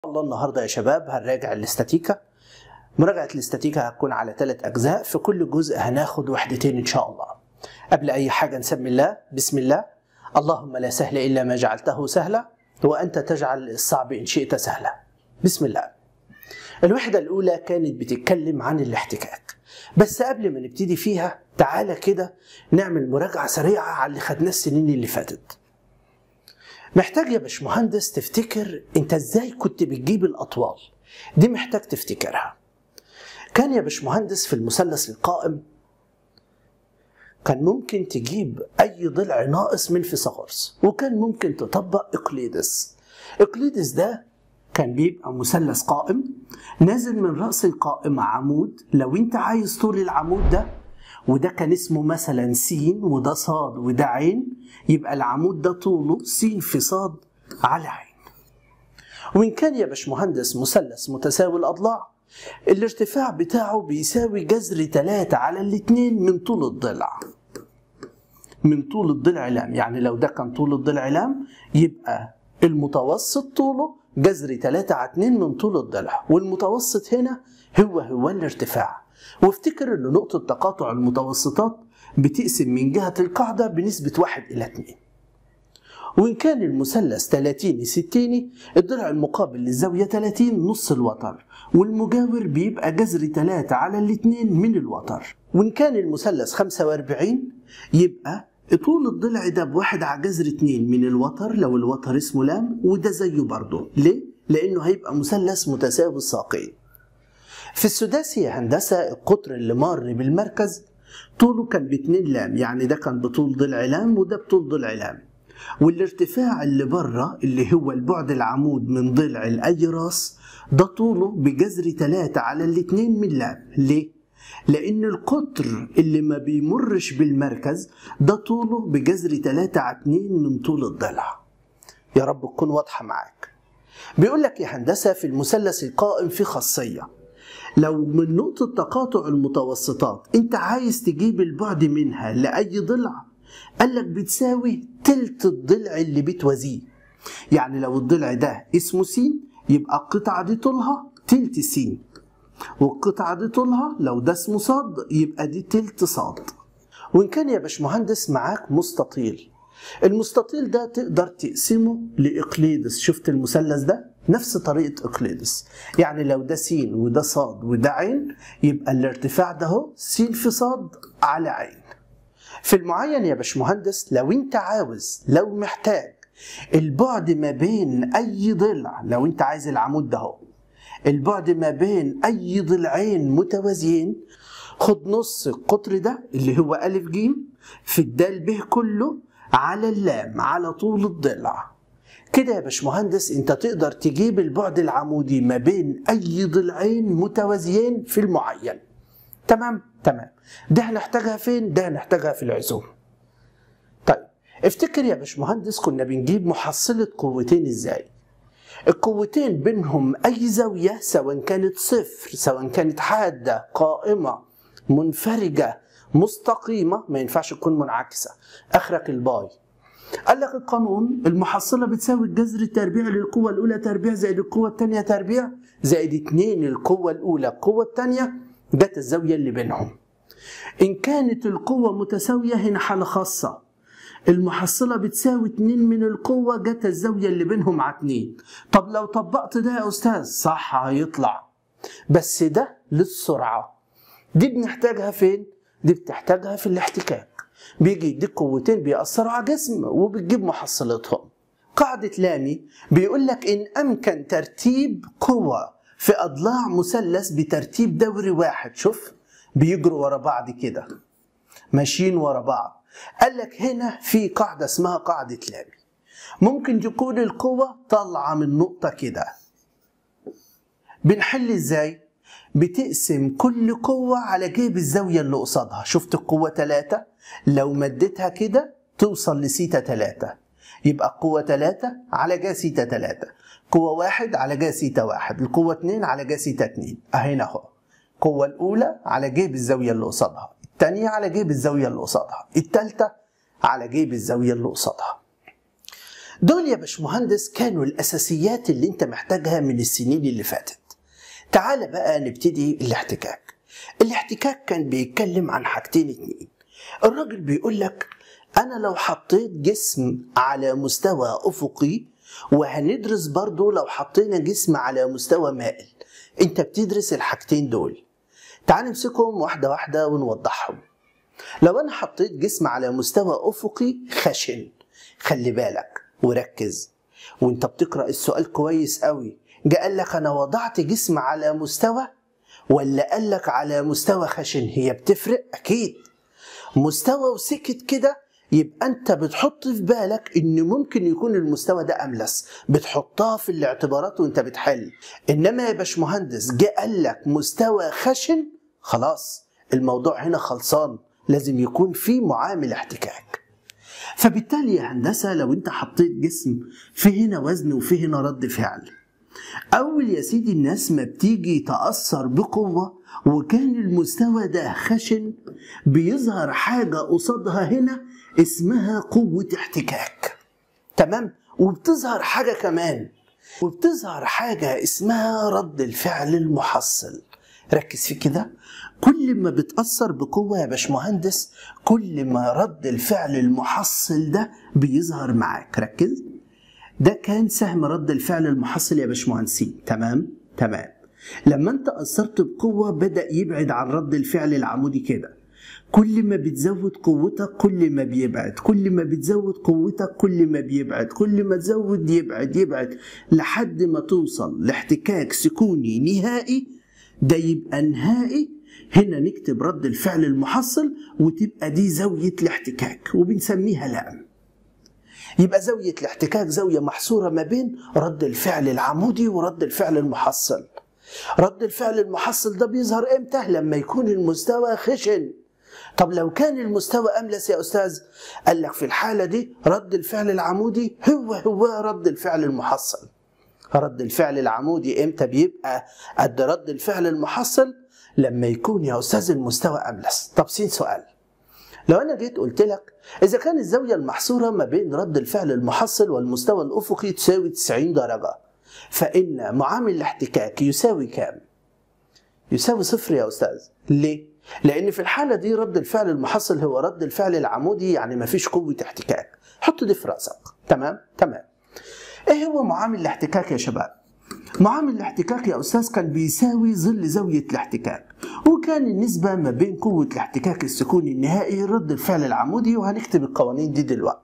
الله النهارده يا شباب هنراجع الاستاتيكا مراجعة الاستاتيكا هتكون على ثلاث أجزاء في كل جزء هناخد وحدتين إن شاء الله قبل أي حاجة نسمي الله بسم الله اللهم لا سهل إلا ما جعلته سهلا وأنت تجعل الصعب إن شئت سهلا بسم الله الوحدة الأولى كانت بتتكلم عن الاحتكاك بس قبل ما نبتدي فيها تعالى كده نعمل مراجعة سريعة على اللي خدناه السنين اللي فاتت محتاج يا باشمهندس تفتكر انت ازاي كنت بتجيب الاطوال دي محتاج تفتكرها كان يا باشمهندس في المثلث القائم كان ممكن تجيب اي ضلع ناقص من فيثاغورس وكان ممكن تطبق اقليدس اقليدس ده كان بيبقى مثلث قائم نازل من راس القائمه عمود لو انت عايز طول العمود ده وده كان اسمه مثلا س وده صاد وده عين يبقى العمود ده طوله س في صاد على عين وإن كان يا باشمهندس مثلث متساوي الأضلاع الارتفاع بتاعه بيساوي جذر 3 على الاتنين من طول الضلع من طول الضلع لام يعني لو ده كان طول الضلع لام يبقى المتوسط طوله جذر 3 على 2 من طول الضلع والمتوسط هنا هو هو الارتفاع وافتكر ان نقطة تقاطع المتوسطات بتقسم من جهة القاعدة بنسبة 1 إلى 2 وإن كان المثلث 30 60 الضلع المقابل للزاوية 30 نص الوتر والمجاور بيبقى جذر 3 على الاثنين من الوتر وإن كان المثلث 45 يبقى طول الضلع ده بواحد على جذر 2 من الوتر لو الوتر اسمه لام وده زيه برضه ليه؟ لأنه هيبقى مثلث متساوي الساقين في السداسي يا هندسة القطر اللي مر بالمركز طوله كان باتنين لام يعني ده كان بطول ضلع لام وده بطول ضلع لام والارتفاع اللي بره اللي هو البعد العمود من ضلع لأي راس ده طوله بجذر 3 على الاتنين من لام ليه؟ لأن القطر اللي ما بيمرش بالمركز ده طوله بجذر 3 على 2 من طول الضلع يا رب تكون واضحة معاك بيقول لك يا هندسة في المثلث القائم في خاصية لو من نقطة تقاطع المتوسطات انت عايز تجيب البعد منها لأي ضلع قال لك بتساوي تلت الضلع اللي بتوازيه يعني لو الضلع ده اسمه س يبقى القطعة دي طولها تلت س والقطعة دي طولها لو ده اسمه صاد يبقى دي تلت صاد وإن كان يا باشمهندس معاك مستطيل المستطيل ده تقدر تقسمه لإقليدس شفت المثلث ده نفس طريقة إقليدس يعني لو ده س وده صاد وده عين يبقى الارتفاع ده هو س في صاد على عين في المعين يا باشمهندس لو انت عاوز لو محتاج البعد ما بين اي ضلع لو انت عايز العمود ده هو البعد ما بين اي ضلعين متوازيين خد نص القطر ده اللي هو أ ج في الدال ب كله على اللام على طول الضلع كده يا باشمهندس انت تقدر تجيب البعد العمودي ما بين اي ضلعين متوازيين في المعين تمام تمام ده هنحتاجها فين ده هنحتاجها في العزوم طيب افتكر يا باشمهندس كنا بنجيب محصلة قوتين ازاي القوتين بينهم اي زاوية سواء كانت صفر سواء كانت حادة قائمة منفرجة مستقيمة ما ينفعش تكون منعكسة اخرك الباي قال لك القانون المحصلة بتساوي الجذر التربيع للقوة الأولى تربيع زائد القوة الثانية تربيع زائد 2 القوة الأولى القوة الثانية جت الزاوية اللي بينهم إن كانت القوة متساوية هنا حالة خاصة المحصلة بتساوي 2 من القوة جت الزاوية اللي بينهم على 2 طب لو طبقت ده يا أستاذ صح هيطلع بس ده للسرعة دي بنحتاجها فين؟ دي بتحتاجها في الاحتكاك بيجي يديك قوتين بيأثروا على جسم وبتجيب محصلتهم قاعدة لامي بيقول لك إن أمكن ترتيب قوة في أضلاع مثلث بترتيب دوري واحد شوف بيجروا ورا بعض كده ماشيين ورا بعض قال لك هنا في قاعدة اسمها قاعدة لامي ممكن تكون القوة طالعة من نقطة كده بنحل ازاي؟ بتقسم كل قوة على جيب الزاوية اللي قصادها شفت القوة 3 لو مديتها كده توصل لسيتا 3 يبقى القوة 3 على جا سيتا 3 قوة 1 على جا سيتا 1 القوة 2 على جا سيتا 2 اهنا اهو القوة الأولى على جيب الزاوية اللي قصادها الثانية على جيب الزاوية اللي قصادها الثالثة على جيب الزاوية اللي قصادها دول يا باشمهندس كانوا الاساسيات اللي انت محتاجها من السنين اللي فاتت تعال بقى نبتدي الاحتكاك الاحتكاك كان بيتكلم عن حاجتين اتنين الراجل بيقول لك انا لو حطيت جسم على مستوى افقي وهندرس برضو لو حطينا جسم على مستوى مائل انت بتدرس الحاجتين دول تعال نمسكهم واحدة واحدة ونوضحهم لو انا حطيت جسم على مستوى افقي خشن خلي بالك وركز وانت بتقرا السؤال كويس قوي جاء قال لك انا وضعت جسم على مستوى ولا قال لك على مستوى خشن هي بتفرق اكيد مستوى وسكت كده يبقى انت بتحط في بالك ان ممكن يكون المستوى ده املس بتحطها في الاعتبارات وانت بتحل انما يا باشمهندس جه قال لك مستوى خشن خلاص الموضوع هنا خلصان لازم يكون في معامل احتكاك فبالتالي يا هندسه لو انت حطيت جسم في هنا وزن وفي هنا رد فعل اول يا سيدي الناس ما بتيجي تاثر بقوه وكان المستوى ده خشن بيظهر حاجه قصادها هنا اسمها قوه احتكاك تمام وبتظهر حاجه كمان وبتظهر حاجه اسمها رد الفعل المحصل ركز في كده كل ما بتأثر بقوة يا باشمهندس كل ما رد الفعل المحصل ده بيظهر معاك ركز ده كان سهم رد الفعل المحصل يا باشمهندسين تمام تمام لما انت أثرت بقوة بدأ يبعد عن رد الفعل العمودي كده كل ما بتزود قوتك كل ما بيبعد كل ما بتزود قوتك كل ما بيبعد كل ما تزود يبعد يبعد لحد ما توصل لاحتكاك سكوني نهائي ده يبقى نهائي هنا نكتب رد الفعل المحصل وتبقى دي زاوية الاحتكاك وبنسميها لام يبقى زاوية الاحتكاك زاوية محصورة ما بين رد الفعل العمودي ورد الفعل المحصل رد الفعل المحصل ده بيظهر امتى لما يكون المستوى خشن طب لو كان المستوى املس يا استاذ قال لك في الحالة دي رد الفعل العمودي هو هو رد الفعل المحصل رد الفعل العمودي امتى بيبقى قد رد الفعل المحصل لما يكون يا استاذ المستوى املس طب سين سؤال لو انا جيت قلت لك اذا كان الزاويه المحصوره ما بين رد الفعل المحصل والمستوى الافقي تساوي 90 درجه فان معامل الاحتكاك يساوي كام يساوي صفر يا استاذ ليه لان في الحاله دي رد الفعل المحصل هو رد الفعل العمودي يعني ما فيش قوه احتكاك حط دي في راسك تمام تمام ايه هو معامل الاحتكاك يا شباب معامل الاحتكاك يا استاذ كان بيساوي ظل زاويه الاحتكاك وكان النسبه ما بين قوه الاحتكاك السكوني النهائي رد الفعل العمودي وهنكتب القوانين دي دلوقتي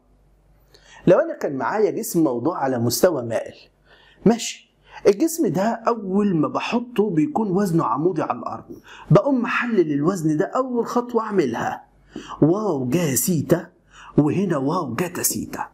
لو انا كان معايا جسم موضوع على مستوى مائل ماشي الجسم ده اول ما بحطه بيكون وزنه عمودي على الارض بقوم محلل الوزن ده اول خطوه اعملها واو جا سيتا وهنا واو جاتا سيتا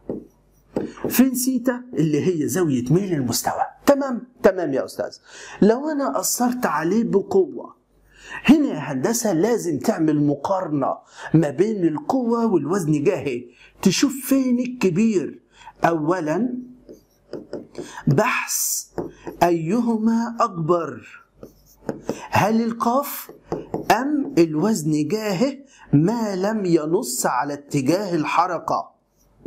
فين سيتا اللي هي زاوية ميل المستوى تمام تمام يا أستاذ لو أنا أثرت عليه بقوة هنا يا هندسة لازم تعمل مقارنة ما بين القوة والوزن جاهي تشوف فين الكبير أولا بحث أيهما أكبر هل القاف أم الوزن جاهه ما لم ينص على اتجاه الحركة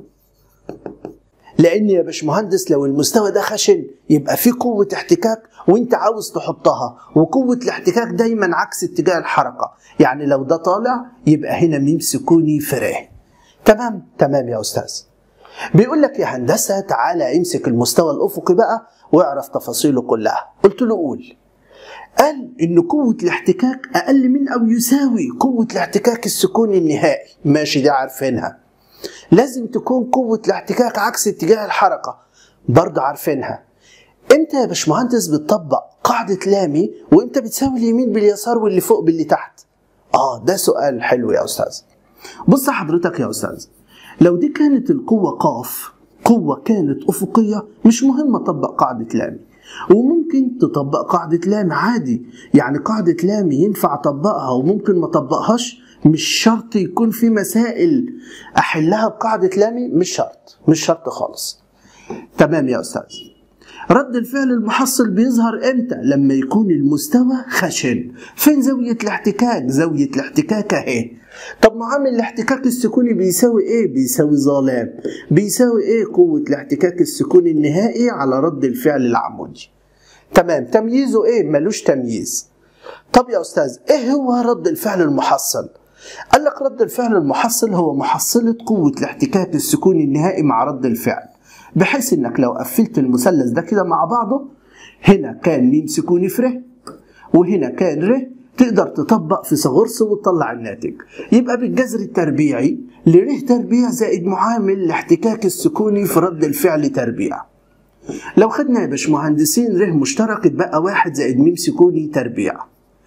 لان يا باشمهندس لو المستوى ده خشن يبقى في قوه احتكاك وانت عاوز تحطها وقوه الاحتكاك دايما عكس اتجاه الحركه يعني لو ده طالع يبقى هنا ميم سكوني فراه تمام تمام يا استاذ بيقول لك يا هندسه تعالى امسك المستوى الافقي بقى واعرف تفاصيله كلها قلت له قول قال ان قوه الاحتكاك اقل من او يساوي قوه الاحتكاك السكوني النهائي ماشي دي عارفينها لازم تكون قوة الاحتكاك عكس اتجاه الحركة برضه عارفينها امتى يا باشمهندس بتطبق قاعدة لامي وامتى بتساوي اليمين باليسار واللي فوق باللي تحت اه ده سؤال حلو يا استاذ بص حضرتك يا استاذ لو دي كانت القوة قاف قوة كانت أفقية مش مهم أطبق قاعدة لامي وممكن تطبق قاعدة لامي عادي يعني قاعدة لامي ينفع أطبقها وممكن ما أطبقهاش مش شرط يكون في مسائل احلها بقاعده لامي مش شرط مش شرط خالص تمام يا استاذ رد الفعل المحصل بيظهر امتى لما يكون المستوى خشن فين زاوية الاحتكاك زاوية الاحتكاك اهي طب معامل الاحتكاك السكوني بيساوي ايه بيساوي ظلام بيساوي ايه قوة الاحتكاك السكوني النهائي على رد الفعل العمودي تمام تمييزه ايه ملوش تمييز طب يا استاذ ايه هو رد الفعل المحصل قال لك رد الفعل المحصل هو محصلة قوة الاحتكاك السكوني النهائي مع رد الفعل بحيث انك لو قفلت المثلث ده كده مع بعضه هنا كان ميم سكوني في ر وهنا كان ر تقدر تطبق في صغرس وتطلع الناتج يبقى بالجذر التربيعي لره تربيع زائد معامل الاحتكاك السكوني في رد الفعل تربيع لو خدنا يا باشمهندسين ره مشترك اتبقى واحد زائد ميم سكوني تربيع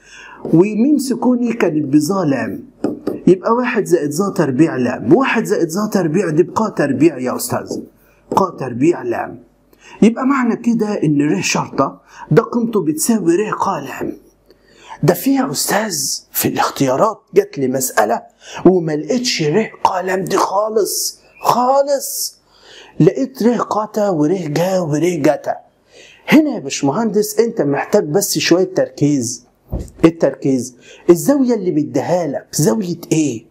وميم سكوني كانت بظا لام يبقى واحد زائد ظا تربيع لام واحد زائد ظا تربيع دي بقى تربيع يا استاذ قا تربيع لام يبقى معنى كده ان ر شرطة ده قيمته بتساوي ر قا لام ده في يا استاذ في الاختيارات جات لي مسألة وما لقيتش ر قا لام دي خالص خالص لقيت ر قاتا وره جا وره جتا هنا يا باشمهندس انت محتاج بس شوية تركيز ايه التركيز الزاوية اللي بيديها لك زاوية ايه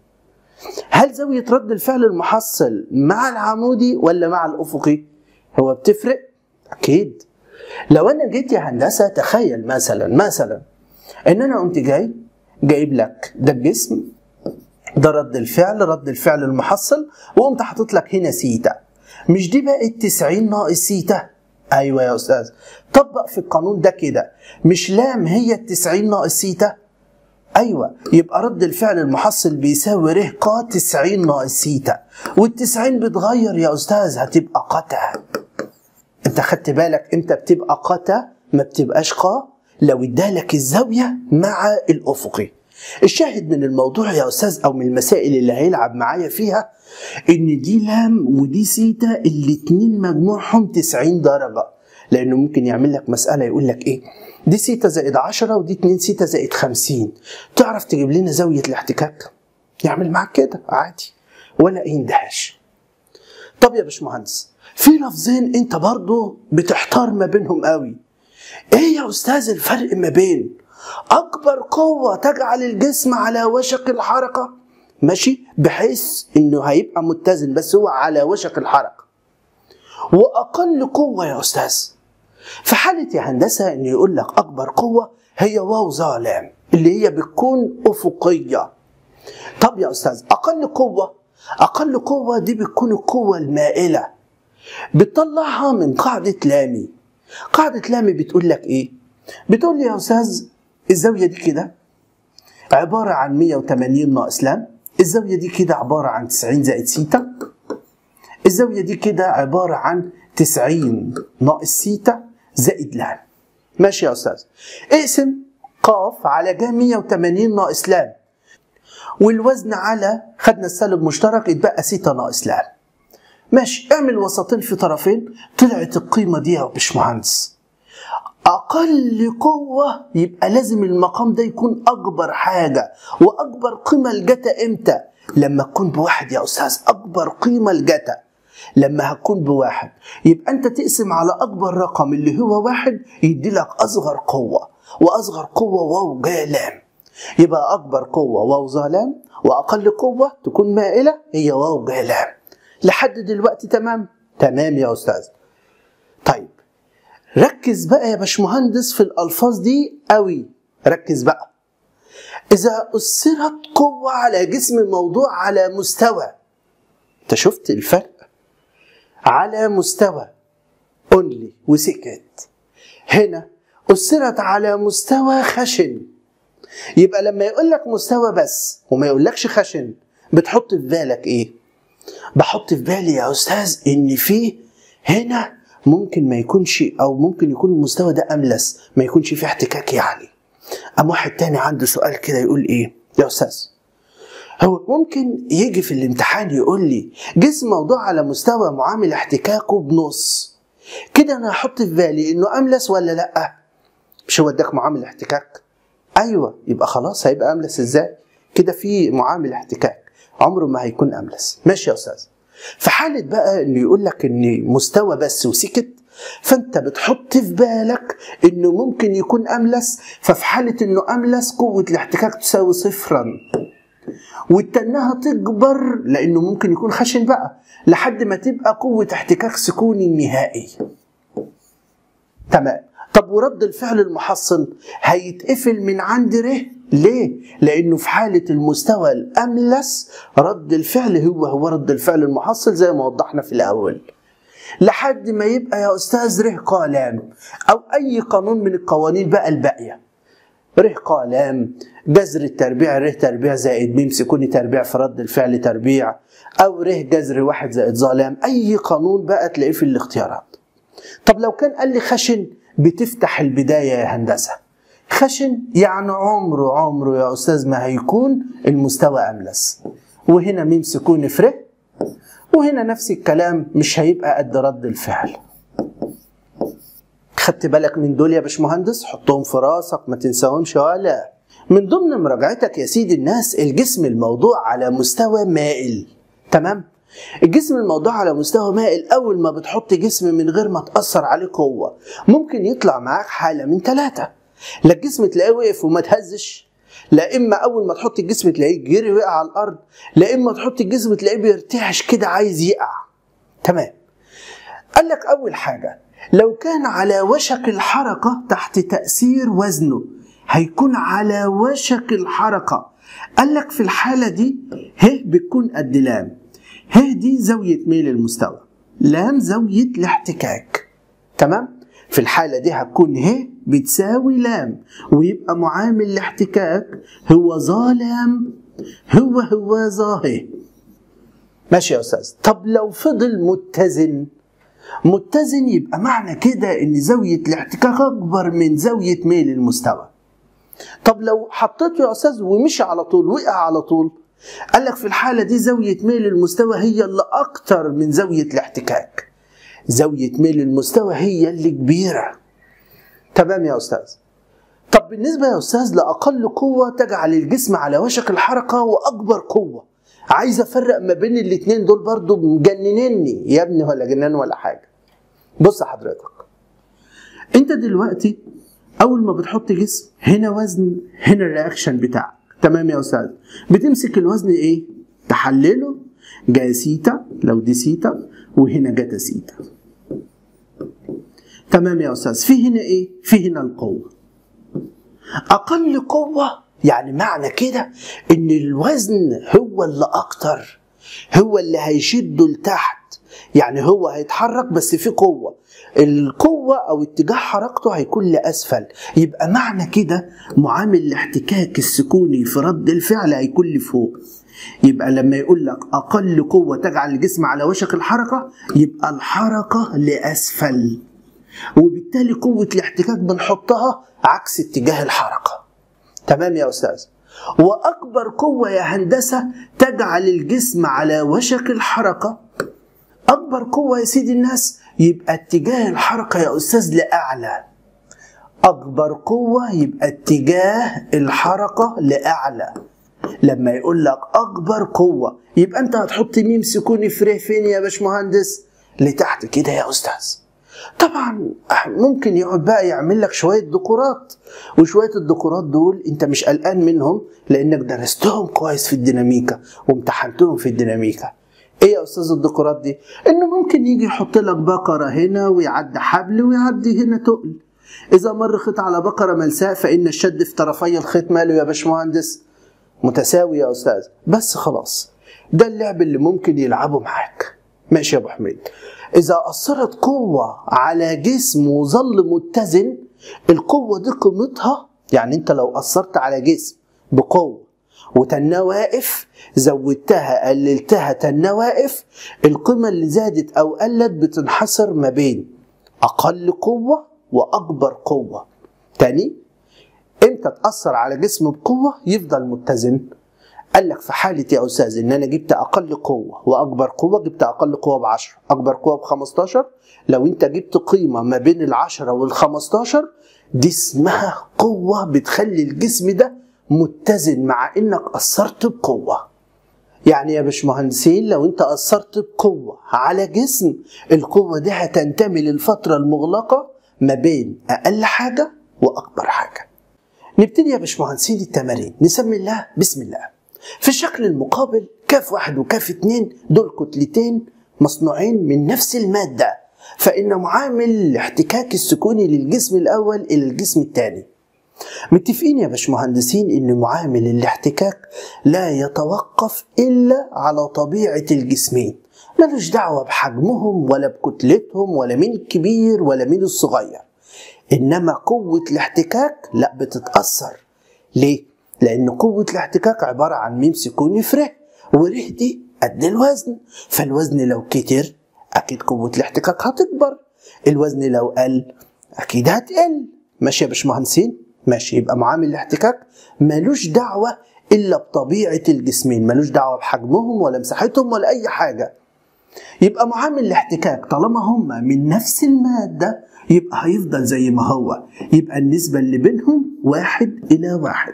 هل زاوية رد الفعل المحصل مع العمودي ولا مع الأفقي؟ هو بتفرق؟ أكيد. لو أنا جيت يا هندسة تخيل مثلا مثلا إن أنا قمت جاي جايب لك ده الجسم ده رد الفعل رد الفعل المحصل وقمت حاطط لك هنا سيتا مش دي بقت 90 ناقص سيتا ايوه يا استاذ طبق في القانون ده كده مش لام هي ال 90 ناقص سيتا ايوه يبقى رد الفعل المحصل بيساوي ر ق 90 ناقص سيتا وال90 بتغير يا استاذ هتبقى قتا انت خدت بالك امتى بتبقى قتا ما بتبقاش قا لو ادالك الزاويه مع الافقي الشاهد من الموضوع يا استاذ او من المسائل اللي هيلعب معايا فيها ان دي لام ودي سيتا الاتنين مجموعهم 90 درجه لانه ممكن يعمل لك مساله يقول لك ايه دي سيتا زائد 10 ودي 2 سيتا زائد 50 تعرف تجيب لنا زاويه الاحتكاك يعمل معاك كده عادي ولا اي اندهاش طب يا باشمهندس في لفظين انت برضو بتحتار ما بينهم قوي ايه يا استاذ الفرق ما بين اكبر قوه تجعل الجسم على وشك الحركه ماشي بحيث انه هيبقى متزن بس هو على وشك الحركه واقل قوه يا استاذ في حالة يا هندسة إن يقول لك أكبر قوة هي واو ظا لام اللي هي بتكون أفقية. طب يا أستاذ أقل قوة أقل قوة دي بتكون القوة المائلة. بتطلعها من قاعدة لامي. قاعدة لامي بتقول لك إيه؟ بتقول لي يا أستاذ الزاوية دي كده عبارة عن 180 ناقص لام. الزاوية دي كده عبارة عن 90 زائد سيتا. الزاوية دي كده عبارة عن 90 ناقص سيتا زائد لام ماشي يا استاذ اقسم قاف على جا 180 ناقص لام والوزن على خدنا السالب مشترك اتبقى سيتا ناقص لام ماشي اعمل وسطين في طرفين طلعت القيمة دي يا باشمهندس أقل قوة يبقى لازم المقام ده يكون أكبر حاجة وأكبر قيمة لجتا إمتى؟ لما تكون بواحد يا أستاذ أكبر قيمة لجتا لما هتكون بواحد يبقى انت تقسم على اكبر رقم اللي هو واحد يدي لك اصغر قوه واصغر قوه واو جا لام يبقى اكبر قوه واو ظا لام واقل قوه تكون مائله هي واو جا لام لحد دلوقتي تمام تمام يا استاذ طيب ركز بقى يا باشمهندس في الالفاظ دي قوي ركز بقى اذا اثرت قوه على جسم الموضوع على مستوى انت شفت الفرق على مستوى اونلي وسكت هنا أثرت على مستوى خشن يبقى لما يقول لك مستوى بس وما يقولكش خشن بتحط في بالك ايه بحط في بالي يا استاذ ان في هنا ممكن ما يكونش او ممكن يكون المستوى ده املس ما يكونش فيه احتكاك يعني ام واحد تاني عنده سؤال كده يقول ايه يا استاذ هو ممكن يجي في الامتحان يقول لي جسم موضوع على مستوى معامل احتكاكه بنص كده انا هحط في بالي انه املس ولا لا مش هو اداك معامل احتكاك ايوه يبقى خلاص هيبقى املس ازاي كده في معامل احتكاك عمره ما هيكون املس ماشي يا استاذ في حاله بقى انه يقول لك ان مستوى بس وسكت فانت بتحط في بالك انه ممكن يكون املس ففي حاله انه املس قوه الاحتكاك تساوي صفرا وتنها تكبر لانه ممكن يكون خشن بقى لحد ما تبقى قوه احتكاك سكوني نهائي تمام طب ورد الفعل المحصل هيتقفل من عند ر ليه؟ لأنه في حالة المستوى الأملس رد الفعل هو هو رد الفعل المحصل زي ما وضحنا في الأول لحد ما يبقى يا أستاذ ره قالام أو أي قانون من القوانين بقى الباقية ره قالام جذر التربيع ره تربيع زائد ميم سكوني تربيع في رد الفعل تربيع أو ره جذر واحد زائد ظلام أي قانون بقى تلاقيه في الاختيارات طب لو كان قال لي خشن بتفتح البداية يا هندسة خشن يعني عمره عمره يا أستاذ ما هيكون المستوى أملس وهنا ميم سكون فره وهنا نفس الكلام مش هيبقى قد رد الفعل خدت بالك من دول يا باشمهندس حطهم في راسك ما تنساهمش ولا من ضمن مراجعتك يا سيدي الناس الجسم الموضوع على مستوى مائل تمام الجسم الموضوع على مستوى مائل اول ما بتحط جسم من غير ما تاثر عليه قوه ممكن يطلع معاك حاله من ثلاثه لا الجسم تلاقيه وقف وما تهزش لا اما اول ما تحط الجسم تلاقيه جري وقع على الارض لا اما تحط الجسم تلاقيه بيرتعش كده عايز يقع تمام قال لك اول حاجه لو كان على وشك الحركه تحت تاثير وزنه هيكون على وشك الحركه قال لك في الحاله دي ه بتكون قد لام ه دي زاويه ميل المستوى لام زاويه الاحتكاك تمام في الحالة دي هتكون ه بتساوي لام ويبقى معامل الاحتكاك هو ظا لام هو هو ظا ه ماشي يا أستاذ طب لو فضل متزن متزن يبقى معنى كده ان زاوية الاحتكاك اكبر من زاوية ميل المستوى طب لو حطيته يا استاذ ومشي على طول وقع على طول قال لك في الحالة دي زاوية ميل المستوى هي اللي اكتر من زاوية الاحتكاك زاوية ميل المستوى هي اللي كبيرة تمام يا أستاذ طب بالنسبة يا أستاذ لأقل قوة تجعل الجسم على وشك الحركة وأكبر قوة عايز أفرق ما بين الاتنين دول برضو مجننني يا ابني ولا جنان ولا حاجة بص حضرتك أنت دلوقتي أول ما بتحط جسم هنا وزن هنا الرياكشن بتاعك تمام يا أستاذ بتمسك الوزن إيه؟ تحلله جا سيتا لو دي سيتا وهنا جتا سيتا تمام يا استاذ في هنا ايه في هنا القوه اقل قوه يعني معنى كده ان الوزن هو اللي اكتر هو اللي هيشده لتحت يعني هو هيتحرك بس في قوه القوة أو اتجاه حركته هيكون لأسفل يبقى معنى كده معامل الاحتكاك السكوني في رد الفعل هيكون لفوق يبقى لما يقول لك أقل قوة تجعل الجسم على وشك الحركة يبقى الحركة لأسفل وبالتالي قوة الاحتكاك بنحطها عكس اتجاه الحركة تمام يا أستاذ وأكبر قوة يا هندسة تجعل الجسم على وشك الحركة أكبر قوة يا سيدي الناس يبقى اتجاه الحركة يا أستاذ لأعلى أكبر قوة يبقى اتجاه الحركة لأعلى لما يقول لك أكبر قوة يبقى أنت هتحط ميم سكوني فريه فين يا باشمهندس لتحت كده يا أستاذ طبعا ممكن يقعد بقى يعمل لك شويه ديكورات وشويه الديكورات دول انت مش قلقان منهم لانك درستهم كويس في الديناميكا وامتحنتهم في الديناميكا ايه يا استاذ الديكورات دي انه ممكن يجي يحط لك بقره هنا ويعدي حبل ويعدي هنا تقل اذا مر خيط على بقره ملساء فان الشد في طرفي الخيط ماله يا باشمهندس متساوي يا استاذ بس خلاص ده اللعب اللي ممكن يلعبه معاك ماشي يا ابو حميد إذا أثرت قوة على جسم وظل متزن القوة دي قيمتها يعني أنت لو أثرت على جسم بقوة وتناه واقف زودتها قللتها تناه واقف القيمة اللي زادت أو قلت بتنحصر ما بين أقل قوة وأكبر قوة تاني امتى تأثر على جسم بقوة يفضل متزن قال لك في حالة يا أستاذ إن أنا جبت أقل قوة وأكبر قوة جبت أقل قوة ب 10 أكبر قوة ب 15 لو أنت جبت قيمة ما بين ال 10 وال 15 دي اسمها قوة بتخلي الجسم ده متزن مع إنك أثرت بقوة يعني يا باشمهندسين لو انت اثرت بقوه على جسم القوه دي هتنتمي للفتره المغلقه ما بين اقل حاجه واكبر حاجه نبتدي يا باشمهندسين التمارين نسمي الله بسم الله في الشكل المقابل كاف واحد وكاف اتنين دول كتلتين مصنوعين من نفس المادة فإن معامل الاحتكاك السكوني للجسم الأول إلى الجسم الثاني متفقين يا باشمهندسين ان معامل الاحتكاك لا يتوقف الا على طبيعه الجسمين ملوش دعوه بحجمهم ولا بكتلتهم ولا مين الكبير ولا مين الصغير انما قوه الاحتكاك لا بتتاثر ليه لان قوه الاحتكاك عباره عن ميم سكوني في ر وره دي قد الوزن فالوزن لو كتر اكيد قوه الاحتكاك هتكبر الوزن لو قل اكيد هتقل ماشي يا باشمهندسين ماشي يبقى معامل الاحتكاك ملوش دعوة إلا بطبيعة الجسمين ملوش دعوة بحجمهم ولا مساحتهم ولا أي حاجة يبقى معامل الاحتكاك طالما هما من نفس المادة يبقى هيفضل زي ما هو يبقى النسبة اللي بينهم واحد إلى واحد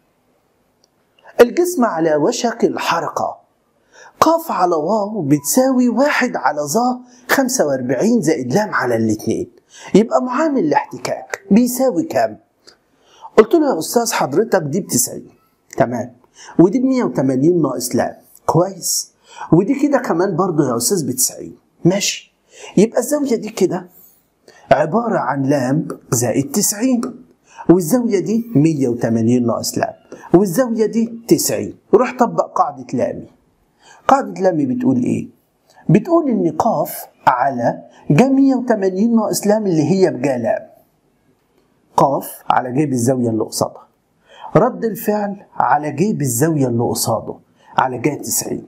الجسم على وشك الحركة قاف على واو بتساوي واحد على ظا 45 زائد لام على الاتنين يبقى معامل الاحتكاك بيساوي كام؟ قلت له يا استاذ حضرتك دي ب 90 تمام ودي ب 180 ناقص لام كويس ودي كده كمان برضه يا استاذ ب 90 ماشي يبقى الزاويه دي كده عباره عن لام زائد 90 والزاويه دي 180 ناقص لام والزاويه دي 90 روح طبق قاعده لامي قاعده لامي بتقول ايه بتقول ان قاف على جا 180 ناقص لام اللي هي بجا لام قاف على جيب الزاوية اللي قصادها رد الفعل على جيب الزاوية اللي قصاده على جهة 90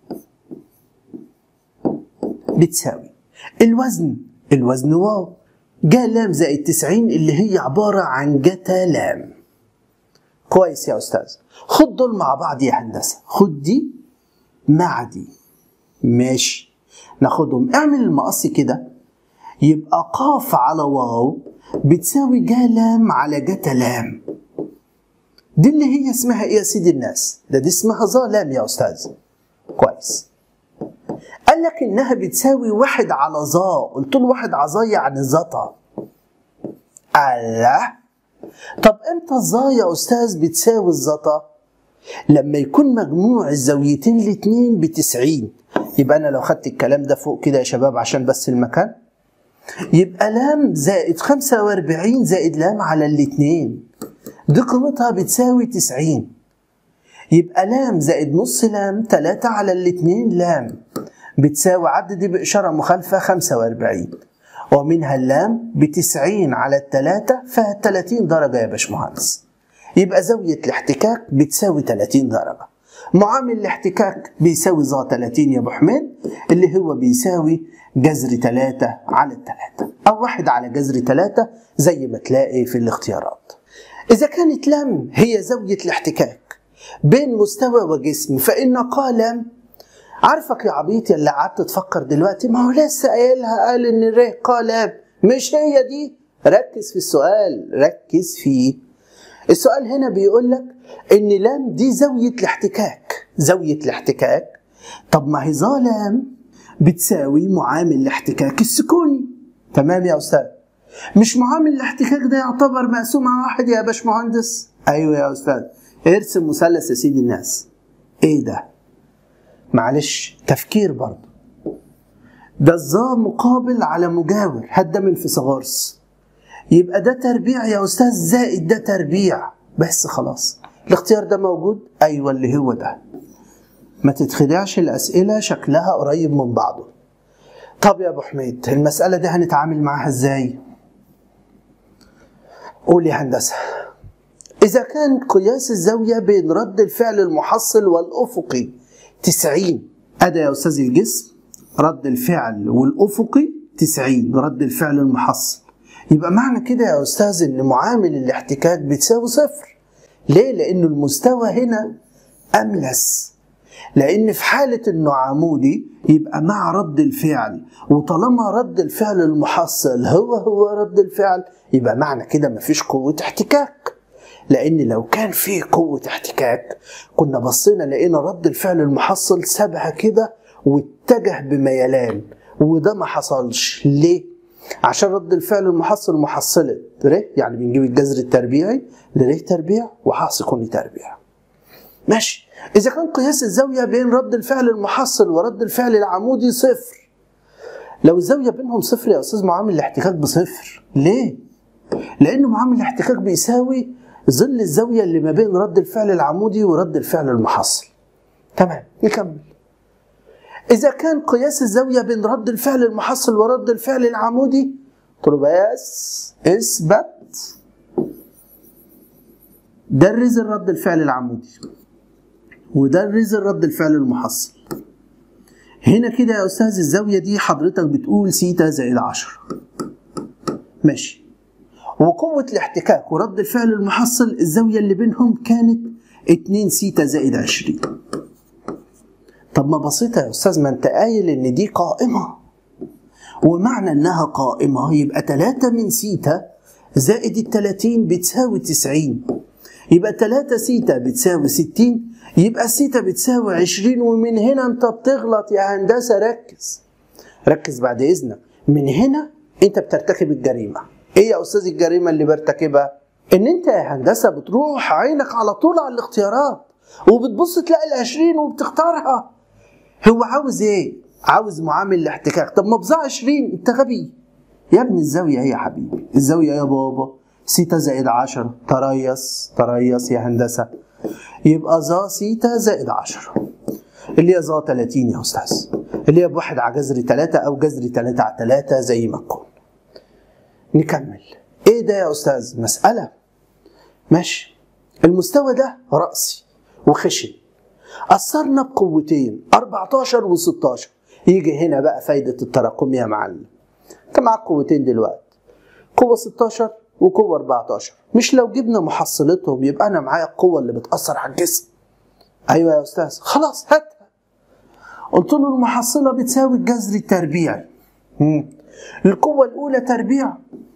بتساوي الوزن الوزن واو جا لام زائد 90 اللي هي عبارة عن جتا لام كويس يا أستاذ خد دول مع بعض يا هندسة خد دي مع دي ماشي ناخدهم اعمل المقص كده يبقى قاف على واو بتساوي جا لام على جتا لام دي اللي هي اسمها ايه يا سيدي الناس ده دي اسمها ظا لام يا استاذ كويس قال لك انها بتساوي واحد على ظا قلت له واحد على ظا يعني زطا الله طب امتى الظا يا استاذ بتساوي الزطا لما يكون مجموع الزاويتين الاتنين بتسعين يبقى انا لو خدت الكلام ده فوق كده يا شباب عشان بس المكان يبقى لام زائد 45 زائد لام على الاتنين دي قيمتها بتساوي 90 يبقى لام زائد نص لام 3 على الاتنين لام بتساوي عد دي بإشارة مخالفة 45 ومنها اللام ب 90 على التلاتة فيها 30 درجة يا باشمهندس يبقى زاوية الاحتكاك بتساوي 30 درجة معامل الاحتكاك بيساوي ظا 30 يا ابو حميد اللي هو بيساوي جذر 3 على التلاتة أو واحد على جذر 3 زي ما تلاقي في الاختيارات إذا كانت لم هي زاوية الاحتكاك بين مستوى وجسم فإن قال عارفك يا عبيط اللي قعدت تفكر دلوقتي ما هو لسه قايلها قال إن ر قال مش هي دي ركز في السؤال ركز فيه السؤال هنا بيقول لك ان لام دي زاويه الاحتكاك زاويه الاحتكاك طب ما هي ظا لام بتساوي معامل الاحتكاك السكوني تمام يا استاذ مش معامل الاحتكاك ده يعتبر مقسوم على واحد يا باشمهندس ايوه يا استاذ ارسم مثلث يا سيدي الناس ايه ده معلش تفكير برضه ده الظا مقابل على مجاور هات ده من فيثاغورس يبقى ده تربيع يا استاذ زائد ده تربيع بس خلاص الاختيار ده موجود ايوه اللي هو ده ما تتخدعش الاسئله شكلها قريب من بعضه طب يا ابو حميد المساله دي هنتعامل معاها ازاي قول يا هندسه اذا كان قياس الزاويه بين رد الفعل المحصل والافقي 90 ادي يا استاذ الجسم رد الفعل والافقي 90 رد الفعل المحصل يبقى معنى كده يا استاذ ان معامل الاحتكاك بتساوي صفر ليه لان المستوى هنا املس لان في حاله انه عمودي يبقى مع رد الفعل وطالما رد الفعل المحصل هو هو رد الفعل يبقى معنى كده مفيش قوه احتكاك لان لو كان في قوه احتكاك كنا بصينا لقينا رد الفعل المحصل سابها كده واتجه بميلان وده ما حصلش ليه عشان رد الفعل المحصل محصله ر يعني بنجيب الجذر التربيعي لر تربيع وحاص كوني تربيع ماشي اذا كان قياس الزاويه بين رد الفعل المحصل ورد الفعل العمودي صفر لو الزاويه بينهم صفر يا استاذ معامل الاحتكاك بصفر ليه لان معامل الاحتكاك بيساوي ظل الزاويه اللي ما بين رد الفعل العمودي ورد الفعل المحصل تمام نكمل إذا كان قياس الزاوية بين رد الفعل المحصل ورد الفعل العمودي قلت له بس اثبت درز الرد الفعل العمودي ودرز الرد الفعل المحصل هنا كده يا أستاذ الزاوية دي حضرتك بتقول سيتا زائد 10 ماشي وقوة الاحتكاك ورد الفعل المحصل الزاوية اللي بينهم كانت 2 سيتا زائد 20 طب ما بسيطة يا أستاذ ما أنت قايل إن دي قائمة ومعنى إنها قائمة يبقى 3 من سيتا زائد ال 30 بتساوي 90 يبقى 3 سيتا بتساوي 60 يبقى سيتا بتساوي 20 ومن هنا أنت بتغلط يا هندسة ركز ركز بعد إذنك من هنا أنت بترتكب الجريمة إيه يا أستاذ الجريمة اللي برتكبها؟ إن أنت يا هندسة بتروح عينك على طول على الاختيارات وبتبص تلاقي ال 20 وبتختارها هو عاوز ايه؟ عاوز معامل الاحتكاك طب ما بظا 20 انت غبي يا ابن الزاويه ايه يا حبيبي؟ الزاويه يا بابا سيتا زائد 10 تريس تريس يا هندسه يبقى ظا سيتا زائد 10 اللي هي ظا 30 يا استاذ اللي هي بواحد على جذر 3 او جذر 3 على 3 زي ما تكون نكمل ايه ده يا استاذ؟ مساله ماشي المستوى ده رأسي وخشن أثرنا بقوتين 14 و16 يجي هنا بقى فايدة التراكم يا معلم أنت معاك قوتين دلوقتي قوة 16 وقوة 14 مش لو جبنا محصلتهم يبقى أنا معايا القوة اللي بتأثر على الجسم أيوة يا أستاذ خلاص هاتها قلت له المحصلة بتساوي الجذر التربيعي مم. القوة الأولى تربيع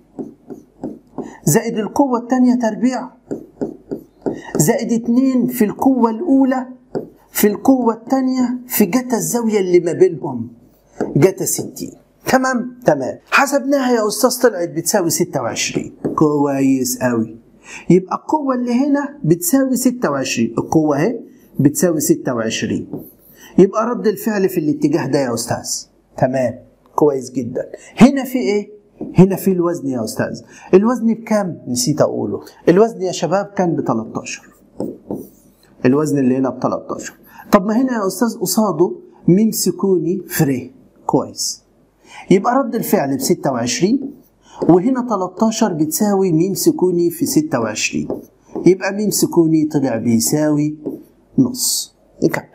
زائد القوة الثانية تربيع زائد اتنين في القوة الأولى في القوة الثانية في جتا الزاوية اللي ما بينهم جتا ستين تمام تمام حسبناها يا أستاذ طلعت بتساوي ستة وعشرين كويس قوي يبقى القوة اللي هنا بتساوي ستة وعشرين القوة اهي بتساوي ستة وعشرين يبقى رد الفعل في الاتجاه ده يا أستاذ تمام كويس جدا هنا في ايه هنا في الوزن يا استاذ الوزن بكام نسيت اقوله الوزن يا شباب كان ب 13 الوزن اللي هنا ب 13 طب ما هنا يا استاذ قصاده ميم سكوني فري كويس يبقى رد الفعل ب 26 وهنا 13 بتساوي ميم سكوني في 26 يبقى ميم سكوني طلع بيساوي نص نكمل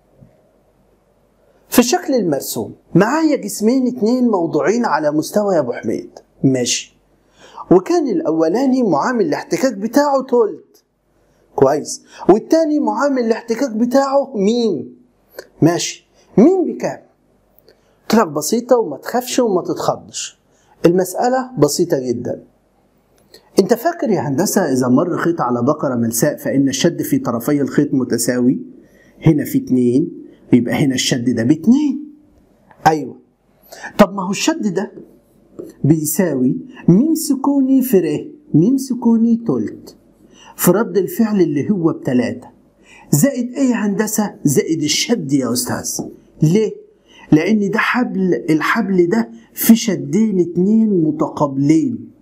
في الشكل المرسوم معايا جسمين اتنين موضوعين على مستوى يا ابو حميد ماشي وكان الاولاني معامل الاحتكاك بتاعه تلت كويس والتاني معامل الاحتكاك بتاعه ميم ماشي ميم بكام قلت لك بسيطه وما تخافش وما تتخضش المساله بسيطه جدا انت فاكر يا هندسه اذا مر خيط على بقره ملساء فان الشد في طرفي الخيط متساوي هنا في اتنين يبقى هنا الشد ده باتنين ايوه طب ما هو الشد ده بيساوي ميم سكوني في ر ميم سكوني تلت في رد الفعل اللي هو بتلاتة زائد ايه يا هندسة زائد الشد يا استاذ ليه لان ده حبل الحبل ده في شدين اتنين متقابلين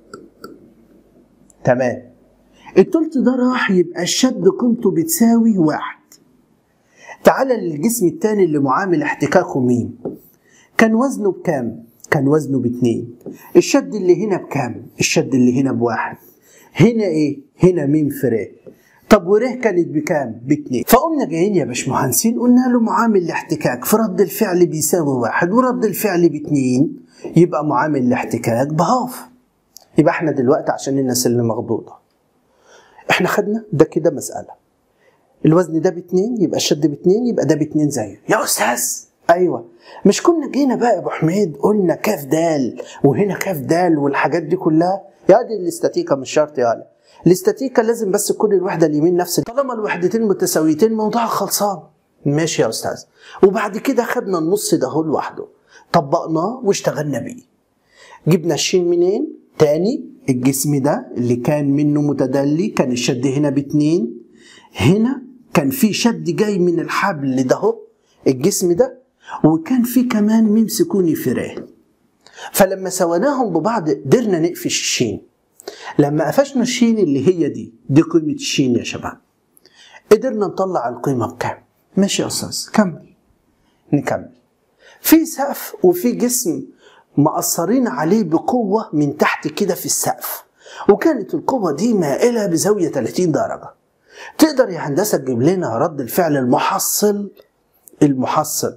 تمام التلت ده راح يبقى الشد قيمته بتساوي واحد تعالى للجسم التاني اللي معامل احتكاكه مين كان وزنه بكام كان وزنه باتنين الشد اللي هنا بكام الشد اللي هنا بواحد هنا ايه هنا ميم فراه طب وره كانت بكام باتنين فقمنا جايين يا باشمهندسين قلنا له معامل الاحتكاك في رد الفعل بيساوي واحد ورد الفعل باتنين يبقى معامل الاحتكاك بهاف يبقى احنا دلوقتي عشان الناس اللي مخضوضه احنا خدنا ده كده مساله الوزن ده باتنين يبقى الشد باتنين يبقى ده باتنين زيه يا استاذ ايوه مش كنا جينا بقى يا ابو حميد قلنا كاف دال وهنا كاف دال والحاجات دي كلها يا دي الاستاتيكا مش شرط يا الاستاتيكا لازم بس تكون الوحده اليمين نفس طالما الوحدتين متساويتين موضوع خلصان ماشي يا استاذ وبعد كده خدنا النص ده هو لوحده طبقناه واشتغلنا بيه جبنا الشين منين تاني الجسم ده اللي كان منه متدلي كان الشد هنا باتنين هنا كان في شد جاي من الحبل ده هو الجسم ده وكان في كمان ميم سكوني فراه فلما سويناهم ببعض قدرنا نقفش الشين لما قفشنا الشين اللي هي دي دي قيمة الشين يا شباب قدرنا نطلع القيمة بكام ماشي يا أستاذ كمل نكمل في سقف وفي جسم مأثرين عليه بقوة من تحت كده في السقف وكانت القوة دي مائلة بزاوية 30 درجة تقدر يا هندسة تجيب لنا رد الفعل المحصل المحصل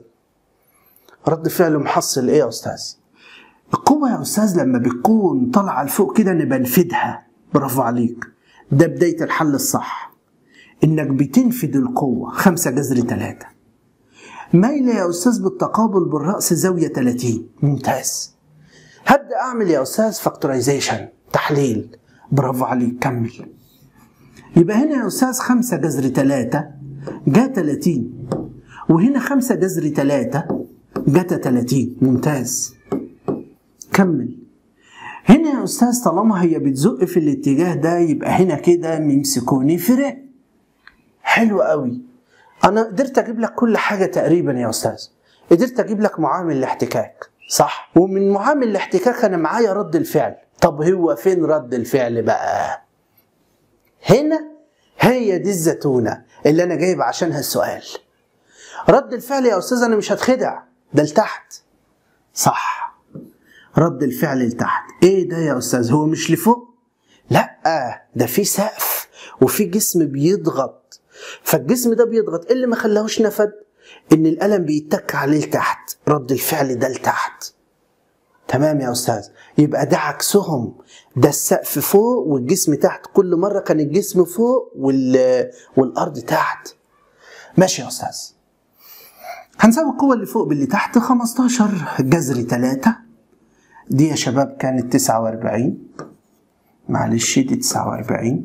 رد فعل محصل ايه يا استاذ القوة يا استاذ لما بتكون طالعة لفوق كده نبنفدها برافو عليك ده بداية الحل الصح انك بتنفد القوة خمسة جذر ثلاثة مايلة يا استاذ بالتقابل بالرأس زاوية 30 ممتاز هبدأ اعمل يا استاذ فاكتورايزيشن تحليل برافو عليك كمل يبقى هنا يا استاذ خمسة جذر ثلاثة جا 30 وهنا خمسة جذر ثلاثة جتا 30 ممتاز كمل هنا يا استاذ طالما هي بتزق في الاتجاه ده يبقى هنا كده ميمسكوني فرق حلو قوي انا قدرت اجيب لك كل حاجه تقريبا يا استاذ قدرت اجيب لك معامل الاحتكاك صح ومن معامل الاحتكاك انا معايا رد الفعل طب هو فين رد الفعل بقى هنا هي دي الزتونه اللي انا جايب عشانها السؤال رد الفعل يا استاذ انا مش هتخدع ده لتحت صح رد الفعل لتحت ايه ده يا استاذ هو مش لفوق لا ده في سقف وفي جسم بيضغط فالجسم ده بيضغط إيه اللي ما خلاهوش نفد ان القلم بيتك عليه لتحت رد الفعل ده لتحت تمام يا استاذ يبقى ده عكسهم ده السقف فوق والجسم تحت كل مره كان الجسم فوق وال... والارض تحت ماشي يا استاذ هنساوي القوة اللي فوق باللي تحت 15 جذر 3 دي يا شباب كانت 49 معلش دي 49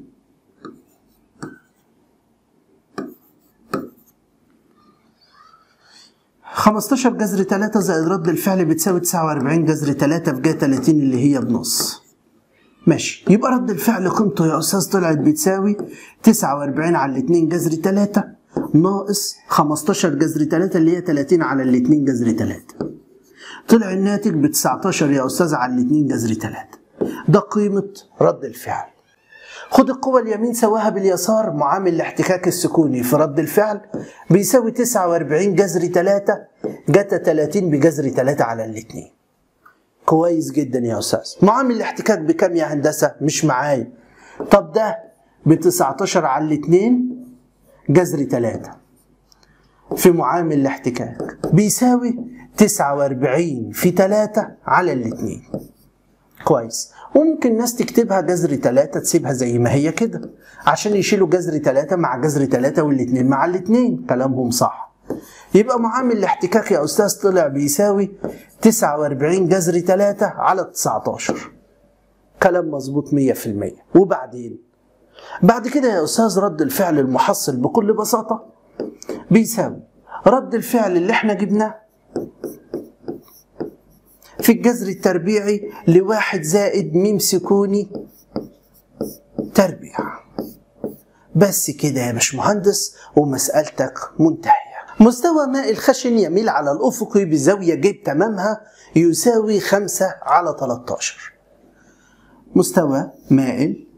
15 جذر 3 زائد رد الفعل بتساوي 49 جذر 3 في جا 30 اللي هي بنص ماشي يبقى رد الفعل قيمته يا استاذ طلعت بتساوي 49 على 2 جذر 3 ناقص 15 جذر 3 اللي هي 30 على ال 2 جذر 3 طلع الناتج ب 19 يا استاذ على ال 2 جذر 3 ده قيمة رد الفعل خد القوة اليمين سواها باليسار معامل الاحتكاك السكوني في رد الفعل بيساوي 49 جذر 3 جتا 30 بجذر 3 على الاثنين كويس جدا يا استاذ معامل الاحتكاك بكام يا هندسة مش معايا طب ده ب 19 على الاثنين جذر 3 في معامل الاحتكاك بيساوي 49 في 3 على الاثنين كويس وممكن ناس تكتبها جذر 3 تسيبها زي ما هي كده عشان يشيلوا جذر 3 مع جذر 3 والاثنين مع الاثنين كلامهم صح يبقى معامل الاحتكاك يا استاذ طلع بيساوي 49 جذر 3 على 19 كلام مظبوط 100% وبعدين بعد كده يا استاذ رد الفعل المحصل بكل بساطه بيساوي رد الفعل اللي احنا جبناه في الجذر التربيعي لواحد زائد ميم سكوني تربيع بس كده يا باشمهندس ومسألتك منتهية مستوى ماء الخشن يميل على الأفق بزاوية جيب تمامها يساوي 5 على 13 مستوى مائل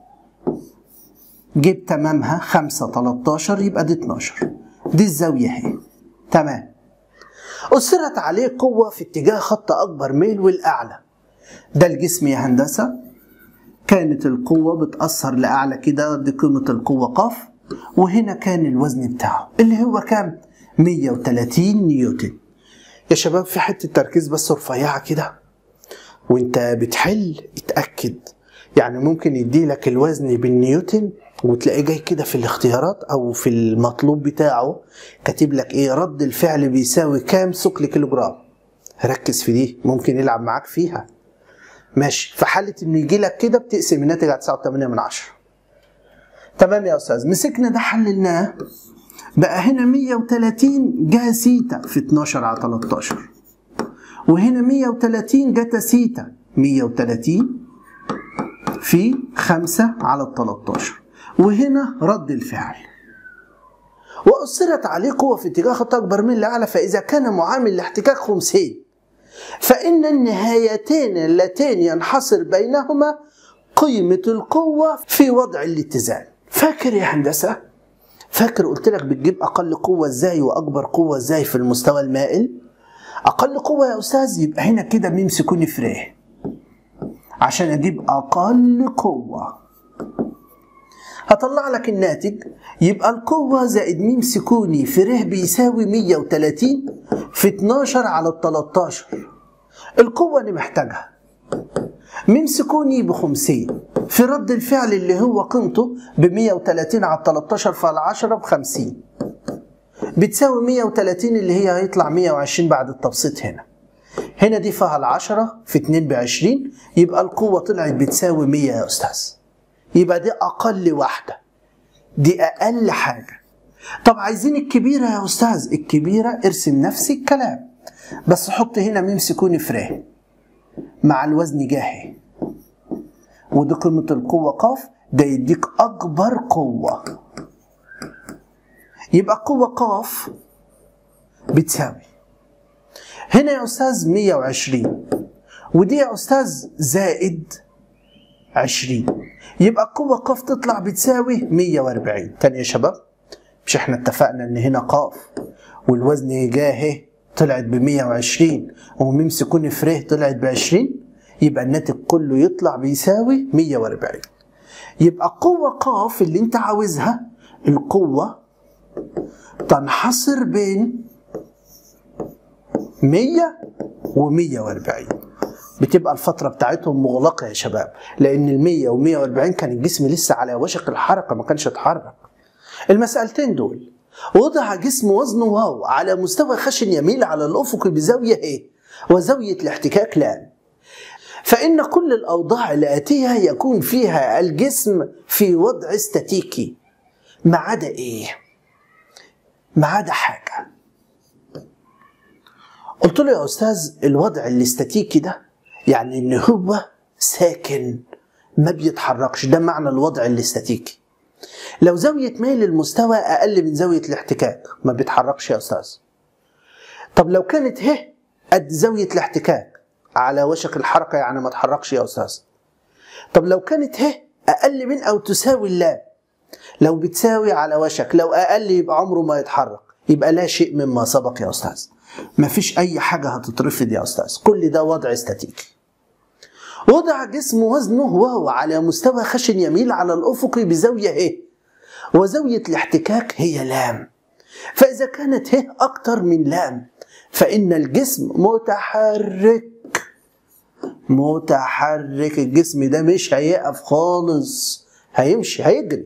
جيب تمامها 5 13 يبقى دي 12 دي الزاوية اهي تمام أثرت عليه قوة في اتجاه خط أكبر ميل والأعلى ده الجسم يا هندسة كانت القوة بتأثر لأعلى كده دي قيمة القوة قاف وهنا كان الوزن بتاعه اللي هو كام 130 نيوتن يا شباب في حتة تركيز بس رفيعة كده وانت بتحل اتأكد يعني ممكن يدي لك الوزن بالنيوتن وتلاقيه جاي كده في الاختيارات او في المطلوب بتاعه كاتب لك ايه رد الفعل بيساوي كام ثقل كيلو جرام ركز في دي ممكن يلعب معاك فيها ماشي في حاله انه يجي لك كده بتقسم الناتج على 9.8 من 10 تمام يا استاذ مسكنا ده حللناه بقى هنا 130 جه سيتا في 12 على 13 وهنا 130 جت سيتا 130 في 5 على ال 13 وهنا رد الفعل وأثرت عليه قوة في اتجاه خط أكبر من الأعلى فإذا كان معامل الاحتكاك خمسين فإن النهايتين اللتين ينحصر بينهما قيمة القوة في وضع الاتزان فاكر يا هندسة؟ فاكر قلت لك بتجيب أقل قوة إزاي وأكبر قوة إزاي في المستوى المائل؟ أقل قوة يا أستاذ يبقى هنا كده ميم سكون فريه عشان أجيب أقل قوة هطلع لك الناتج يبقى القوة زائد ميم سكوني في ر بيساوي 130 في 12 على ال 13 القوة اللي محتاجها ميم سكوني ب 50 في رد الفعل اللي هو قيمته ب 130 على 13 فعلى 10 ب 50 بتساوي 130 اللي هي هيطلع 120 بعد التبسيط هنا هنا دي فيها ال 10 في 2 ب 20 يبقى القوة طلعت بتساوي 100 يا أستاذ يبقى دي أقل واحدة دي أقل حاجة طب عايزين الكبيرة يا أستاذ الكبيرة ارسم نفس الكلام بس حط هنا ميم سكون فراه مع الوزن جاهي ودي قيمة القوة قاف ده يديك أكبر قوة يبقى قوة قاف بتساوي هنا يا أستاذ 120 ودي يا أستاذ زائد 20 يبقى القوة قاف تطلع بتساوي 140 تاني يا شباب مش احنا اتفقنا ان هنا قاف والوزن جاه طلعت ب 120 وميم سكون فره طلعت ب 20 يبقى الناتج كله يطلع بيساوي 140 يبقى قوة قاف اللي انت عاوزها القوة تنحصر بين 100 و 140 بتبقى الفترة بتاعتهم مغلقة يا شباب لأن ال 100 و 140 كان الجسم لسه على وشك الحركة ما كانش اتحرك المسألتين دول وضع جسم وزنه واو على مستوى خشن يميل على الأفق بزاوية ايه وزاوية الاحتكاك لام فإن كل الأوضاع الآتية يكون فيها الجسم في وضع استاتيكي ما عدا إيه؟ ما عدا حاجة قلت له يا أستاذ الوضع الاستاتيكي ده يعني إن هو ساكن ما بيتحركش ده معنى الوضع الاستاتيكي لو زاوية ميل المستوى أقل من زاوية الاحتكاك ما بيتحركش يا أستاذ طب لو كانت ه قد زاوية الاحتكاك على وشك الحركة يعني ما تحركش يا أستاذ طب لو كانت ه أقل من أو تساوي اللام لو بتساوي على وشك لو أقل يبقى عمره ما يتحرك يبقى لا شيء مما سبق يا أستاذ ما فيش أي حاجة هتترفض يا أستاذ كل ده وضع استاتيكي وضع جسم وزنه وهو على مستوى خشن يميل على الأفق بزاوية ه وزاوية الاحتكاك هي لام فإذا كانت ه أكتر من لام فإن الجسم متحرك متحرك الجسم ده مش هيقف خالص هيمشي هيجري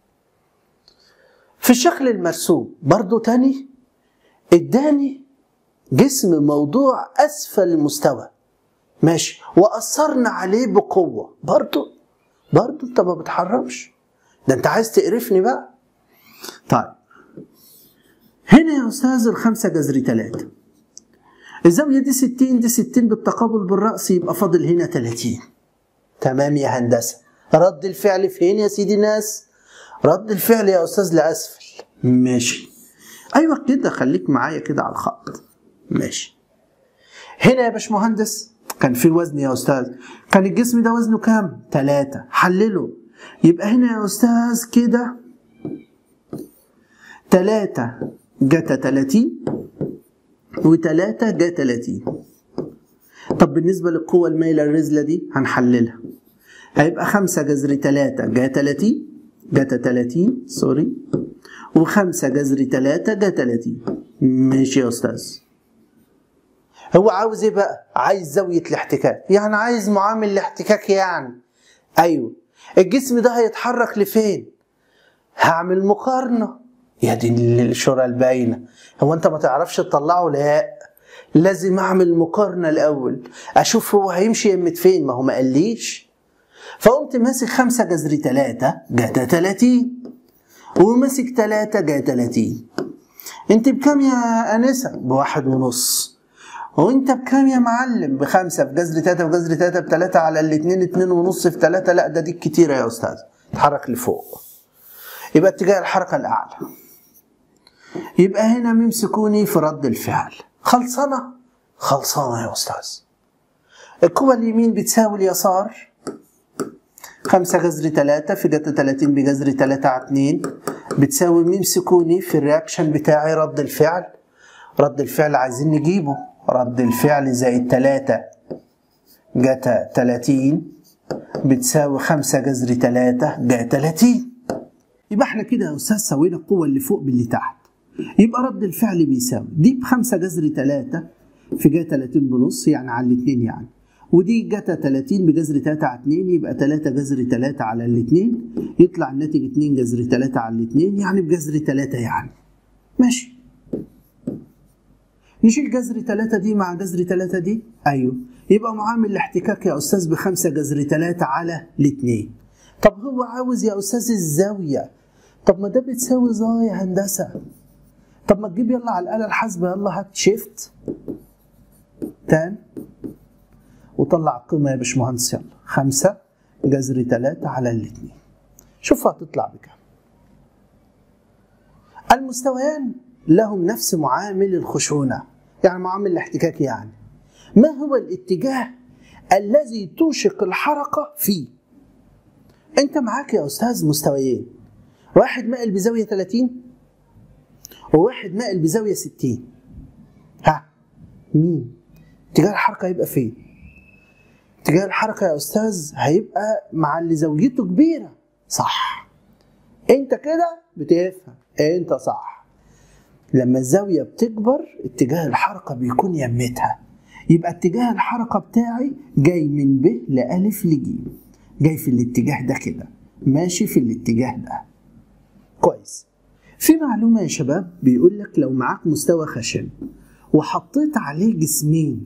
في الشكل المرسوم برضو تاني اداني جسم موضوع أسفل المستوى ماشي وأثرنا عليه بقوة برضو برضو انت ما بتحرمش ده انت عايز تقرفني بقى طيب هنا يا أستاذ الخمسة جذر تلاتة الزاوية دي 60 دي 60 بالتقابل بالرأس يبقى فاضل هنا 30 تمام يا هندسة رد الفعل فين يا سيدي ناس رد الفعل يا أستاذ لأسفل ماشي أيوة كده خليك معايا كده على الخط ماشي هنا يا باشمهندس كان في وزن يا أستاذ كان الجسم ده وزنه كام؟ تلاتة حلله يبقى هنا يا أستاذ كده تلاتة جتا تلاتين وتلاتة جا تلاتين طب بالنسبة للقوة المايلة الرزلة دي هنحللها هيبقى خمسة جذر تلاتة جا تلاتين جتا تلاتين سوري وخمسة جذر تلاتة جا تلاتين ماشي يا أستاذ هو عاوز ايه بقى؟ عايز زاوية الاحتكاك يعني عايز معامل الاحتكاك يعني أيوه الجسم ده هيتحرك لفين؟ هعمل مقارنة يا دي الشورى الباينة هو أنت ما تعرفش تطلعه؟ لا لازم اعمل مقارنه الاول اشوف هو هيمشي يمة فين ما هو ما قاليش فقمت ماسك خمسة جذر تلاتة جاتا تلاتين وماسك تلاتة جا تلاتين انت بكام يا انسة بواحد ونص وانت بكام يا معلم بخمسة في جذر تلاتة في جذر تلاتة بتلاتة على الاتنين اتنين ونص في تلاتة لا ده دي كتيرة يا استاذ اتحرك لفوق يبقى اتجاه الحركة الأعلى يبقى هنا ميم سكوني في رد الفعل خلصانة خلصانة يا أستاذ القوة اليمين بتساوي اليسار خمسة جذر تلاتة في جتا تلاتين بجذر تلاتة على اتنين بتساوي ميم سكوني في الرياكشن بتاعي رد الفعل رد الفعل عايزين نجيبه رد الفعل زائد تلاتة جتا تلاتين بتساوي خمسة جذر تلاتة جا تلاتين يبقى احنا كده يا أستاذ سوينا القوة اللي فوق باللي تحت يبقى رد الفعل بيساوي دي بخمسة جذر تلاتة في جا تلاتين بنص يعني على الاتنين يعني ودي جتا 30 بجذر 3 على 2 يبقى 3 جذر 3 على الاثنين يطلع الناتج 2 جذر 3 على الاثنين يعني بجذر 3 يعني ماشي نشيل جذر 3 دي مع جذر 3 دي ايوه يبقى معامل الاحتكاك يا استاذ بخمسة جذر 3 على الاثنين طب هو عاوز يا استاذ الزاويه طب ما ده بتساوي زاوية يا هندسه طب ما تجيب يلا على الاله الحاسبه يلا هات شيفت تان وطلع القيمة يا باشمهندس يلا خمسة جذر تلاتة على الاتنين شوف هتطلع بكام المستويان لهم نفس معامل الخشونة يعني معامل الاحتكاك يعني ما هو الاتجاه الذي توشك الحركة فيه انت معاك يا استاذ مستويين واحد مائل بزاوية 30 وواحد مائل بزاوية 60 ها مين اتجاه الحركة هيبقى فين اتجاه الحركة يا أستاذ هيبقى مع اللي زاويته كبيرة صح أنت كده بتفهم أنت صح لما الزاوية بتكبر اتجاه الحركة بيكون يمتها يبقى اتجاه الحركة بتاعي جاي من ب لألف لج جاي في الاتجاه ده كده ماشي في الاتجاه ده كويس في معلومة يا شباب بيقول لك لو معاك مستوى خشن وحطيت عليه جسمين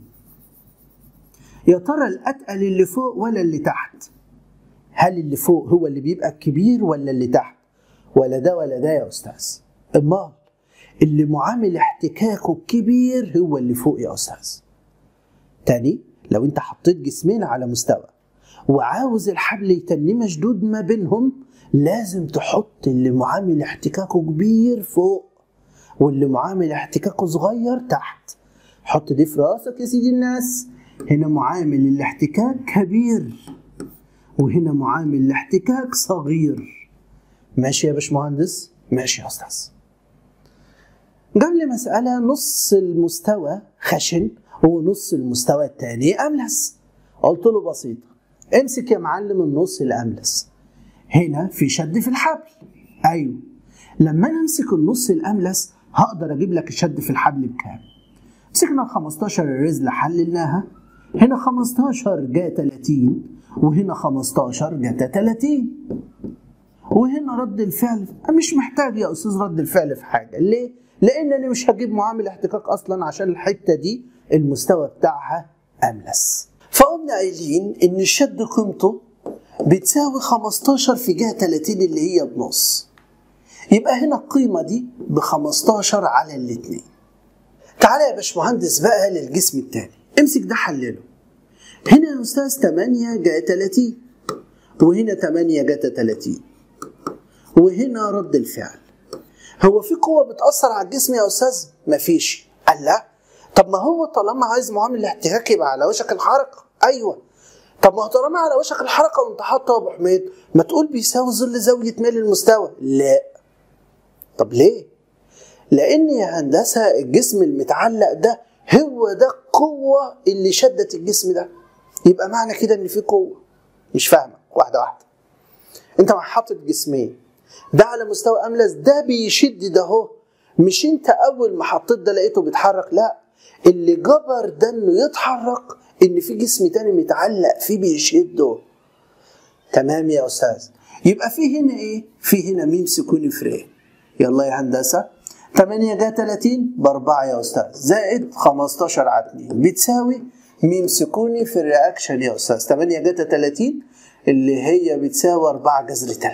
يا ترى الاتقل اللي فوق ولا اللي تحت هل اللي فوق هو اللي بيبقى الكبير ولا اللي تحت ولا ده ولا ده يا استاذ امال اللي معامل احتكاكه الكبير هو اللي فوق يا استاذ تاني لو انت حطيت جسمين على مستوى وعاوز الحبل يتني مشدود ما بينهم لازم تحط اللي معامل احتكاكه كبير فوق واللي معامل احتكاكه صغير تحت حط دي في راسك يا سيدي الناس هنا معامل الاحتكاك كبير وهنا معامل الاحتكاك صغير ماشي يا باشمهندس ماشي يا استاذ قبل لي مسألة نص المستوى خشن ونص المستوى الثاني أملس قلت له بسيطة امسك يا معلم النص الأملس هنا في شد في الحبل أيوه لما أنا أمسك النص الأملس هقدر أجيب لك الشد في الحبل بكام مسكنا ال 15 الرزلة حللناها هنا 15 جا 30 وهنا 15 جا 30 وهنا رد الفعل مش محتاج يا استاذ رد الفعل في حاجه ليه لان انا مش هجيب معامل احتكاك اصلا عشان الحته دي المستوى بتاعها املس فقمنا قايلين ان الشد قيمته بتساوي 15 في جهه 30 اللي هي بنص يبقى هنا القيمه دي ب 15 على الاثنين تعالى يا باشمهندس بقى للجسم الثاني امسك ده حلله هنا يا استاذ 8 جا 30 وهنا 8 جا 30 وهنا رد الفعل هو في قوه بتاثر على الجسم يا استاذ مفيش قال لا طب ما هو طالما عايز معامل الاحتكاك يبقى على وشك الحركه ايوه طب ما هو طالما على وشك الحركه وانت حاطه يا ابو حميد ما تقول بيساوي ظل زاويه ميل المستوى لا طب ليه لان يا هندسه الجسم المتعلق ده هو ده القوه اللي شدت الجسم ده يبقى معنى كده ان في قوه مش فاهمك واحده واحده انت حاطط جسمين ده على مستوى املس ده بيشد ده اهو مش انت اول ما حطيت ده لقيته بيتحرك لا اللي جبر ده انه يتحرك ان في جسم تاني متعلق فيه بيشده تمام يا استاذ يبقى في هنا ايه في هنا ميم سكوني فري يلا يا هندسه 8 جا 30 ب 4 يا استاذ زائد 15 على 2 بتساوي م سكوني في الرياكشن يا استاذ 8 جا 30 اللي هي بتساوي 4 جذر 3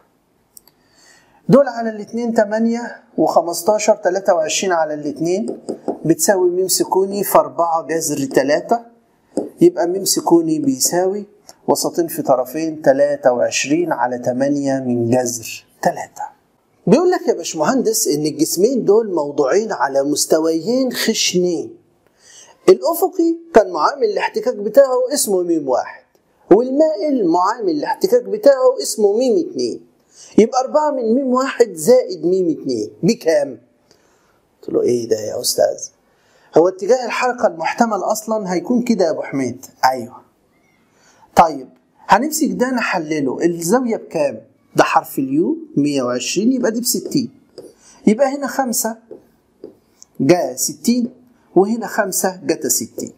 دول على الاثنين 8 و15 23 على الاثنين بتساوي م سكوني في 4 جذر 3 يبقى م سكوني بيساوي وسطين في طرفين 23 على 8 من جذر 3 بيقول لك يا باشمهندس ان الجسمين دول موضوعين على مستويين خشنين الافقي كان معامل الاحتكاك بتاعه اسمه م واحد والمائل معامل الاحتكاك بتاعه اسمه م اتنين يبقى أربعة من م واحد زائد م اتنين بكام؟ قلت له ايه ده يا استاذ؟ هو اتجاه الحركة المحتمل أصلا هيكون كده يا أبو حميد أيوه طيب هنمسك ده نحلله الزاوية بكام؟ ده حرف اليو 120 يبقى دي ب 60 يبقى هنا 5 جا 60 وهنا 5 جت 60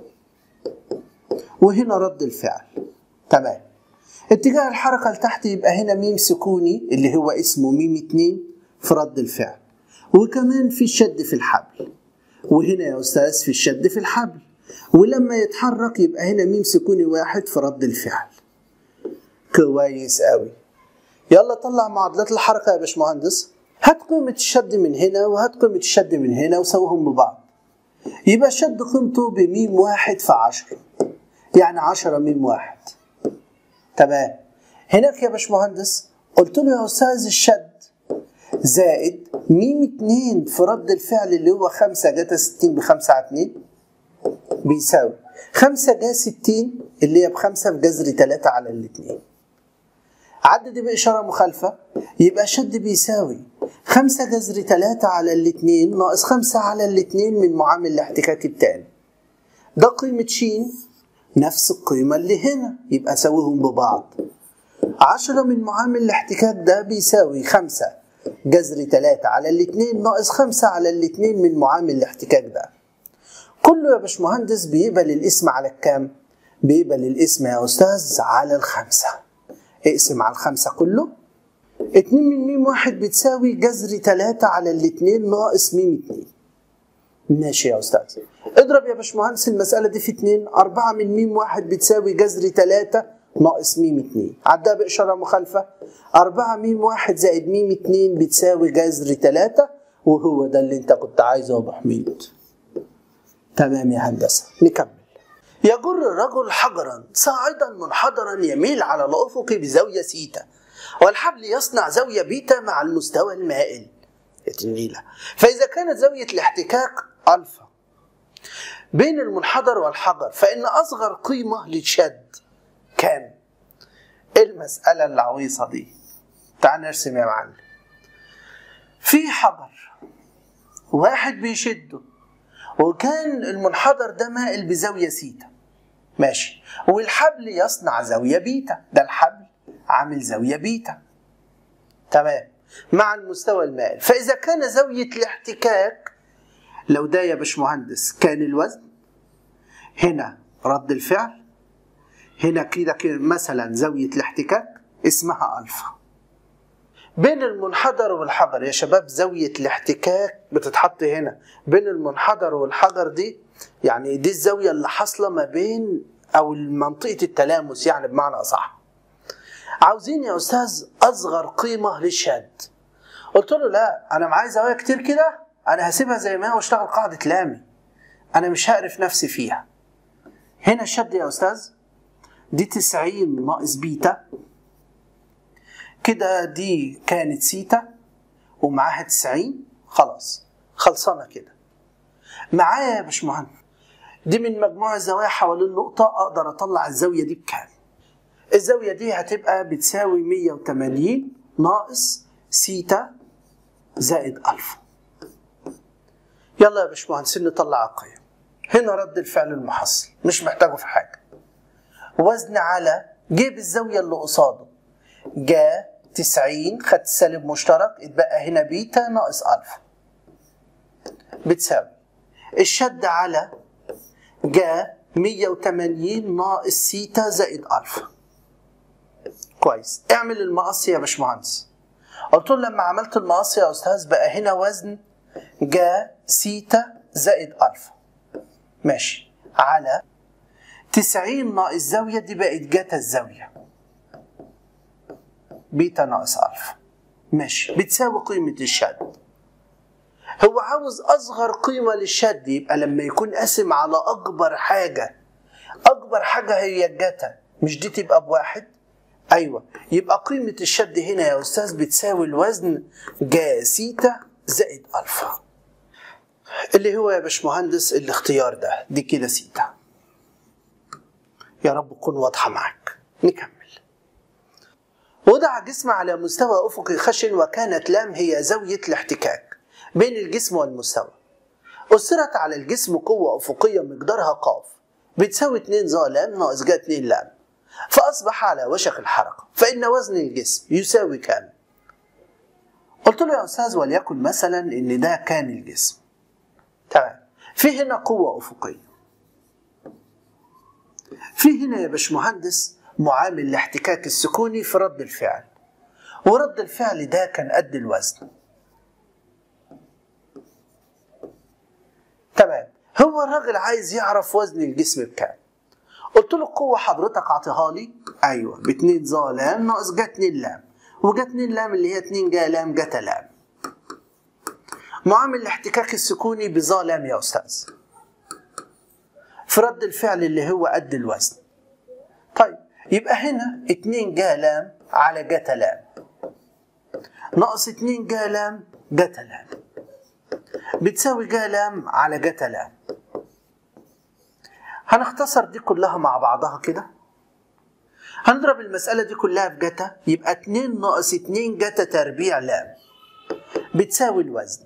وهنا رد الفعل تمام اتجاه الحركة لتحت يبقى هنا ميم سكوني اللي هو اسمه ميم 2 في رد الفعل وكمان في الشد في الحبل وهنا يا أستاذ في الشد في الحبل ولما يتحرك يبقى هنا ميم سكوني واحد في رد الفعل كويس قوي يلا طلع معادلات الحركة يا باشمهندس هات قيمة الشد من هنا وهات قيمة الشد من هنا وسوهم ببعض يبقى الشد قيمته بميم واحد في عشرة يعني عشرة ميم واحد تمام هناك يا باشمهندس قلت له يا أستاذ الشد زائد ميم اتنين في رد الفعل اللي هو خمسة جتا ستين بخمسة على اتنين بيساوي خمسة جا ستين اللي هي بخمسة في جذر تلاتة على الاتنين عدد بإشارة مخالفة يبقى شد بيساوي خمسة جذر تلاتة على الاتنين ناقص خمسة على الاتنين من معامل الاحتكاك التاني ده قيمة شين نفس القيمة اللي هنا يبقى سويهم ببعض عشرة من معامل الاحتكاك ده بيساوي خمسة جذر تلاتة على الاتنين ناقص خمسة على الاتنين من معامل الاحتكاك ده كله يا باشمهندس بيقبل الاسم على الكام؟ بيقبل الاسم يا أستاذ على الخمسة اقسم على الخمسة كله اتنين من ميم واحد بتساوي جذر تلاتة على الاتنين ناقص ميم اتنين ماشي يا أستاذ اضرب يا باشمهندس المسألة دي في اتنين أربعة من ميم واحد بتساوي جذر تلاتة ناقص ميم اتنين عدها بإشارة مخالفة أربعة ميم واحد زائد ميم اتنين بتساوي جذر تلاتة وهو ده اللي انت كنت عايزه يا أبو حميد تمام يا هندسة نكمل يجر الرجل حجرا صاعدا منحدرا يميل على الأفق بزاوية سيتا والحبل يصنع زاوية بيتا مع المستوى المائل يا النيلة فإذا كانت زاوية الاحتكاك ألفا بين المنحدر والحجر فإن أصغر قيمة للشد كام؟ إيه المسألة العويصة دي؟ تعال نرسم يا معلم في حجر واحد بيشده وكان المنحدر ده مائل بزاوية سيتا ماشي والحبل يصنع زاوية بيتا ده الحبل عامل زاوية بيتا تمام مع المستوى المائل فإذا كان زاوية الاحتكاك لو ده يا باشمهندس كان الوزن هنا رد الفعل هنا كده كده مثلا زاوية الاحتكاك اسمها ألفا بين المنحدر والحجر يا شباب زاوية الاحتكاك بتتحط هنا بين المنحدر والحجر دي يعني دي الزاوية اللي حاصلة ما بين أو منطقة التلامس يعني بمعنى أصح عاوزين يا أستاذ أصغر قيمة للشد قلت له لا أنا معايا زوايا كتير كده أنا هسيبها زي ما هي واشتغل قاعدة لامي أنا مش هقرف نفسي فيها هنا الشد يا أستاذ دي 90 ناقص بيتا كده دي كانت سيتا ومعاها 90 خلاص خلصانة كده معايا يا باشمهندس دي من مجموع الزوايا حوالين نقطة أقدر أطلع الزاوية دي بكام الزاوية دي هتبقى بتساوي 180 ناقص سيتا زائد ألفا يلا يا باشمهندسين نطلع القيم هنا رد الفعل المحصل مش محتاجه في حاجة وزن على جيب الزاوية اللي قصاده جا 90 خدت سالب مشترك اتبقى هنا بيتا ناقص ألفا بتساوي الشد على جا 180 ناقص سيتا زائد ألفا كويس اعمل المقص يا باشمهندس قلت له لما عملت المقص يا أستاذ بقى هنا وزن جا سيتا زائد ألفا ماشي على 90 ناقص زاوية دي بقت جاتا الزاوية بيتا ناقص ألفا ماشي بتساوي قيمة الشد هو عاوز أصغر قيمة للشد يبقى لما يكون قاسم على أكبر حاجة أكبر حاجة هي الجاتا مش دي تبقى بواحد أيوة يبقى قيمة الشد هنا يا أستاذ بتساوي الوزن جا سيتا زائد ألفا اللي هو يا باشمهندس الاختيار ده دي كده سيتا يا رب تكون واضحة معاك نكمل وضع جسم على مستوى أفقي خشن وكانت لام هي زاوية الاحتكاك بين الجسم والمستوى أثرت على الجسم قوة أفقية مقدارها ق بتساوي 2 ظا لام ناقص جا 2 لام فأصبح على وشك الحركة فإن وزن الجسم يساوي كام؟ قلت له يا أستاذ وليكن مثلا إن ده كان الجسم تمام في هنا قوة أفقية في هنا يا باشمهندس معامل الاحتكاك السكوني في رد الفعل ورد الفعل ده كان قد الوزن تمام هو الراجل عايز يعرف وزن الجسم بكام قلت له القوة حضرتك عطيها لي ايوه ب 2 ظا لام ناقص جا 2 لام وجا 2 لام اللي هي 2 جا لام جتا لام معامل الاحتكاك السكوني بظا لام يا استاذ في رد الفعل اللي هو قد الوزن طيب يبقى هنا 2 جا لام على جتا لام ناقص 2 جا لام جتا لام بتساوي جا لام على جتا لام هنختصر دي كلها مع بعضها كده هنضرب المسألة دي كلها في جتا يبقى 2 ناقص 2 جتا تربيع لام بتساوي الوزن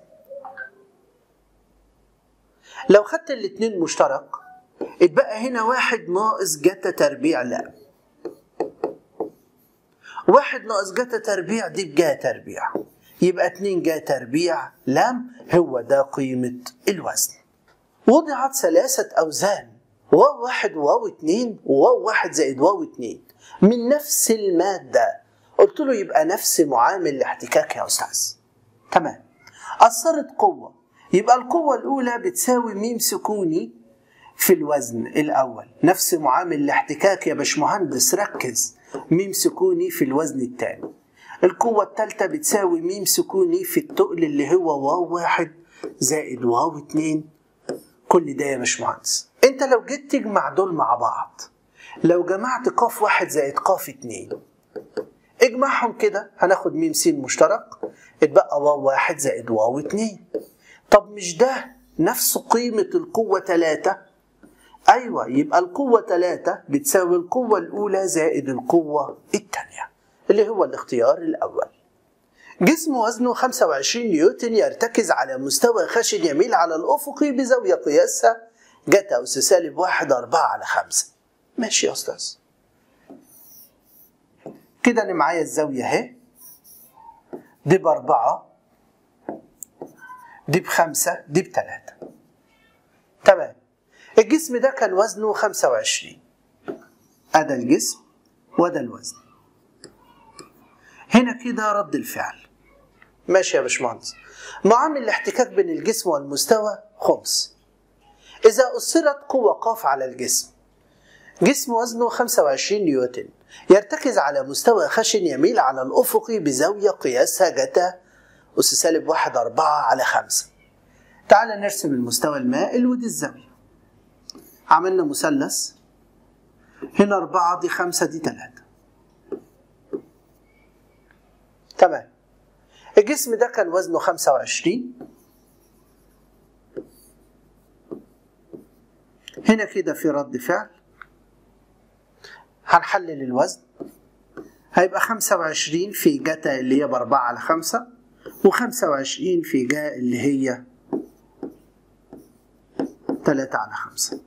لو خدت الاتنين مشترك اتبقى هنا واحد ناقص جتا تربيع لام واحد ناقص جتا تربيع دي بجا تربيع يبقى 2 جا تربيع لام هو ده قيمة الوزن وضعت ثلاثة أوزان واو واحد وواو اتنين وواو واحد زائد واو اتنين من نفس المادة قلت له يبقى نفس معامل الاحتكاك يا أستاذ تمام أثرت قوة يبقى القوة الأولى بتساوي ميم سكوني في الوزن الأول نفس معامل الاحتكاك يا باشمهندس ركز ميم سكوني في الوزن الثاني القوة الثالثة بتساوي ميم سكوني في التقل اللي هو واو واحد زائد واو اتنين كل ده يا باشمهندس انت لو جيت تجمع دول مع بعض لو جمعت قاف واحد زائد قاف اتنين اجمعهم كده هناخد ميم س مشترك اتبقى واو واحد زائد واو اتنين طب مش ده نفس قيمة القوة تلاتة أيوة يبقى القوة تلاتة بتساوي القوة الأولى زائد القوة التانية اللي هو الاختيار الأول جسم وزنه 25 نيوتن يرتكز على مستوى خشن يميل على الأفق بزاوية قياسها جتا أس سالب واحد أربعة على خمسة ماشي يا أستاذ كده أنا معايا الزاوية أهي دي بأربعة دي بخمسة دي بتلاتة تمام الجسم ده كان وزنه 25 أدا الجسم وده الوزن هنا كده رد الفعل ماشي يا باشمهندس معامل الاحتكاك بين الجسم والمستوى خمس إذا أثرت قوة قاف على الجسم جسم وزنه 25 نيوتن يرتكز على مستوى خشن يميل على الأفق بزاوية قياسها جتا أس سالب واحد أربعة على خمسة تعال نرسم المستوى المائل ودي الزاوية عملنا مثلث هنا أربعة دي خمسة دي تلاتة تمام الجسم ده كان وزنه 25 هنا كده في رد فعل هنحلل الوزن هيبقى 25 في جتا اللي هي بأربعة على خمسة و25 في جا اللي هي تلاتة على خمسة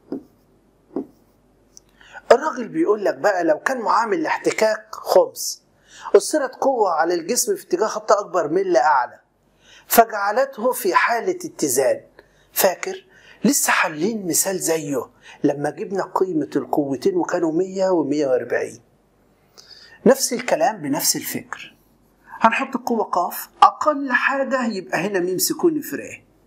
الراجل بيقول لك بقى لو كان معامل الاحتكاك خمس أثرت قوة على الجسم في اتجاه خط أكبر من لأعلى فجعلته في حالة اتزان فاكر؟ لسه حالين مثال زيه لما جبنا قيمة القوتين وكانوا 100 و 140 نفس الكلام بنفس الفكر هنحط القوة قاف أقل حاجة يبقى هنا ميم سكون فراه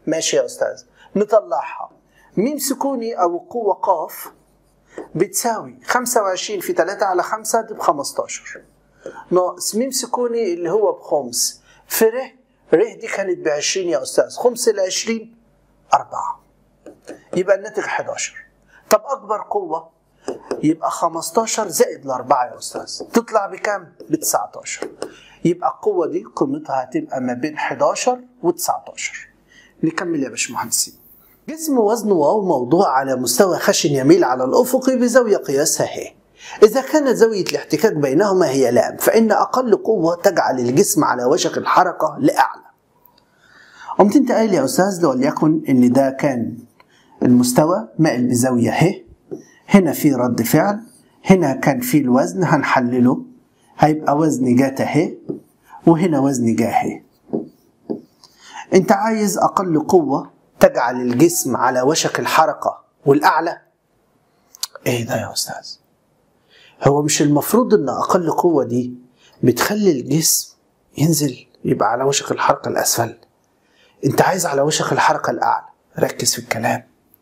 ماشي يا أستاذ نطلعها ميم سكوني أو قوة قاف بتساوي 25 في 3 على 5 دي ب 15 ناقص ميم سكوني اللي هو بخمس في ر ر دي كانت ب 20 يا أستاذ خمس ل 20 4 يبقى الناتج 11 طب أكبر قوة يبقى 15 زائد الأربعة يا أستاذ تطلع بكام؟ ب 19 يبقى القوة دي قيمتها هتبقى ما بين 11 و 19 نكمل يا باشمهندسين جسم وزنه واو موضوع على مستوى خشن يميل على الأفق بزاوية قياسها ه إذا كانت زاوية الاحتكاك بينهما هي لام فإن أقل قوة تجعل الجسم على وشك الحركة لأعلى قمت أنت قايل يا أستاذ لو وليكن إن ده كان المستوى مائل بزاوية ه هنا في رد فعل هنا كان في الوزن هنحلله هيبقى وزن جاتا ه وهنا وزن جا ه انت عايز اقل قوة تجعل الجسم على وشك الحركة والاعلى ايه ده يا استاذ هو مش المفروض ان اقل قوة دي بتخلي الجسم ينزل يبقى على وشك الحركة الاسفل انت عايز على وشك الحركة الاعلى ركز في الكلام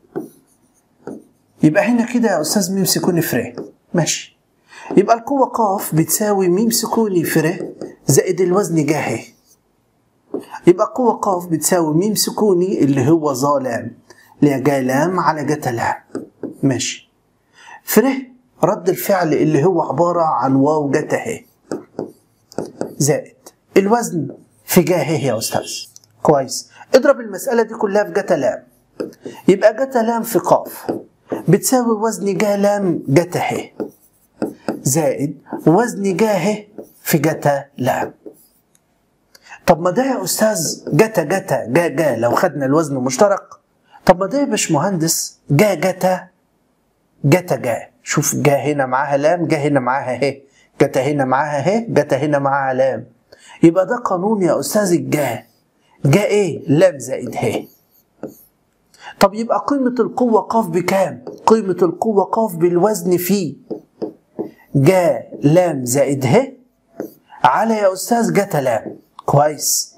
يبقى هنا كده يا استاذ ميم سكوني فري ماشي يبقى القوة قاف بتساوي ميم سكوني فري زائد الوزن جاهي يبقى القوة قاف بتساوي ميم سكوني اللي هو ظا لام اللي هي جا لام على جتا لام ماشي فري رد الفعل اللي هو عبارة عن واو جتا هي زائد الوزن في جا هي يا أستاذ كويس اضرب المسألة دي كلها في جتا لام يبقى جتا لام في قاف بتساوي وزن جا لام جتا ه زائد وزن جا ه في جتا لام طب ما ده يا استاذ جتا جتا جا جا لو خدنا الوزن مشترك طب ما ده يا باشمهندس جا جتا جتا جا شوف جا هنا معاها لام جا هنا معاها ه جتا هنا معاها ه جتا هنا معاها لام يبقى ده قانون يا استاذ الجا جا ايه لام زائد ه طب يبقى قيمة القوة قاف بكام؟ قيمة القوة قاف بالوزن في جا لام زائد ه على يا أستاذ جتا لام كويس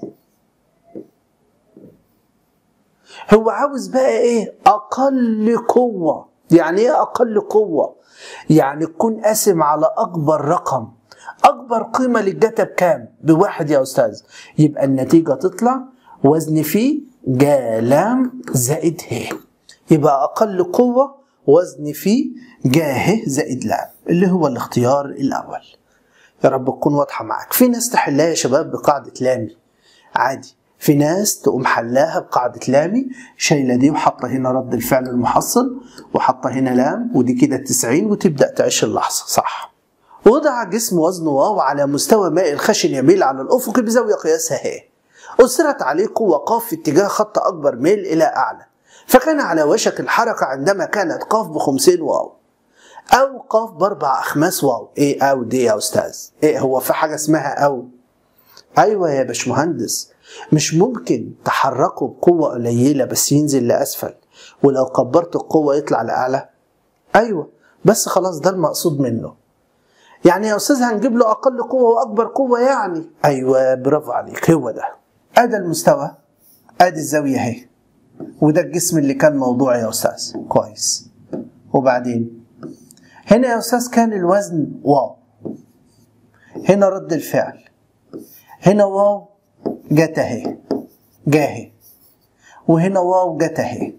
هو عاوز بقى ايه أقل قوة يعني ايه أقل قوة؟ يعني تكون قاسم على أكبر رقم أكبر قيمة للجتا بكام؟ بواحد يا أستاذ يبقى النتيجة تطلع وزن في جا لام زائد ه يبقى أقل قوة وزن في جا ه زائد لام اللي هو الاختيار الأول يا رب تكون واضحة معاك في ناس تحلها يا شباب بقاعدة لامي عادي في ناس تقوم حلاها بقاعدة لامي شايلة دي وحاطة هنا رد الفعل المحصل وحاطة هنا لام ودي كده 90 وتبدأ تعيش اللحظة صح وضع جسم وزنه واو على مستوى ماء الخشن يميل على الأفق بزاوية قياسها ه أثرت عليه قوة قاف في اتجاه خط أكبر ميل إلى أعلى فكان على وشك الحركة عندما كانت قاف بخمسين واو أو قاف بأربع أخماس واو إيه أو دي يا أستاذ إيه هو في حاجة اسمها أو أيوة يا باشمهندس مش ممكن تحركه بقوة قليلة بس ينزل لأسفل ولو كبرت القوة يطلع لأعلى أيوة بس خلاص ده المقصود منه يعني يا أستاذ هنجيب له أقل قوة وأكبر قوة يعني أيوة برافو عليك هو ده ادي المستوى ادي الزاويه اهي وده الجسم اللي كان موضوع يا استاذ كويس وبعدين هنا يا استاذ كان الوزن واو هنا رد الفعل هنا واو جت اهي جاهي وهنا واو جت اهي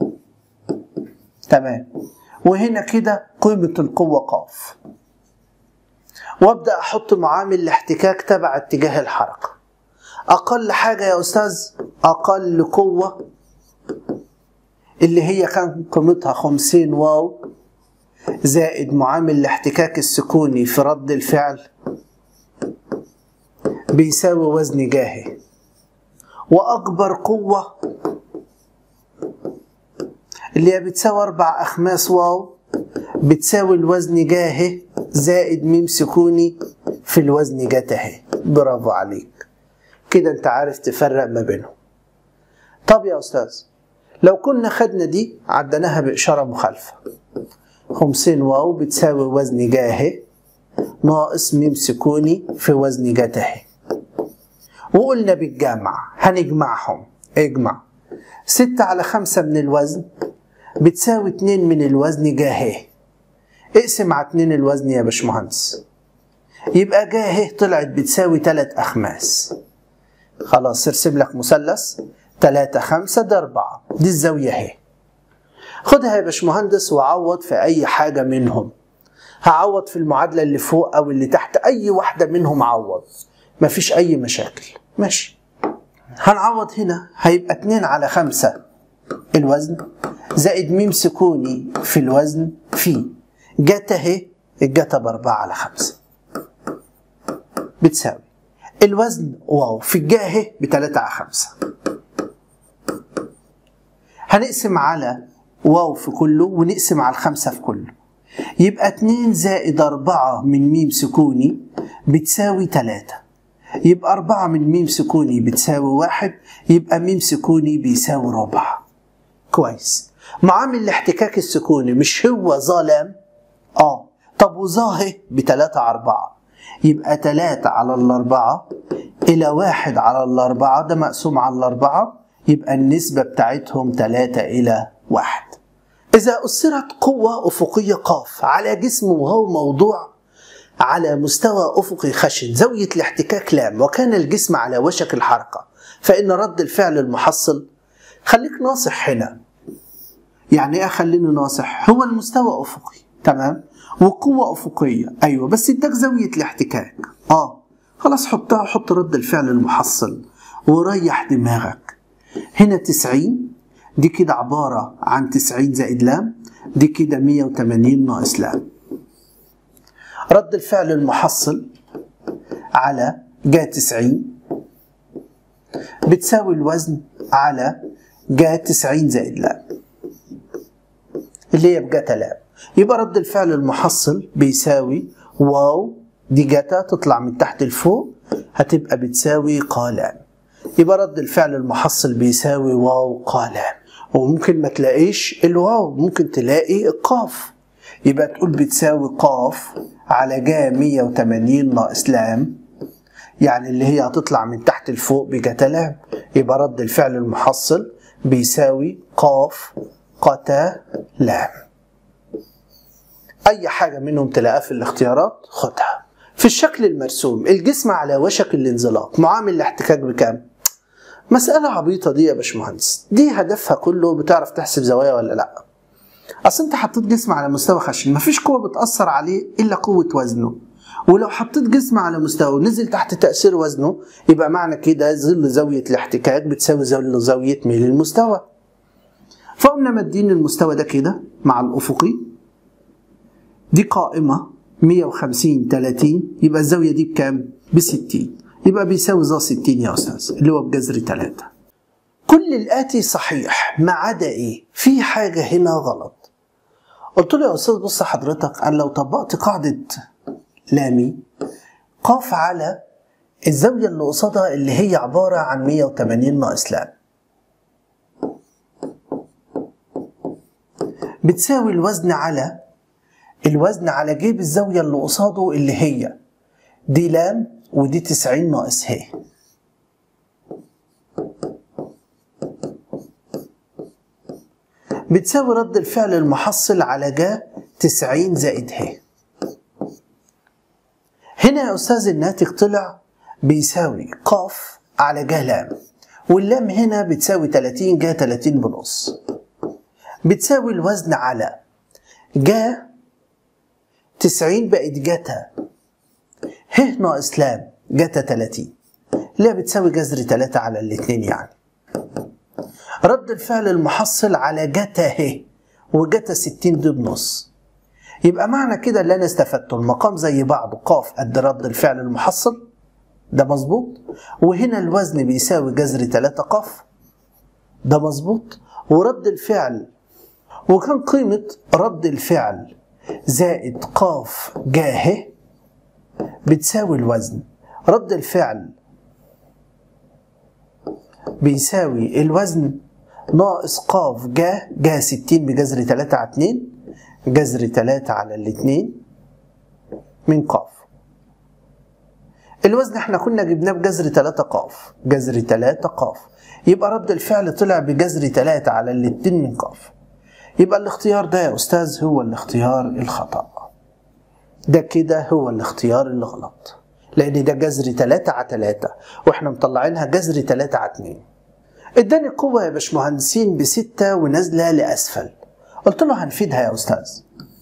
تمام وهنا كده قيمة القوة قاف وابدأ احط معامل الاحتكاك تبع اتجاه الحركة أقل حاجة يا أستاذ أقل قوة اللي هي كان قيمتها 50 واو زائد معامل الاحتكاك السكوني في رد الفعل بيساوي وزن جاهي وأكبر قوة اللي هي بتساوي أربع أخماس واو بتساوي الوزن جاهي زائد ميم سكوني في الوزن جاته برافو عليك كده انت عارف تفرق ما بينهم طب يا استاذ لو كنا خدنا دي عدناها بإشارة مخالفة خمسين واو بتساوي وزن جاه ناقص ميم سكوني في وزن جته وقلنا بالجمع هنجمعهم اجمع ستة على خمسة من الوزن بتساوي اتنين من الوزن جاهه اقسم على اتنين الوزن يا باشمهندس يبقى جاهه طلعت بتساوي تلات أخماس خلاص ارسم لك مثلث تلاتة خمسة ده أربعة دي الزاوية اهي خدها يا باشمهندس وعوض في أي حاجة منهم هعوض في المعادلة اللي فوق أو اللي تحت أي واحدة منهم عوض مفيش أي مشاكل ماشي هنعوض هنا هيبقى 2 على 5 الوزن زائد ميم سكوني في الوزن في جت اهي الجتا بأربعة على خمسة بتساوي الوزن واو في الجاه بتلاتة على خمسة هنقسم على واو في كله ونقسم على الخمسة في كله يبقى 2 زائد 4 من ميم سكوني بتساوي 3 يبقى 4 من ميم سكوني بتساوي 1 يبقى ميم سكوني بيساوي ربع كويس معامل الاحتكاك السكوني مش هو ظلام اه طب وظاهر بتلاتة على أربعة يبقى تلاتة على الأربعة إلى واحد على الأربعة ده مقسوم على الأربعة يبقى النسبة بتاعتهم تلاتة إلى واحد إذا أسرت قوة أفقية قاف على جسم وهو موضوع على مستوى أفقي خشن زاوية الاحتكاك لام وكان الجسم على وشك الحركة فإن رد الفعل المحصل خليك ناصح هنا يعني ايه خليني ناصح هو المستوى افقي تمام وقوة افقية ايوه بس اداك زاوية الاحتكاك اه خلاص حطها حط رد الفعل المحصل وريح دماغك هنا 90 دي كده عبارة عن 90 زائد لام دي كده 180 ناقص لام رد الفعل المحصل على جا 90 بتساوي الوزن على جا 90 زائد لام اللي هي بجتا لام يبقى رد الفعل المحصل بيساوي واو دي جتا تطلع من تحت لفوق هتبقى بتساوي قالان يبقى رد الفعل المحصل بيساوي واو قالان وممكن ما تلاقيش الواو ممكن تلاقي القاف يبقى تقول بتساوي قاف على جا 180 ناقص لام يعني اللي هي هتطلع من تحت لفوق بجتا لام يبقى رد الفعل المحصل بيساوي قاف قتا لام أي حاجة منهم تلاقيها في الاختيارات خدها في الشكل المرسوم الجسم على وشك الانزلاق معامل الاحتكاك بكام؟ مسألة عبيطة دي يا باشمهندس دي هدفها كله بتعرف تحسب زوايا ولا لأ أصل أنت حطيت جسم على مستوى خشن مفيش قوة بتأثر عليه إلا قوة وزنه ولو حطيت جسم على مستوى ونزل تحت تأثير وزنه يبقى معنى كده ظل زاوية الاحتكاك بتساوي ظل زاوية ميل المستوى فقمنا مادين المستوى ده كده مع الأفقي دي قائمة 150 30 يبقى الزاوية دي بكام؟ ب 60 يبقى بيساوي ظا 60 يا أستاذ اللي هو بجذر 3 كل الآتي صحيح ما عدا إيه؟ في حاجة هنا غلط قلت له يا أستاذ بص حضرتك أنا لو طبقت قاعدة لامي قاف على الزاوية اللي قصادها اللي هي عبارة عن 180 ناقص لام بتساوي الوزن على الوزن على جيب الزاوية اللي قصاده اللي هي دي لام ودي 90 ناقص ه بتساوي رد الفعل المحصل على جا 90 زائد ه هنا يا أستاذ الناتج طلع بيساوي قاف على جا لام واللام هنا بتساوي 30 جا 30 بنص بتساوي الوزن على جا 90 بقت جتا ه ناقص لام جتا 30 اللي بتساوي جذر 3 على الاتنين يعني رد الفعل المحصل على جتا ه وجتا 60 دي بنص يبقى معنى كده اللي انا استفدته المقام زي بعضه قاف قد رد الفعل المحصل ده مظبوط وهنا الوزن بيساوي جذر 3 قاف ده مظبوط ورد الفعل وكان قيمة رد الفعل زائد قاف جاه بتساوي الوزن رد الفعل بيساوي الوزن ناقص قاف جا جا 60 بجذر 3 على 2 جذر 3 على الاتنين من قاف الوزن احنا كنا جبناه بجذر 3 قاف جذر 3 قاف يبقى رد الفعل طلع بجذر 3 على الاتنين من قاف يبقى الاختيار ده يا أستاذ هو الاختيار الخطأ ده كده هو الاختيار اللي غلط لأن ده جذر 3 على 3 واحنا مطلعينها جذر 3 على 2 اداني قوة يا باشمهندسين بستة ونازلة لأسفل قلت له هنفيدها يا أستاذ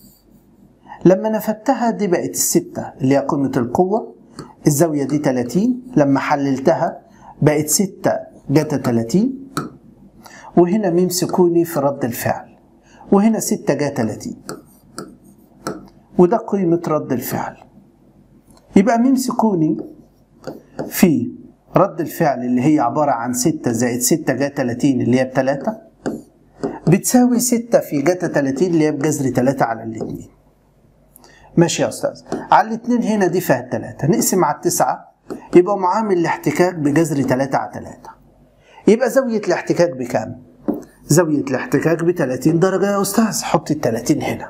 لما نفدتها دي بقت الستة اللي هي قيمة القوة الزاوية دي 30 لما حللتها بقت 6 جتا 30 وهنا ميم سكوني في رد الفعل وهنا 6 جا 30 وده قيمة رد الفعل يبقى ميم سكوني في رد الفعل اللي هي عبارة عن 6 زائد 6 جا 30 اللي هي بتلاتة بتساوي 6 في جتا 30 اللي هي بجذر 3 على الاثنين ماشي يا أستاذ على الاثنين هنا دي فيها التلاتة نقسم على التسعة يبقى معامل الاحتكاك بجذر 3 على 3 يبقى زاوية الاحتكاك بكام؟ زاوية الاحتكاك ب 30 درجة يا أستاذ حط ال 30 هنا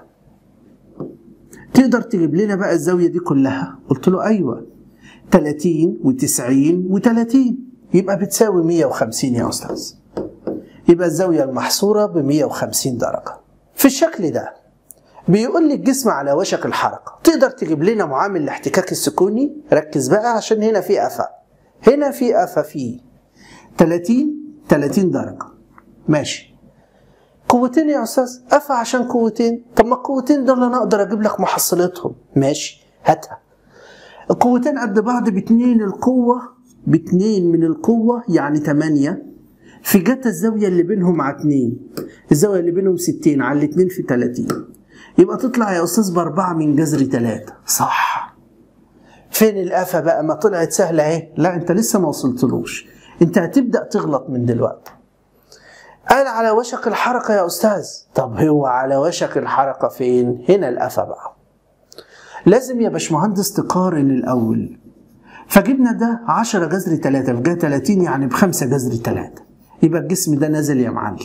تقدر تجيب لنا بقى الزاوية دي كلها قلت له أيوة 30 و90 و30 يبقى بتساوي 150 يا أستاذ يبقى الزاوية المحصورة ب 150 درجة في الشكل ده بيقول لي الجسم على وشك الحركة تقدر تجيب لنا معامل الاحتكاك السكوني ركز بقى عشان هنا في قفا هنا في قفا فيه 30 30 درجة ماشي قوتين يا استاذ قفا عشان قوتين طب ما القوتين دول انا اقدر اجيب لك محصلتهم ماشي هاتها القوتين قد بعض باتنين القوة باتنين من القوة يعني تمانية في جت الزاوية اللي بينهم على اتنين الزاوية اللي بينهم ستين على الاتنين في تلاتين يبقى تطلع يا أستاذ بأربعة من جذر تلاتة صح فين القفا بقى ما طلعت سهلة اهي لا انت لسه ما وصلتلوش انت هتبدأ تغلط من دلوقتي قال على وشك الحركة يا أستاذ طب هو على وشك الحركة فين هنا القفا بقى لازم يا باشمهندس تقارن الأول فجبنا ده 10 جذر 3 في جهة 30 يعني بخمسة جذر 3 يبقى الجسم ده نازل يا معلم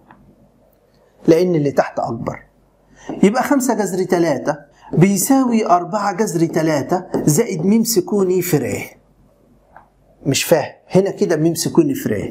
لأن اللي تحت أكبر يبقى 5 جذر 3 بيساوي 4 جذر 3 زائد ميم سكوني في ر مش فاهم هنا كده ميم سكوني في ر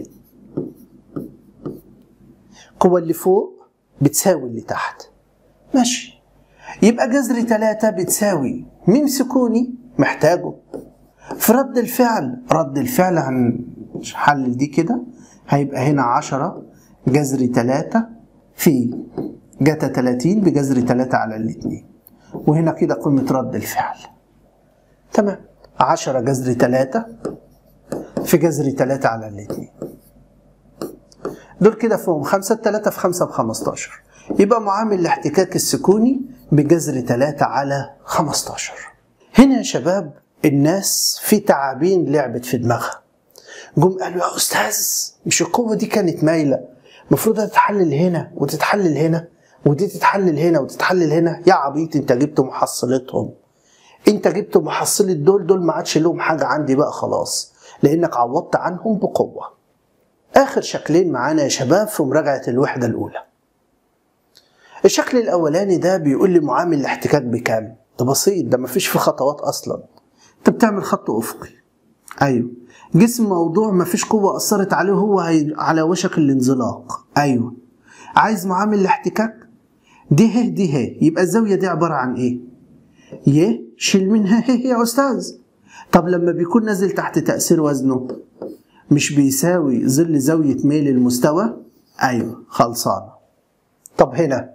القوة اللي فوق بتساوي اللي تحت ماشي يبقى جذر 3 بتساوي ميم سكوني محتاجه في رد الفعل رد الفعل هنحلل دي كده هيبقى هنا 10 جذر 3 في جتا 30 بجذر 3 على الاثنين وهنا كده قيمة رد الفعل تمام 10 جذر 3 في جذر 3 على الاثنين دول كده فيهم 5 3 في 5 ب 15 يبقى معامل الاحتكاك السكوني بجذر 3 على 15 هنا يا شباب الناس في تعابين لعبت في دماغها جم قالوا يا استاذ مش القوه دي كانت مايله المفروض تتحلل هنا وتتحلل هنا ودي تتحلل هنا وتتحلل هنا يا عبيط انت جبت محصلتهم انت جبت محصلة دول دول ما عادش لهم حاجة عندي بقى خلاص لانك عوضت عنهم بقوة اخر شكلين معانا يا شباب في مراجعة الوحدة الاولى الشكل الاولاني ده بيقول لي معامل الاحتكاك بكام ده بسيط ده مفيش فيه خطوات اصلا انت بتعمل خط افقي ايوه جسم موضوع مفيش قوة أثرت عليه هو هي على وشك الانزلاق أيوه عايز معامل الاحتكاك دي ه دي ه يبقى الزاوية دي عبارة عن إيه؟ ي شيل منها ه يا أستاذ طب لما بيكون نازل تحت تأثير وزنه مش بيساوي ظل زاوية ميل المستوى؟ أيوه خلصانة طب هنا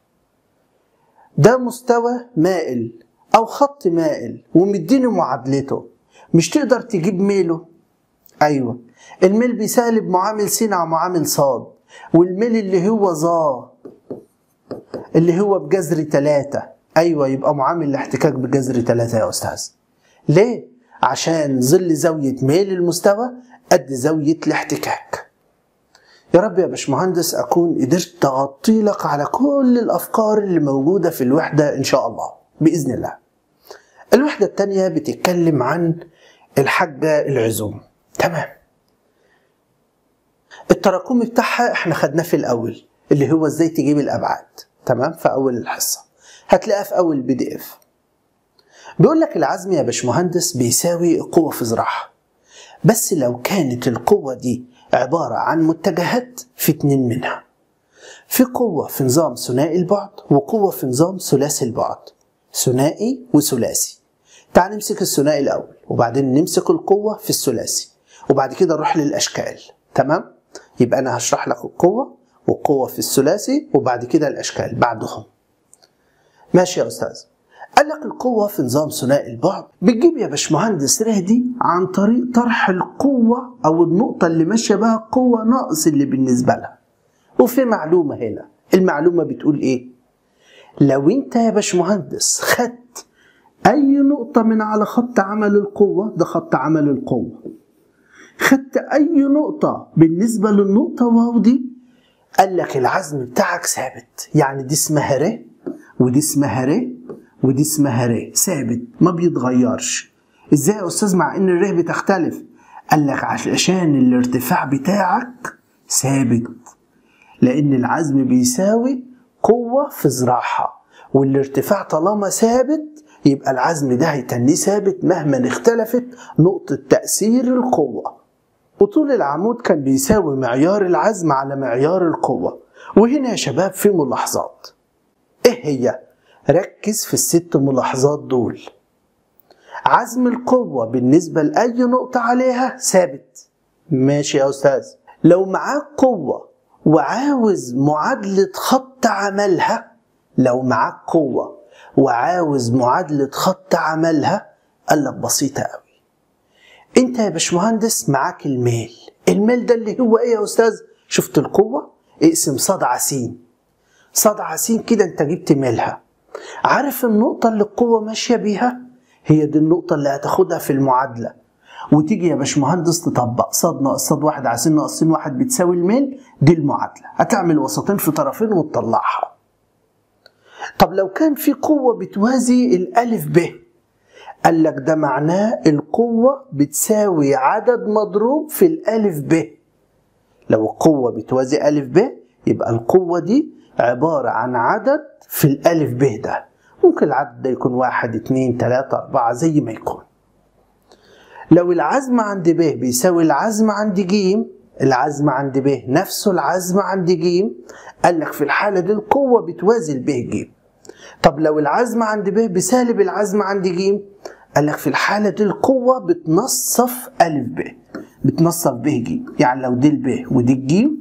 ده مستوى مائل أو خط مائل ومديني معادلته مش تقدر تجيب ميله ايوه الميل بيسالب معامل س على معامل ص والميل اللي هو ظا اللي هو بجذر ثلاثة ايوه يبقى معامل الاحتكاك بجذر ثلاثة يا استاذ ليه عشان ظل زاوية ميل المستوى قد زاوية الاحتكاك يا رب يا باشمهندس اكون قدرت اغطي لك على كل الافكار اللي موجودة في الوحدة ان شاء الله باذن الله الوحدة التانية بتتكلم عن الحاجة العزوم تمام التراكمي بتاعها احنا خدناه في الاول اللي هو ازاي تجيب الابعاد تمام في اول الحصة هتلاقيها في اول بي دي اف بيقول لك العزم يا باشمهندس بيساوي القوة في ذراعها بس لو كانت القوة دي عبارة عن متجهات في اتنين منها في قوة في نظام ثنائي البعد وقوة في نظام ثلاثي البعد ثنائي وثلاثي تعال نمسك الثنائي الأول وبعدين نمسك القوة في الثلاثي وبعد كده نروح للأشكال تمام؟ يبقى أنا هشرح لك القوة والقوة في الثلاثي وبعد كده الأشكال بعدهم ماشي يا أستاذ قال لك القوة في نظام ثنائي البعد بتجيب يا باشمهندس ره دي عن طريق طرح القوة أو النقطة اللي ماشية بها القوة ناقص اللي بالنسبة لها وفي معلومة هنا المعلومة بتقول إيه؟ لو أنت يا باشمهندس خدت أي نقطة من على خط عمل القوة ده خط عمل القوة خدت أي نقطة بالنسبة للنقطة واو دي قال لك العزم بتاعك ثابت يعني دي اسمها ر ودي اسمها ر ودي اسمها ر ثابت ما بيتغيرش ازاي يا استاذ مع ان الر بتختلف قال لك عشان الارتفاع بتاعك ثابت لان العزم بيساوي قوة في ذراعها والارتفاع طالما ثابت يبقى العزم ده هيتنيه ثابت مهما اختلفت نقطة تأثير القوة وطول العمود كان بيساوي معيار العزم على معيار القوة وهنا يا شباب في ملاحظات ايه هي؟ ركز في الست ملاحظات دول عزم القوة بالنسبة لأي نقطة عليها ثابت ماشي يا أستاذ لو معاك قوة وعاوز معادلة خط عملها لو معاك قوة وعاوز معادلة خط عملها قال لك بسيطة قوي انت يا باشمهندس معاك الميل الميل ده اللي هو ايه يا استاذ شفت القوة اقسم صاد عسين صاد عسين كده انت جبت ميلها عارف النقطة اللي القوة ماشية بيها هي دي النقطة اللي هتاخدها في المعادلة وتيجي يا باشمهندس تطبق صاد ناقص صاد واحد على س ناقص س واحد بتساوي الميل دي المعادلة هتعمل وسطين في طرفين وتطلعها طب لو كان في قوة بتوازي الألف ب قال لك ده معناه القوة بتساوي عدد مضروب في الألف ب لو القوة بتوازي ألف ب يبقى القوة دي عبارة عن عدد في الألف ب ده ممكن العدد ده يكون واحد اتنين تلاتة أربعة زي ما يكون لو العزم عند ب بيساوي العزم عند ج العزم عند ب نفسه العزم عند ج قال لك في الحالة دي القوة بتوازي الب ج طب لو العزم عند ب بسالب العزم عند ج قال لك في الحالة دي القوة بتنصف ألف ب بتنصف ب ج يعني لو دي الب ودي الج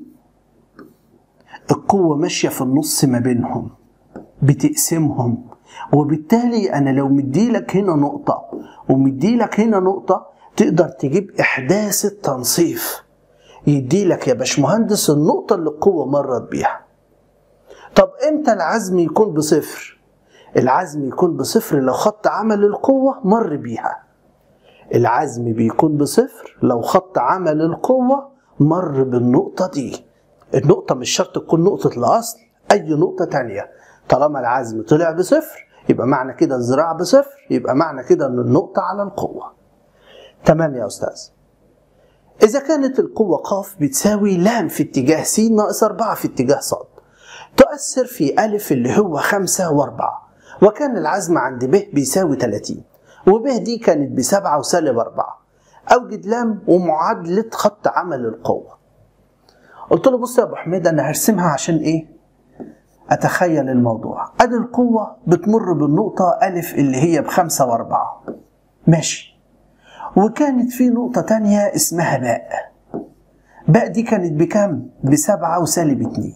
القوة ماشية في النص ما بينهم بتقسمهم وبالتالي أنا لو مديلك هنا نقطة ومديلك هنا نقطة تقدر تجيب إحداث التنصيف يديلك يا باشمهندس النقطة اللي القوة مرت بيها طب امتى العزم يكون بصفر العزم يكون بصفر لو خط عمل القوة مر بيها العزم بيكون بصفر لو خط عمل القوة مر بالنقطة دي النقطة مش شرط تكون نقطة الأصل أي نقطة تانية طالما العزم طلع بصفر يبقى معنى كده الذراع بصفر يبقى معنى كده ان النقطة على القوة تمام يا أستاذ إذا كانت القوة ق بتساوي لام في اتجاه س ناقص 4 في اتجاه ص تؤثر في ألف اللي هو 5 و4 وكان العزم عند ب بيساوي 30 وب دي كانت بسبعة وسالب 4 أوجد لام ومعادلة خط عمل القوة قلت له بص يا أبو حميد أنا هرسمها عشان إيه؟ أتخيل الموضوع أدي القوة بتمر بالنقطة ألف اللي هي بخمسة وأربعة ماشي وكانت في نقطة تانية اسمها باء باء دي كانت بكم؟ بسبعة وسالب اتنين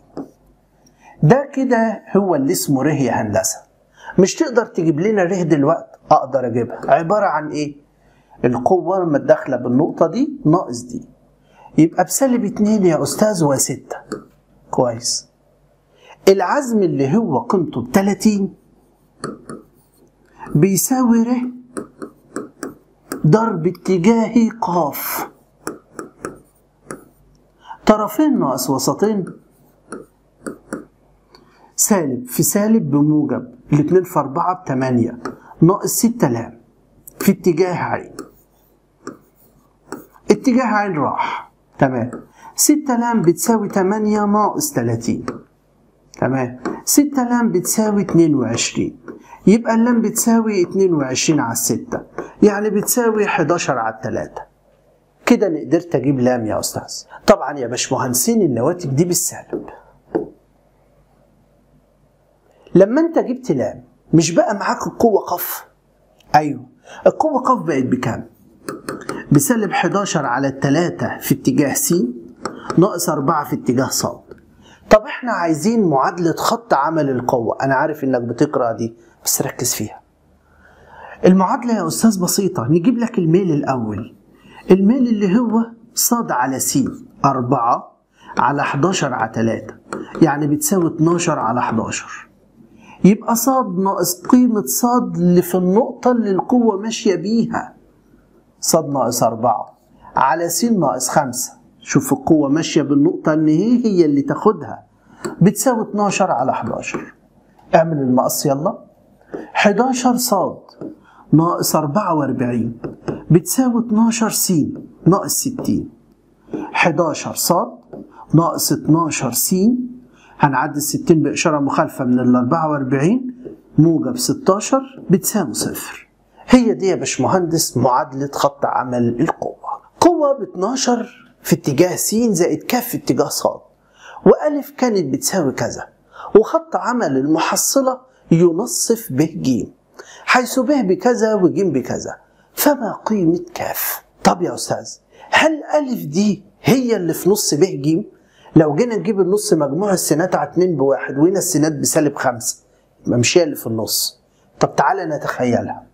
ده كده هو اللي اسمه ره يا هندسة مش تقدر تجيب لنا ره دلوقتي أقدر أجيبها عبارة عن إيه؟ القوة لما داخلة بالنقطة دي ناقص دي يبقى بسالب اتنين يا أستاذ وستة كويس العزم اللي هو قيمته ب 30 بيساوي ر ضرب اتجاهي ق طرفين ناقص وسطين سالب في سالب بموجب الاتنين في أربعة بتمانية ناقص ستة لام في اتجاه عين اتجاه عين راح تمام ستة لام بتساوي تمانية ناقص تلاتين تمام 6 لام بتساوي 22 يبقى اللام بتساوي 22 على 6 يعني بتساوي 11 على 3 كده أنا قدرت أجيب لام يا أستاذ طبعا يا باشمهندسين النواتج دي بالسالب لما أنت جبت لام مش بقى معاك القوة قف أيوه القوة قف بقت بكام؟ بسالب 11 على 3 في اتجاه س ناقص 4 في اتجاه ص طب احنا عايزين معادلة خط عمل القوة أنا عارف إنك بتقرأ دي بس ركز فيها المعادلة يا أستاذ بسيطة نجيب لك الميل الأول الميل اللي هو صاد على س 4 على 11 على 3 يعني بتساوي 12 على 11 يبقى صاد ناقص قيمة صاد اللي في النقطة اللي القوة ماشية بيها صاد ناقص أربعة على س ناقص خمسة شوف القوة ماشية بالنقطة إن هي هي اللي تاخدها بتساوي 12 على 11 اعمل المقص يلا 11 صاد ناقص 44 بتساوي 12 س ناقص 60 11 صاد ناقص 12 س هنعدي ال 60 بإشارة مخالفة من ال 44 موجب 16 بتساوي صفر هي دي يا باشمهندس معادلة خط عمل القوة قوة ب 12 في اتجاه س زائد ك في اتجاه ص وألف كانت بتساوي كذا وخط عمل المحصلة ينصف ب ج حيث ب بكذا وج بكذا فما قيمة كاف طب يا أستاذ هل ألف دي هي اللي في نص ب ج لو جينا نجيب النص مجموع السينات على 2 بواحد وهنا السينات بسالب 5 يبقى مش هي اللي في النص طب تعالى نتخيلها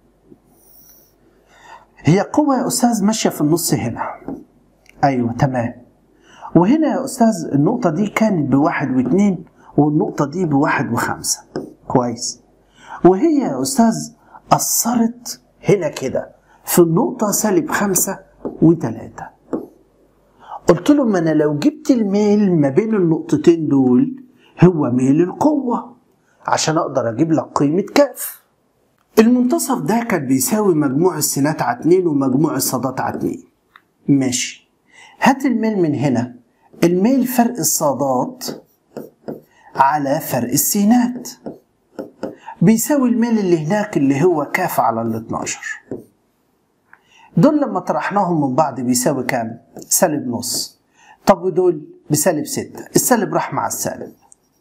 هي قوة يا أستاذ ماشية في النص هنا أيوة تمام وهنا يا أستاذ النقطة دي كانت بواحد واثنين والنقطة دي بواحد وخمسة كويس وهي يا أستاذ أثرت هنا كده في النقطة سالب خمسة وتلاتة قلت له ما أنا لو جبت الميل ما بين النقطتين دول هو ميل القوة عشان أقدر أجيب لك قيمة كاف المنتصف ده كان بيساوي مجموع السينات على 2 ومجموع الصادات على 2 ماشي هات الميل من هنا الميل فرق الصادات على فرق السينات بيساوي الميل اللي هناك اللي هو كاف على ال 12 دول لما طرحناهم من بعض بيساوي كام؟ سالب نص طب ودول بسالب 6 السالب راح مع السالب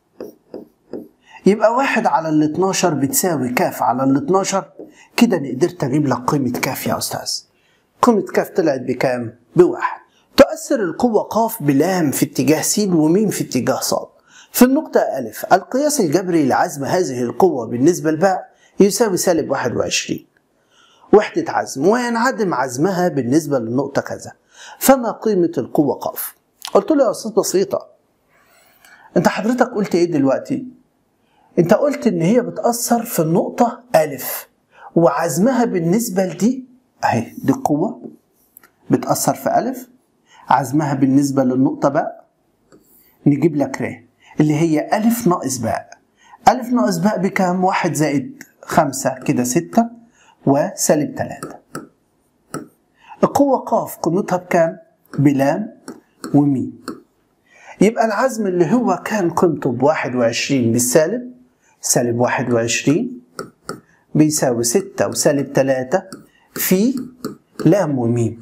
يبقى واحد على ال 12 بتساوي كاف على ال 12 كده انا قدرت اجيب لك قيمة كاف يا استاذ قيمة كاف طلعت بكام؟ بواحد تؤثر القوة قاف بلام في اتجاه س وميم في اتجاه ص في النقطة ألف القياس الجبري لعزم هذه القوة بالنسبة لباء يساوي سالب 21 وحدة عزم وينعدم عزمها بالنسبة للنقطة كذا فما قيمة القوة قاف قلت له يا أستاذ بسيطة أنت حضرتك قلت إيه دلوقتي أنت قلت إن هي بتأثر في النقطة ألف وعزمها بالنسبة لدي أهي دي القوة بتأثر في ألف عزمها بالنسبة للنقطة باء نجيب لك ر اللي هي ألف ناقص باء ألف ناقص باء بكام؟ واحد زائد خمسة كده ستة وسالب تلاتة القوة قاف قيمتها بكام؟ بلام وميم يبقى العزم اللي هو كان قيمته بواحد وعشرين بالسالب سالب واحد وعشرين بيساوي ستة وسالب تلاتة في لام وميم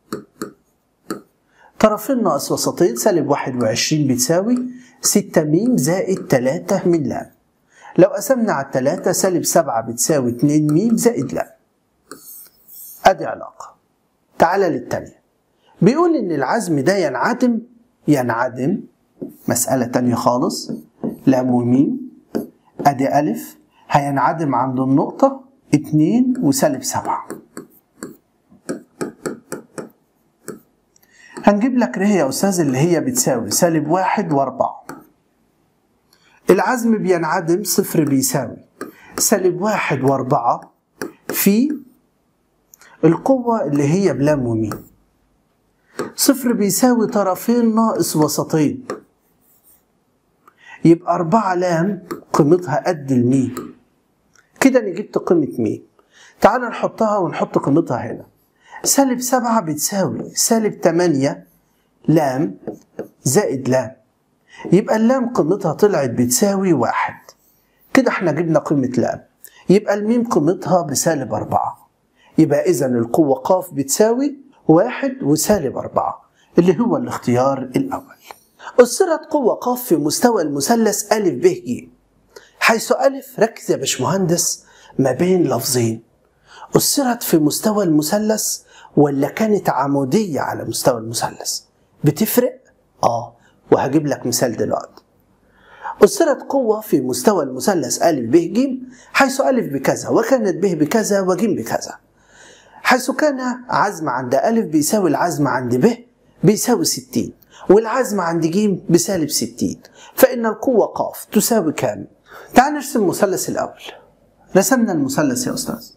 طرفين ناقص وسطين سالب واحد وعشرين بتساوي ستة ميم زائد تلاتة من لام لو قسمنا على التلاتة سالب سبعة بتساوي اتنين ميم زائد لام ادي علاقة تعالى للتانية بيقول ان العزم ده ينعدم ينعدم مسألة تانية خالص لام وميم ادي الف هينعدم عند النقطة اتنين وسالب سبعة هنجيب لك ر يا أستاذ اللي هي بتساوي سالب واحد وأربعة العزم بينعدم صفر بيساوي سالب واحد وأربعة في القوة اللي هي بلام وميم صفر بيساوي طرفين ناقص وسطين يبقى أربعة لام قيمتها قد الميم كده أنا جبت قيمة ميم تعال نحطها ونحط قيمتها هنا سالب سبعة بتساوي سالب تمانية لام زائد لام يبقى اللام قيمتها طلعت بتساوي واحد كده احنا جبنا قيمة لام يبقى الميم قيمتها بسالب أربعة يبقى إذا القوة ق بتساوي واحد وسالب أربعة اللي هو الاختيار الأول أسرت قوة ق في مستوى المثلث أ ب ج حيث أ ركز يا باشمهندس ما بين لفظين أسرت في مستوى المثلث ولا كانت عمودية على مستوى المثلث بتفرق؟ آه وهجيب لك مثال دلوقتي أسرت قوة في مستوى المثلث أ ب ج حيث أ بكذا وكانت ب بكذا وج بكذا حيث كان عزم عند أ بيساوي العزم عند ب بيساوي 60 والعزم عند ج بسالب 60 فإن القوة ق تساوي كام؟ تعال نرسم المثلث الأول رسمنا المثلث يا أستاذ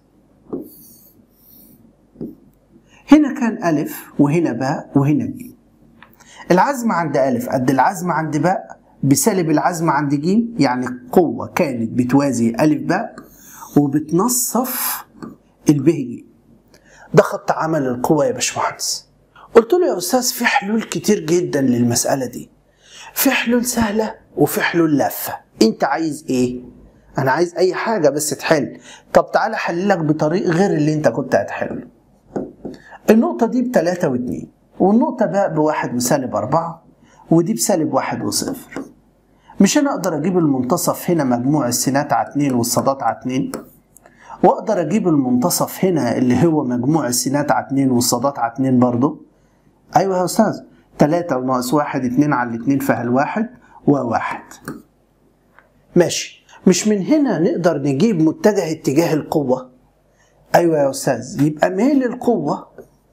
هنا كان أ وهنا باء وهنا ج العزم عند أ قد العزم عند باء بسالب العزم عند ج يعني قوة كانت بتوازي أ باء وبتنصف الب ج ده خط عمل القوة يا باشمهندس قلت له يا أستاذ في حلول كتير جدا للمسألة دي في حلول سهلة وفي حلول لافة أنت عايز إيه؟ أنا عايز أي حاجة بس تحل طب تعالى أحللك بطريق غير اللي أنت كنت هتحله النقطة دي بتلاتة واتنين والنقطة باء بواحد وسالب أربعة ودي بسالب واحد وصفر مش أنا أقدر أجيب المنتصف هنا مجموع السينات على اتنين والصادات على اتنين وأقدر أجيب المنتصف هنا اللي هو مجموع السينات على اتنين والصادات على اتنين برضه أيوة يا أستاذ تلاتة وناقص واحد اتنين على الاتنين فالواحد وواحد ماشي مش من هنا نقدر نجيب متجه اتجاه القوة أيوة يا أستاذ يبقى ميل القوة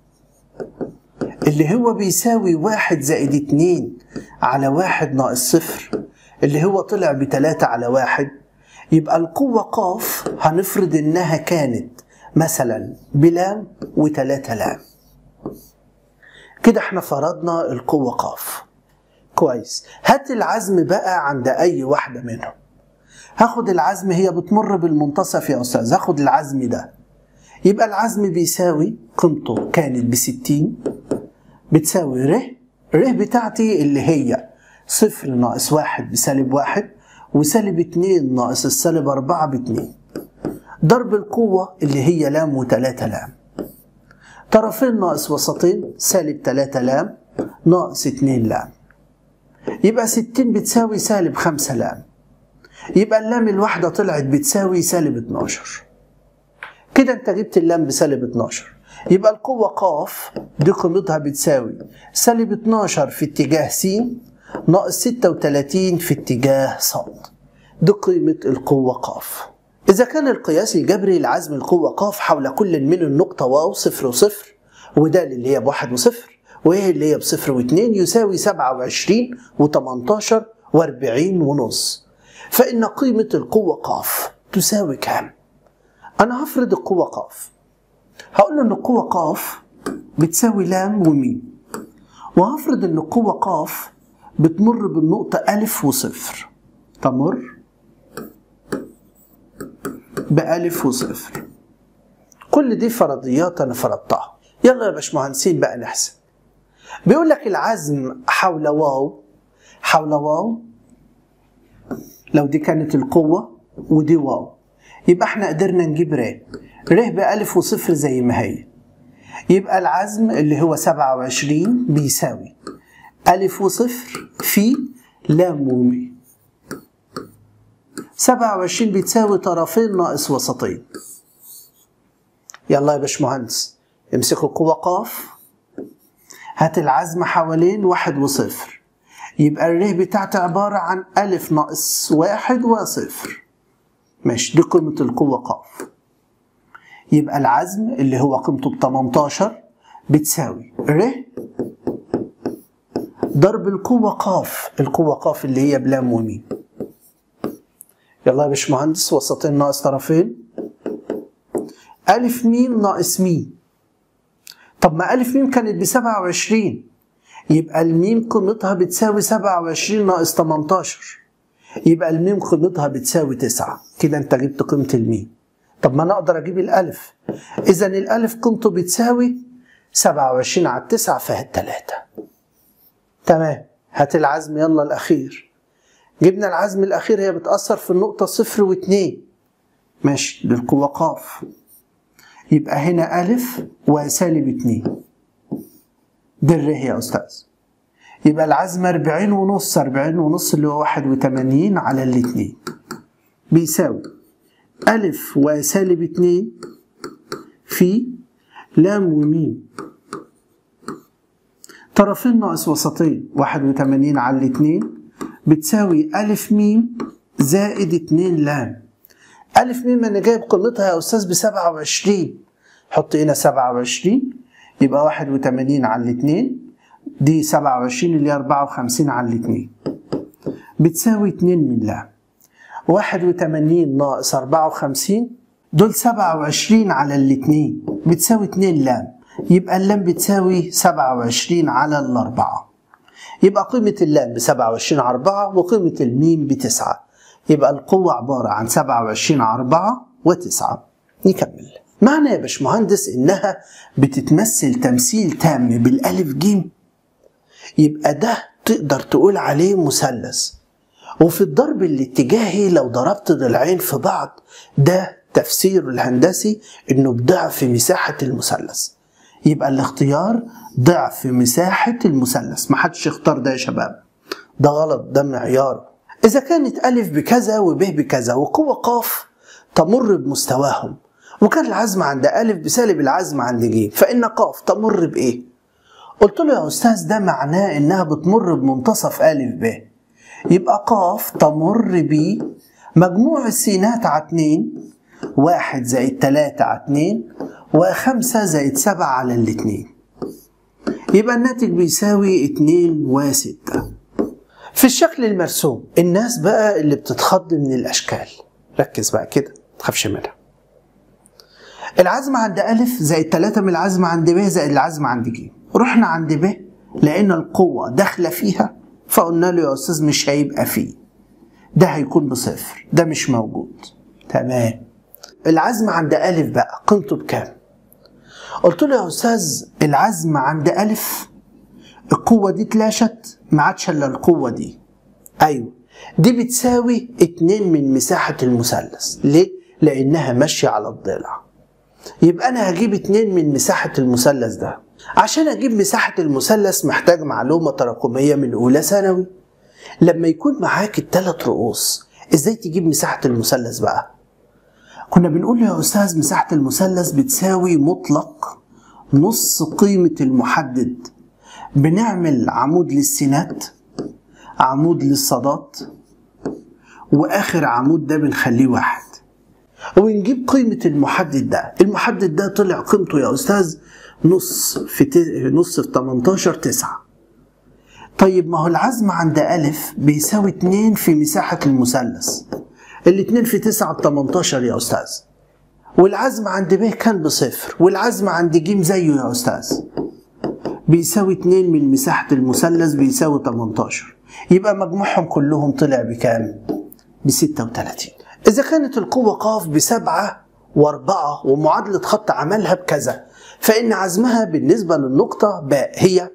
اللي هو بيساوي واحد زائد اتنين على واحد ناقص صفر اللي هو طلع بتلاتة على واحد يبقى القوة ق هنفرض إنها كانت مثلا بلام وتلاتة لام كده احنا فرضنا القوة ق كويس هات العزم بقى عند أي واحدة منهم هاخد العزم هي بتمر بالمنتصف يا أستاذ هاخد العزم ده يبقى العزم بيساوي قيمته كانت بستين بتساوي ر ر بتاعتي اللي هي صفر ناقص واحد بسالب واحد وسالب اتنين ناقص السالب أربعة باتنين ضرب القوة اللي هي لام وتلاتة لام طرفين ناقص وسطين سالب تلاتة لام ناقص اتنين لام يبقى ستين بتساوي سالب خمسة لام يبقى اللام الواحدة طلعت بتساوي سالب اتناشر كده انت جبت اللام بسالب 12 يبقى القوة ق دي قيمتها بتساوي سالب 12 في اتجاه س ناقص 36 في اتجاه ص دي قيمة القوة ق إذا كان القياس الجبري لعزم القوة ق حول كل من النقطة واو صفر وصفر وده اللي هي بواحد وصفر وهي اللي هي بصفر واتنين يساوي 27 و18 و40 ونص فإن قيمة القوة ق تساوي كام؟ أنا هفرض القوة ق هقول له إن القوة ق بتساوي لام وميم وهفرض إن القوة ق بتمر بالنقطة ألف وصفر تمر بألف وصفر كل دي فرضيات أنا فرضتها يلا يا باشمهندسين بقى نحسب بيقول لك العزم حول واو حول واو لو دي كانت القوة ودي واو يبقى احنا قدرنا نجيب ر ر بألف وصفر زي ما هي يبقى العزم اللي هو 27 بيساوي ألف وصفر في لام ومي 27 بتساوي طرفين ناقص وسطين يلا يا باشمهندس امسكوا القوة ق هات العزم حوالين واحد وصفر يبقى الر بتاعتي عبارة عن ألف ناقص واحد وصفر ماشي دي قيمة القوة ق يبقى العزم اللي هو قيمته ب 18 بتساوي ر ضرب القوة ق القوة ق اللي هي بلام وميم يلا يا باشمهندس وسطين ناقص طرفين ألف ميم ناقص ميم طب ما ألف ميم كانت بسبعة وعشرين يبقى الميم قيمتها بتساوي سبعة وعشرين ناقص تمنتاشر يبقى الميم قيمتها بتساوي تسعة كده انت جبت قيمة الميم طب ما انا اقدر اجيب الالف اذا الالف قيمته بتساوي 27 على 9 فهي 3 تمام هات العزم يلا الاخير جبنا العزم الاخير هي بتاثر في النقطه صفر واثنين ماشي دي القوة قاف يبقى هنا ألف وسالب اتنين ده الره يا أستاذ يبقى العزم أربعين ونص أربعين ونص اللي هو واحد وتمانين على الاتنين بيساوي ألف وسالب اتنين في لام وميم طرفين ناقص وسطين واحد وتمانين على الاتنين بتساوي ألف ميم زائد اتنين لام ألف ميم أنا جايب قيمتها يا أستاذ بسبعة وعشرين حط هنا سبعة وعشرين يبقى واحد وتمانين على الاتنين دي سبعة وعشرين اللي هي أربعة وخمسين على الاتنين بتساوي اتنين من لام واحد وتمانين ناقص أربعة وخمسين دول سبعة وعشرين على الاتنين بتساوي اتنين لام يبقى اللام بتساوي سبعة وعشرين على الأربعة يبقى قيمة اللام بسبعة وعشرين على أربعة وقيمة الميم بتسعة يبقى القوة عبارة عن سبعة وعشرين على أربعة وتسعة نكمل معنى يا باشمهندس إنها بتتمثل تمثيل تام بالألف جيم يبقى ده تقدر تقول عليه مثلث وفي الضرب الاتجاهي لو ضربت ضلعين في بعض ده تفسير الهندسي انه بضعف مساحة المثلث يبقى الاختيار ضعف مساحة المثلث ما حدش يختار ده يا شباب ده غلط ده معيار إذا كانت ألف بكذا وب بكذا وقوة قاف تمر بمستواهم وكان العزم عند ألف بسالب العزم عند ج فإن قاف تمر بإيه؟ قلت له يا أستاذ ده معناه إنها بتمر بمنتصف ألف ب يبقى قاف تمر ب مجموع السينات على 2 واحد زائد تلاتة على اتنين وخمسة زائد سبعة على الاتنين يبقى الناتج بيساوي اتنين وستة في الشكل المرسوم الناس بقى اللي بتتخض من الأشكال ركز بقى كده تخافش منها العزم عند ألف زائد تلاتة من العزم عند ب زائد العزم عند ج رحنا عند ب لقينا القوة داخلة فيها فقلنا له يا أستاذ مش هيبقى فيه ده هيكون بصفر ده مش موجود تمام العزم عند ألف بقى قيمته بكام؟ قلت له يا أستاذ العزم عند ألف القوة دي اتلاشت ما عادش إلا القوة دي أيوه دي بتساوي اتنين من مساحة المثلث ليه؟ لأنها ماشية على الضلع يبقى أنا هجيب اتنين من مساحة المثلث ده عشان أجيب مساحة المثلث محتاج معلومة تراكمية من أولى ثانوي لما يكون معاك التلات رؤوس ازاي تجيب مساحة المثلث بقى؟ كنا بنقول يا أستاذ مساحة المثلث بتساوي مطلق نص قيمة المحدد بنعمل عمود للسينات عمود للصادات وآخر عمود ده بنخليه واحد ونجيب قيمة المحدد ده المحدد ده طلع قيمته يا أستاذ نص في ت... نص في 18 تسعة طيب ما هو العزم عند ألف بيساوي 2 في مساحة المثلث الاتنين في 9 ب 18 يا أستاذ والعزم عند ب كان بصفر والعزم عند ج زيه يا أستاذ بيساوي 2 من مساحة المثلث بيساوي 18 يبقى مجموعهم كلهم طلع بكام؟ ب 36 إذا كانت القوة ق بسبعة وأربعة ومعادلة خط عملها بكذا فإن عزمها بالنسبة للنقطة باء هي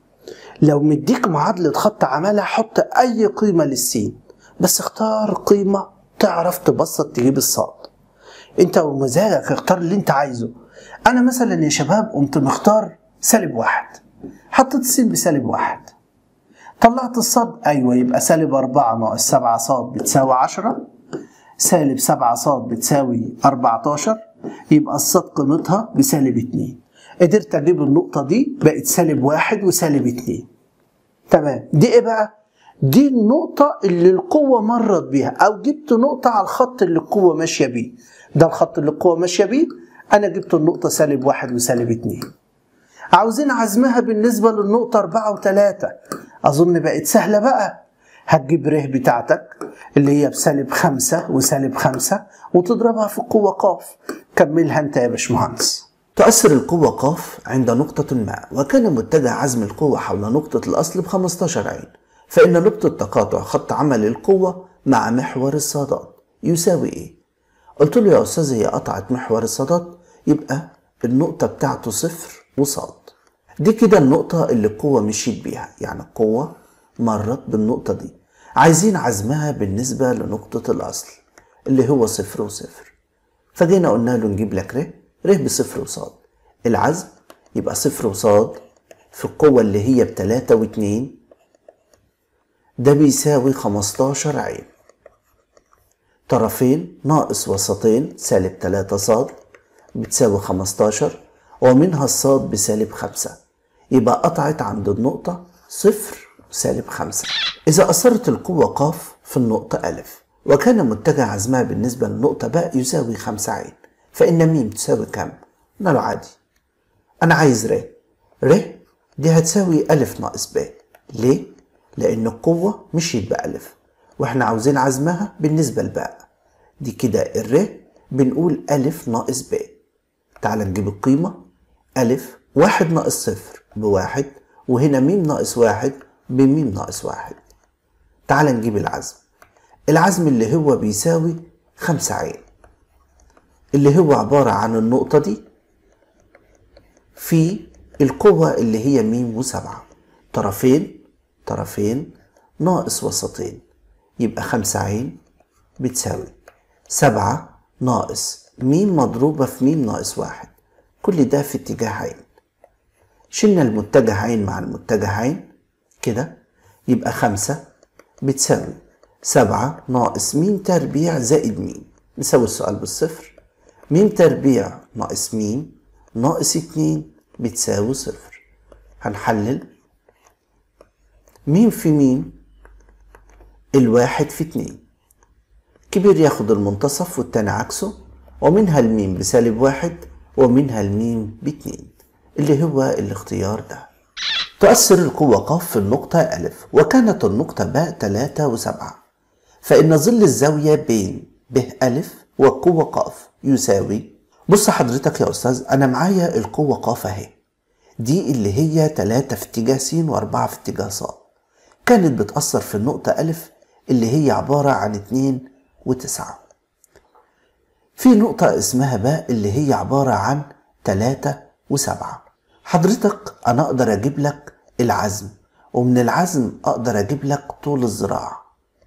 لو مديك معادلة خط عملها حط أي قيمة للسين بس اختار قيمة تعرف تبسط تجيب الصاد انت ومزاجك اختار اللي انت عايزه انا مثلا يا شباب قمت مختار سالب واحد حطيت السين بسالب واحد طلعت الصاد ايوه يبقى سالب أربعة ناقص سبعة صاد بتساوي عشرة سالب سبعة صاد بتساوي 14 يبقى الصاد قيمتها بسالب اتنين قدرت اجيب النقطة دي بقت سالب واحد وسالب اتنين تمام دي ايه بقى؟ دي النقطة اللي القوة مرت بيها أو جبت نقطة على الخط اللي القوة ماشية بيه ده الخط اللي القوة ماشية بيه أنا جبت النقطة سالب واحد وسالب اتنين عاوزين عزمها بالنسبة للنقطة أربعة وتلاتة أظن بقت سهلة بقى هتجيب ره بتاعتك اللي هي بسالب خمسة وسالب خمسة وتضربها في القوة قاف كملها أنت يا باشمهندس تؤثر القوة ق عند نقطة ما وكان متجه عزم القوة حول نقطة الأصل ب 15 عين فإن نقطة تقاطع خط عمل القوة مع محور الصادات يساوي إيه؟ قلت له يا أستاذ هي قطعت محور الصادات يبقى النقطة بتاعته صفر وصاد دي كده النقطة اللي القوة مشيت بيها يعني القوة مرت بالنقطة دي عايزين عزمها بالنسبة لنقطة الأصل اللي هو صفر وصفر فجينا قلنا له نجيب لك ر ر بصفر وصاد العزم يبقى صفر وصاد في القوة اللي هي بتلاتة واتنين ده بيساوي خمستاشر عين طرفين ناقص وسطين سالب تلاتة صاد بتساوي خمستاشر ومنها الصاد بسالب خمسة يبقى قطعت عند النقطة صفر سالب خمسة إذا أثرت القوة قاف في النقطة ألف وكان متجه عزمها بالنسبة للنقطة باء يساوي خمسة عين فإن ميم تساوي كام؟ قلنا له عادي أنا عايز ر ر دي هتساوي ألف ناقص ب ليه؟ لأن القوة مشيت بألف وإحنا عاوزين عزمها بالنسبة لباء دي كده الر بنقول ألف ناقص ب تعال نجيب القيمة ألف واحد ناقص صفر بواحد وهنا ميم ناقص واحد بميم ناقص واحد تعال نجيب العزم العزم اللي هو بيساوي خمسة عين اللي هو عبارة عن النقطة دي في القوة اللي هي ميم وسبعة طرفين طرفين ناقص وسطين يبقى خمسة عين بتساوي سبعة ناقص ميم مضروبة في ميم ناقص واحد كل ده في اتجاه عين شلنا المتجه عين مع المتجه عين كده يبقى خمسة بتساوي سبعة ناقص ميم تربيع زائد ميم نسوي السؤال بالصفر ميم تربيع ناقص ميم ناقص اتنين بتساوي صفر هنحلل ميم في ميم الواحد في اتنين كبير ياخد المنتصف والتاني عكسه ومنها الميم بسالب واحد ومنها الميم باتنين اللي هو الاختيار ده تؤثر القوة ق في النقطة ألف وكانت النقطة باء تلاتة وسبعة فإن ظل الزاوية بين ب ألف والقوة ق يساوي بص حضرتك يا أستاذ أنا معايا القوة ق أهي دي اللي هي تلاتة في اتجاه س وأربعة في اتجاه ص كانت بتأثر في النقطة ألف اللي هي عبارة عن اتنين وتسعة في نقطة اسمها باء اللي هي عبارة عن تلاتة وسبعة حضرتك أنا أقدر أجيب لك العزم ومن العزم أقدر أجيب لك طول الذراع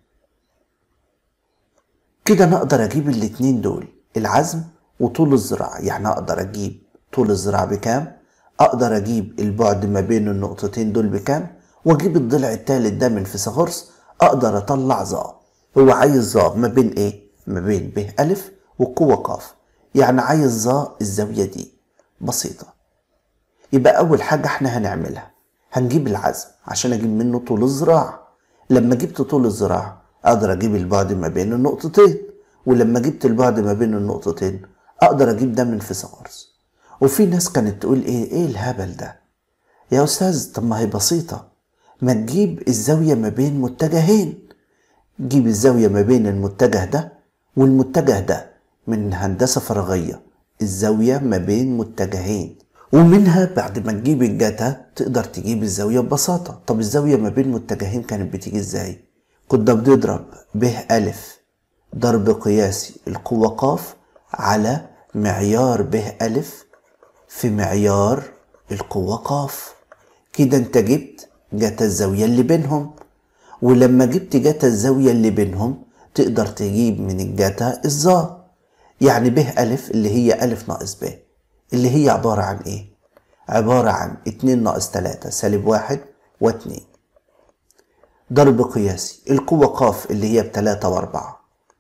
كده أنا أقدر أجيب الاتنين دول العزم وطول الذراع يعني أقدر أجيب طول الذراع بكام أقدر أجيب البعد ما بين النقطتين دول بكام وأجيب الضلع التالت ده من فيثاغورس أقدر أطلع ظا هو عايز ظا ما بين إيه؟ ما بين ب ألف والقوة قاف يعني عايز ظا الزاوية دي بسيطة يبقى أول حاجة احنا هنعملها هنجيب العزم عشان أجيب منه طول الذراع لما جبت طول الذراع أقدر أجيب البعد ما بين النقطتين ولما جبت البعد ما بين النقطتين أقدر أجيب ده من فيثاغورس وفي ناس كانت تقول إيه إيه الهبل ده يا أستاذ طب ما هي بسيطة ما تجيب الزاوية ما بين متجهين جيب الزاوية ما بين المتجه ده والمتجه ده من هندسة فراغية الزاوية ما بين متجهين ومنها بعد ما تجيب الجاتا تقدر تجيب الزاوية ببساطة طب الزاوية ما بين متجهين كانت بتيجي ازاي كنا بنضرب ب ألف ضرب قياسي القوة قاف على معيار ب ألف في معيار القوة قاف كده انت جبت جاتا الزاوية اللي بينهم ولما جبت جاتا الزاوية اللي بينهم تقدر تجيب من الجاتا الظا يعني ب ألف اللي هي ألف ناقص ب اللي هي عبارة عن إيه؟ عبارة عن اتنين ناقص تلاتة سالب واحد واتنين ضرب قياسي القوة قاف اللي هي بتلاتة وأربعة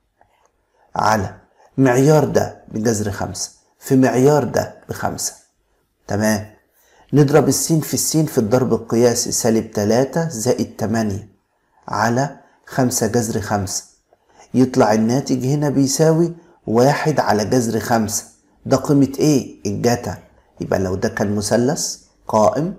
على معيار ده بجذر خمسة في معيار ده بخمسة تمام نضرب السين في السين في الضرب القياسي سالب تلاتة زائد تمانية على خمسة جذر خمسة يطلع الناتج هنا بيساوي واحد على جذر خمسة ده قيمة ايه؟ الجتا يبقى لو ده كان مثلث قائم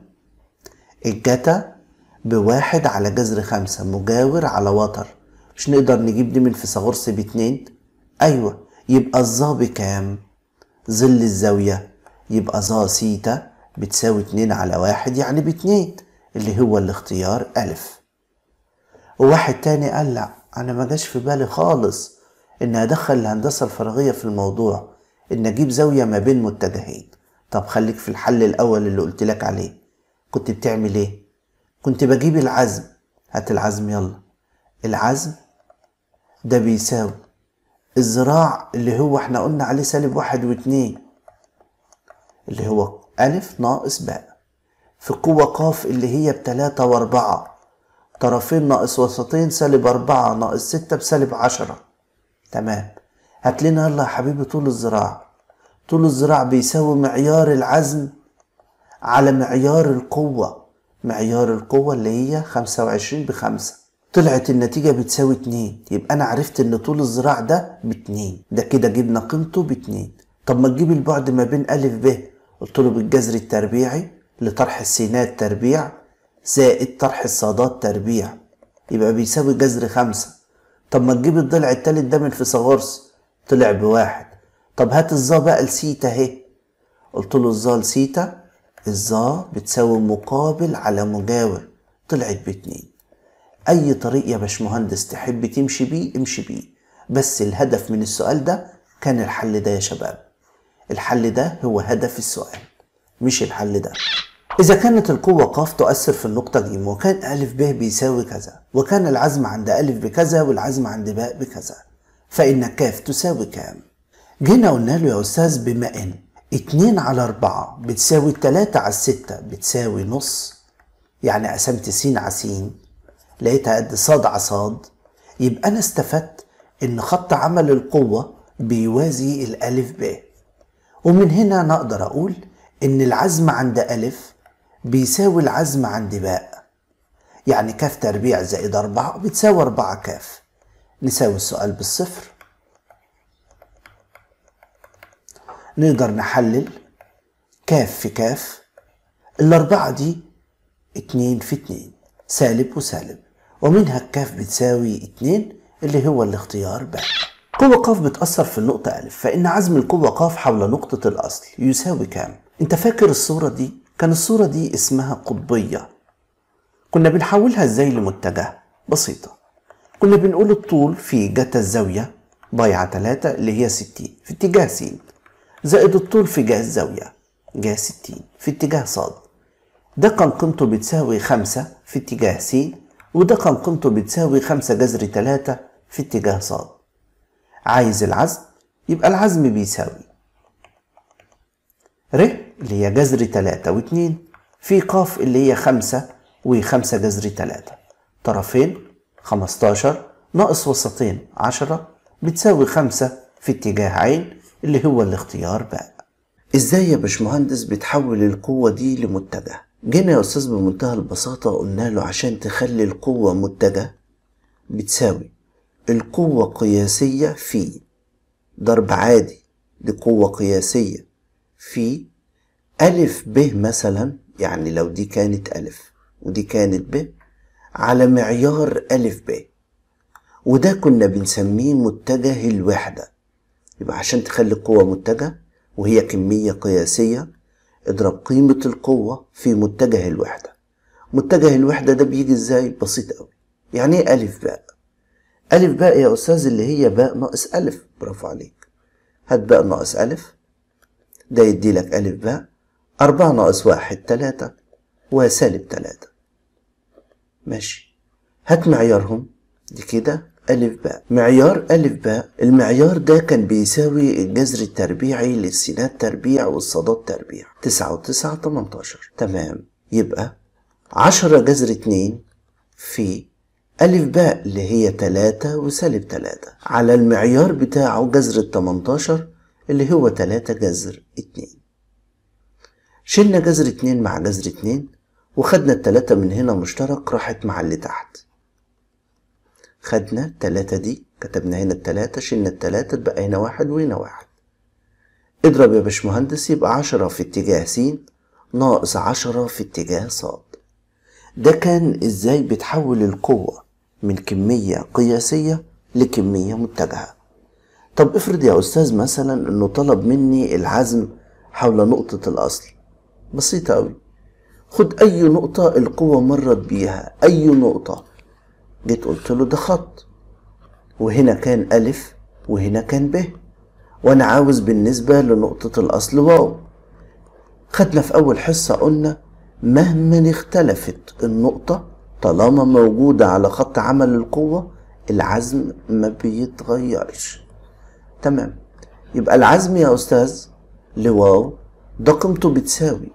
الجتا بواحد على جذر خمسة مجاور على وتر مش نقدر نجيب دي من فيثاغورس باتنين ايوه يبقى الظا بكام؟ ظل الزاوية يبقى ظا سيتا بتساوي اتنين على واحد يعني باتنين اللي هو الاختيار ألف وواحد تاني قال لا أنا ما جاش في بالي خالص إن أدخل الهندسة الفراغية في الموضوع إن أجيب زاوية ما بين متجهين طب خليك في الحل الأول اللي قلت لك عليه كنت بتعمل إيه؟ كنت بجيب العزم هات العزم يلا العزم ده بيساوي الذراع اللي هو احنا قلنا عليه سالب واحد واتنين اللي هو ألف ناقص باء في قوة قاف اللي هي بتلاتة وأربعة طرفين ناقص وسطين سالب أربعة ناقص ستة بسالب عشرة تمام هات لنا يلا يا حبيبي طول الذراع طول الذراع بيساوي معيار العزم على معيار القوة معيار القوة اللي هي خمسة وعشرين بخمسة طلعت النتيجة بتساوي اتنين يبقى أنا عرفت إن طول الذراع ده باتنين ده كده جبنا قيمته باتنين طب ما تجيب البعد ما بين ألف ب قلت له بالجذر التربيعي لطرح السينات تربيع زائد طرح الصادات تربيع يبقى بيساوي جذر خمسة طب ما تجيب الضلع التالت ده من فيثاغورس طلع بواحد طب هات الظا بقى لسيتا اهي قلت له الظا لسيتا الظا بتساوي مقابل على مجاور طلعت باتنين اي طريق يا باشمهندس تحب تمشي بيه امشي بيه بس الهدف من السؤال ده كان الحل ده يا شباب الحل ده هو هدف السؤال مش الحل ده إذا كانت القوة ق تؤثر في النقطة ج وكان أ ب بيساوي كذا وكان العزم عند أ بكذا والعزم عند باء بكذا فإن ك تساوي كام؟ جينا قلنا له يا أستاذ بما إن اتنين على أربعة بتساوي تلاتة على الستة بتساوي نص يعني قسمت س على س لقيتها قد ص على ص يبقى أنا استفدت إن خط عمل القوة بيوازي الألف ب ومن هنا نقدر أقول إن العزم عند ألف بيساوي العزم عند باء يعني كاف تربيع زائد أربعة بتساوي أربعة كاف نساوي السؤال بالصفر نقدر نحلل كاف في كاف الأربعة دي اتنين في اتنين سالب وسالب ومنها الكاف بتساوي اتنين اللي هو الاختيار باء قوة ق بتأثر في النقطة أ فإن عزم القوة ق حول نقطة الأصل يساوي كام؟ أنت فاكر الصورة دي؟ كان الصورة دي اسمها قطبية كنا بنحولها ازاي لمتجه؟ بسيطة كنا بنقول الطول في جتا الزاوية ضايعة 3 اللي هي 60 في اتجاه س زائد الطول في جهة الزاوية جهة 60 في اتجاه ص ده كان قيمته بتساوي 5 في اتجاه س وده كان قيمته بتساوي 5 جذر 3 في اتجاه ص عايز العزم يبقى العزم بيساوي ر اللي هي جذر 3 و2 في ق اللي هي 5 و5 جذر 3 طرفين 15 ناقص وسطين 10 بتساوي 5 في اتجاه عين اللي هو الاختيار باء ازاي يا باشمهندس بتحول القوة دي لمتجه جينا يا استاذ بمنتهى البساطة قلنا له عشان تخلي القوة متجه بتساوي القوة قياسية في ضرب عادي لقوة قياسية في ألف ب مثلا يعني لو دي كانت ألف ودي كانت ب على معيار ألف ب وده كنا بنسميه متجه الوحدة يبقى عشان تخلي القوة متجه وهي كمية قياسية اضرب قيمة القوة في متجه الوحدة متجه الوحدة ده بيجي ازاي بسيط قوي يعني ايه ألف باء ألف باء يا أستاذ اللي هي باء ناقص ألف برافو عليك هات باء ناقص ألف ده يدي لك ألف باء أربعة ناقص واحد تلاتة وسالب تلاتة ماشي هات معيارهم دي كده ألف باء معيار ألف باء المعيار ده كان بيساوي الجذر التربيعي للسينات تربيع والصادات تربيع تسعة وتسعة تمنتاشر تمام يبقى عشرة جذر اتنين في ألف باء اللي هي تلاتة وسالب تلاتة على المعيار بتاعه جذر التمنتاشر اللي هو تلاتة جذر اتنين شلنا جذر اتنين مع جذر اتنين وخدنا التلاتة من هنا مشترك راحت مع اللي تحت خدنا التلاتة دي كتبنا هنا التلاتة شلنا التلاتة اتبقى هنا واحد وهنا واحد اضرب يا باشمهندس يبقى عشرة في اتجاه س ناقص عشرة في اتجاه ص ده كان ازاي بتحول القوة من كمية قياسية لكمية متجهة طب افرض يا استاذ مثلا انه طلب مني العزم حول نقطة الاصل بسيطة اوي خد اي نقطة القوة مرت بيها اي نقطة جيت قلت له ده خط وهنا كان ألف وهنا كان ب وأنا عاوز بالنسبة لنقطة الأصل واو خدنا في أول حصة قلنا مهما اختلفت النقطة طالما موجودة على خط عمل القوة العزم ما بيتغيرش تمام يبقى العزم يا أستاذ لواو ده قيمته بتساوي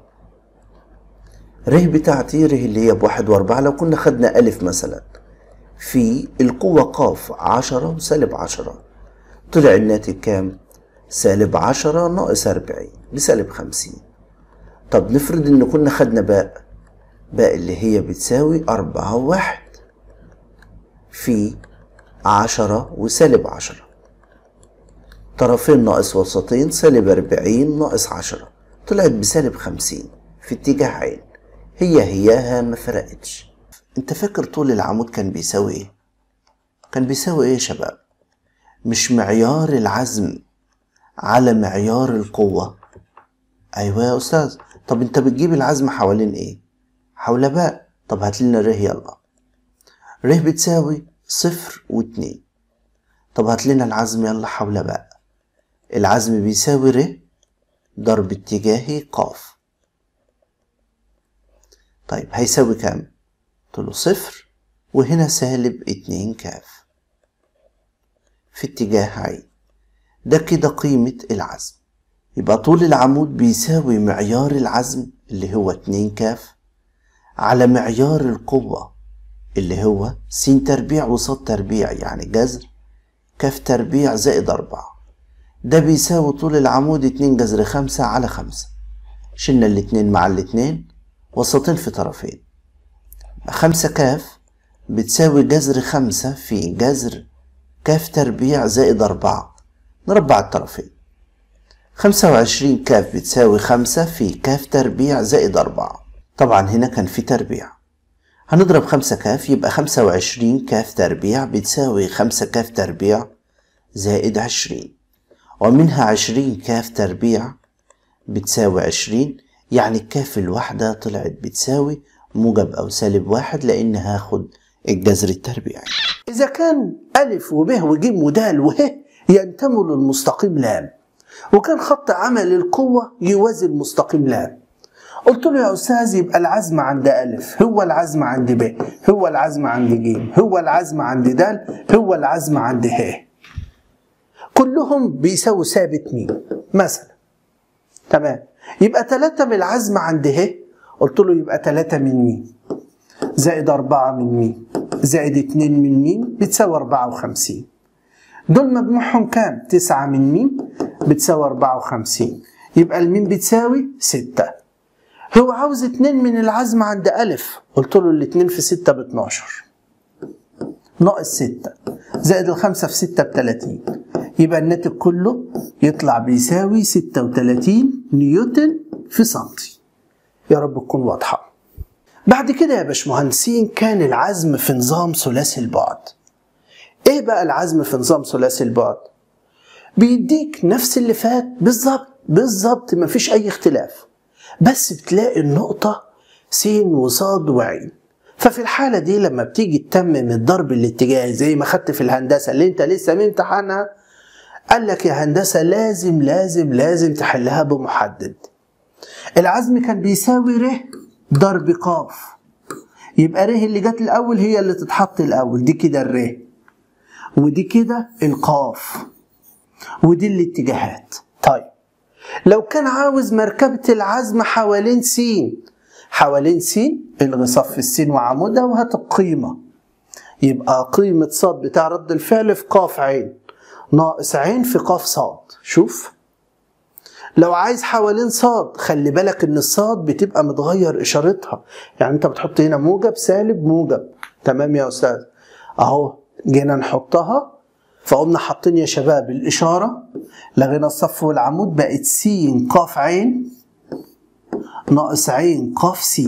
ر بتاعتي ر اللي هي بواحد واربعة لو كنا خدنا ألف مثلا في القوة قاف عشرة وسالب عشرة طلع الناتج كام؟ سالب عشرة ناقص أربعين بسالب خمسين طب نفرض إن كنا خدنا باء باء اللي هي بتساوي أربعة وواحد في عشرة وسالب عشرة طرفين ناقص وسطين سالب أربعين ناقص عشرة طلعت بسالب خمسين في اتجاه عين هي هياها ما فرقتش انت فاكر طول العمود كان بيساوي ايه كان بيساوي ايه يا شباب مش معيار العزم على معيار القوة ايوه يا استاذ طب انت بتجيب العزم حوالين ايه حول باء طب هات لنا ره يلا ره بتساوي صفر واتنين طب هات لنا العزم يلا حول باء العزم بيساوي ر ضرب اتجاهي قاف طيب هيساوي كام قلت له صفر وهنا سالب اتنين كاف في اتجاه عين ده كده قيمة العزم يبقى طول العمود بيساوي معيار العزم اللي هو اتنين كاف على معيار القوة اللي هو س تربيع وصاد تربيع يعني جذر كاف تربيع زائد أربعة ده بيساوي طول العمود اتنين جذر خمسة على خمسة شلنا الاتنين مع الاتنين وسطين في طرفين خمسة كاف بتساوي جذر خمسة في جذر كاف تربيع زائد أربعة نربع الطرفين خمسة وعشرين كاف بتساوي خمسة في كاف تربيع زائد أربعة طبعا هنا كان في تربيع هنضرب خمسة كاف يبقى خمسة وعشرين كاف تربيع بتساوي خمسة كاف تربيع زائد عشرين ومنها عشرين كاف تربيع بتساوي عشرين يعني الكاف الواحدة طلعت بتساوي موجب أو سالب واحد لأن هاخد الجذر التربيعي إذا كان ألف وب وج ودال وه ينتموا للمستقيم لام وكان خط عمل القوة يوازي المستقيم لام قلت له يا أستاذ يبقى العزم عند ألف هو العزم عند ب هو العزم عند ج هو العزم عند دال هو العزم عند ه كلهم بيساووا ثابت مين مثلا تمام يبقى ثلاثة من العزم عند ه قلت له يبقى ثلاثة من مين زائد أربعة من مين زائد اتنين من مين بتساوي أربعة وخمسين دول مجموعهم كام تسعة من مين بتساوي أربعة وخمسين يبقى المين بتساوي ستة هو عاوز اتنين من العزم عند ألف قلت له الاتنين في ستة باتناشر ناقص ستة زائد الخمسة في ستة بتلاتين يبقى الناتج كله يطلع بيساوي ستة وتلاتين نيوتن في سنتي يا رب تكون واضحة بعد كده يا باشمهندسين كان العزم في نظام ثلاثي البعد ايه بقى العزم في نظام ثلاثي البعد بيديك نفس اللي فات بالظبط بالظبط مفيش اي اختلاف بس بتلاقي النقطة س وصاد وعين ففي الحالة دي لما بتيجي تتمم الضرب الاتجاهي زي ما خدت في الهندسة اللي انت لسه ممتحنها قال لك يا هندسة لازم لازم لازم تحلها بمحدد العزم كان بيساوي ر ضرب قاف يبقى ر اللي جت الاول هي اللي تتحط الاول دي كده الر ودي كده القاف ودي الاتجاهات طيب لو كان عاوز مركبة العزم حوالين س حوالين س الغي صف السين وعمودها وهات القيمة يبقى قيمة صاد بتاع رد الفعل في قاف عين ناقص عين في قاف صاد شوف لو عايز حوالين صاد خلي بالك ان الصاد بتبقى متغير اشارتها يعني انت بتحط هنا موجب سالب موجب تمام يا استاذ اهو جينا نحطها فقمنا حاطين يا شباب الاشاره لغينا الصف والعمود بقت س ق عين ناقص عين ق س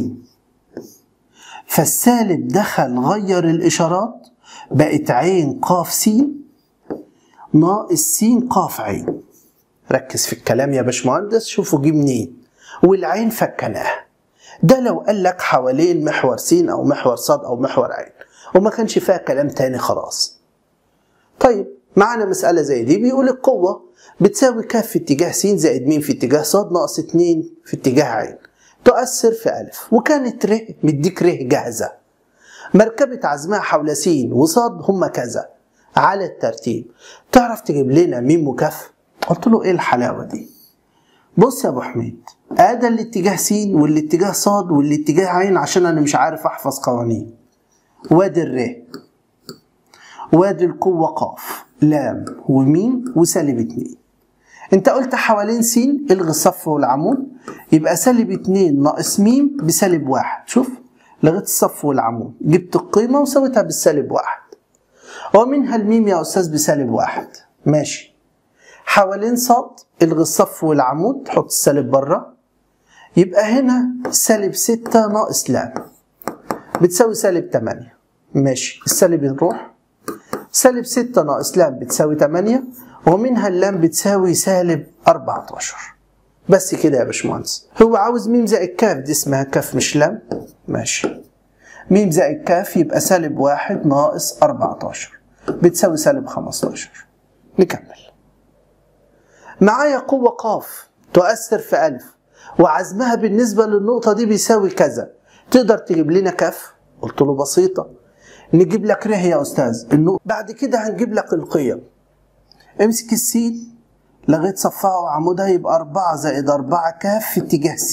فالسالب دخل غير الاشارات بقت عين ق س ناقص س ق عين ركز في الكلام يا باشمهندس شوفوا جه منين والعين فكناها ده لو قال لك حوالين محور س او محور ص او محور عين وما كانش فيها كلام تاني خلاص طيب معانا مسألة زي دي بيقول القوة بتساوي ك في اتجاه س زائد م في اتجاه ص ناقص 2 في اتجاه عين تؤثر في ألف وكانت ر مديك ر جاهزة مركبة عزمها حول س وصاد هما كذا على الترتيب تعرف تجيب لنا ميم وكف قلت له ايه الحلاوه دي بص يا ابو حميد ادي الاتجاه س والاتجاه ص والاتجاه عين عشان انا مش عارف احفظ قوانين وادي الر وادي القوه قاف لام وميم وسالب اتنين انت قلت حوالين س الغي الصف والعمود يبقى سالب اتنين ناقص ميم بسالب واحد شوف لغيت الصف والعمود جبت القيمه وسويتها بالسالب واحد ومنها الميم يا استاذ بسالب واحد ماشي حوالين صاد الغي الصف والعمود حط السالب بره يبقى هنا سالب ستة ناقص لام بتساوي سالب تمانية ماشي السالب يروح سالب ستة ناقص لام بتساوي تمانية ومنها اللام بتساوي سالب 14 بس كده يا باشمهندس هو عاوز ميم زائد كاف دي اسمها كاف مش لام ماشي ميم زائد كاف يبقى سالب واحد ناقص 14 بتساوي سالب 15 نكمل معايا قوة قاف تؤثر في ألف وعزمها بالنسبة للنقطة دي بيساوي كذا تقدر تجيب لنا كاف قلت له بسيطة نجيب لك ره يا أستاذ النقطة بعد كده هنجيب لك القيم امسك السين لغاية صفها وعمودها يبقى أربعة زائد أربعة كاف في اتجاه س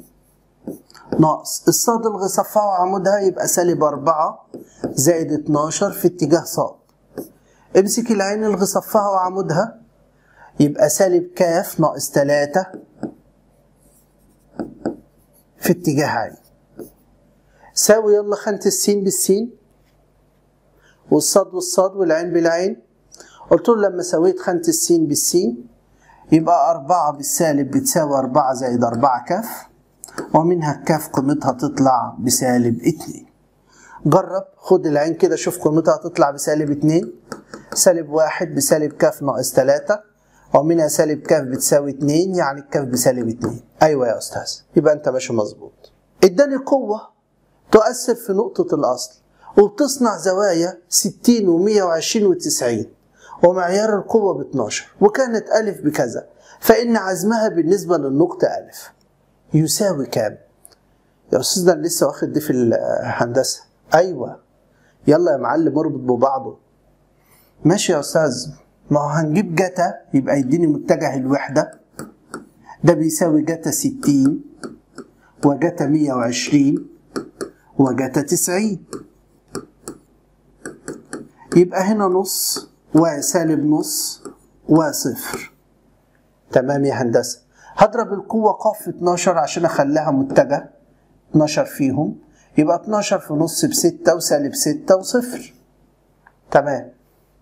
ناقص الصاد الغي صفها وعمودها يبقى سالب أربعة زائد اتناشر في اتجاه صاد امسك العين الغي صفها وعمودها يبقى سالب كاف ناقص تلاتة في اتجاه عين ساوي يلا خانة السين بالسين والصاد والصاد والعين بالعين قلت له لما سويت خانة السين بالسين يبقى أربعة بالسالب بتساوي أربعة زائد أربعة كاف ومنها الكاف قيمتها تطلع بسالب اتنين جرب خد العين كده شوف قيمتها تطلع بسالب اتنين سالب واحد بسالب كاف ناقص تلاتة ومنها سالب كاف بتساوي اتنين يعني الكاف بسالب اتنين أيوة يا أستاذ يبقى أنت ماشي مظبوط اداني قوة تؤثر في نقطة الأصل وبتصنع زوايا 60 و120 و90 ومعيار القوة ب 12 وكانت ألف بكذا فإن عزمها بالنسبة للنقطة ألف يساوي كام؟ يا أستاذ ده لسه واخد دي في الهندسة أيوة يلا يا معلم اربط ببعضه ماشي يا أستاذ ما هو هنجيب جتا يبقى يديني متجه الوحدة ده بيساوي جتا 60 وجتا 120 وجتا 90 يبقى هنا نص وسالب نص وصفر تمام يا هندسة هضرب القوة ق في 12 عشان أخليها متجه 12 فيهم يبقى 12 في نص بستة وسالب ستة وصفر تمام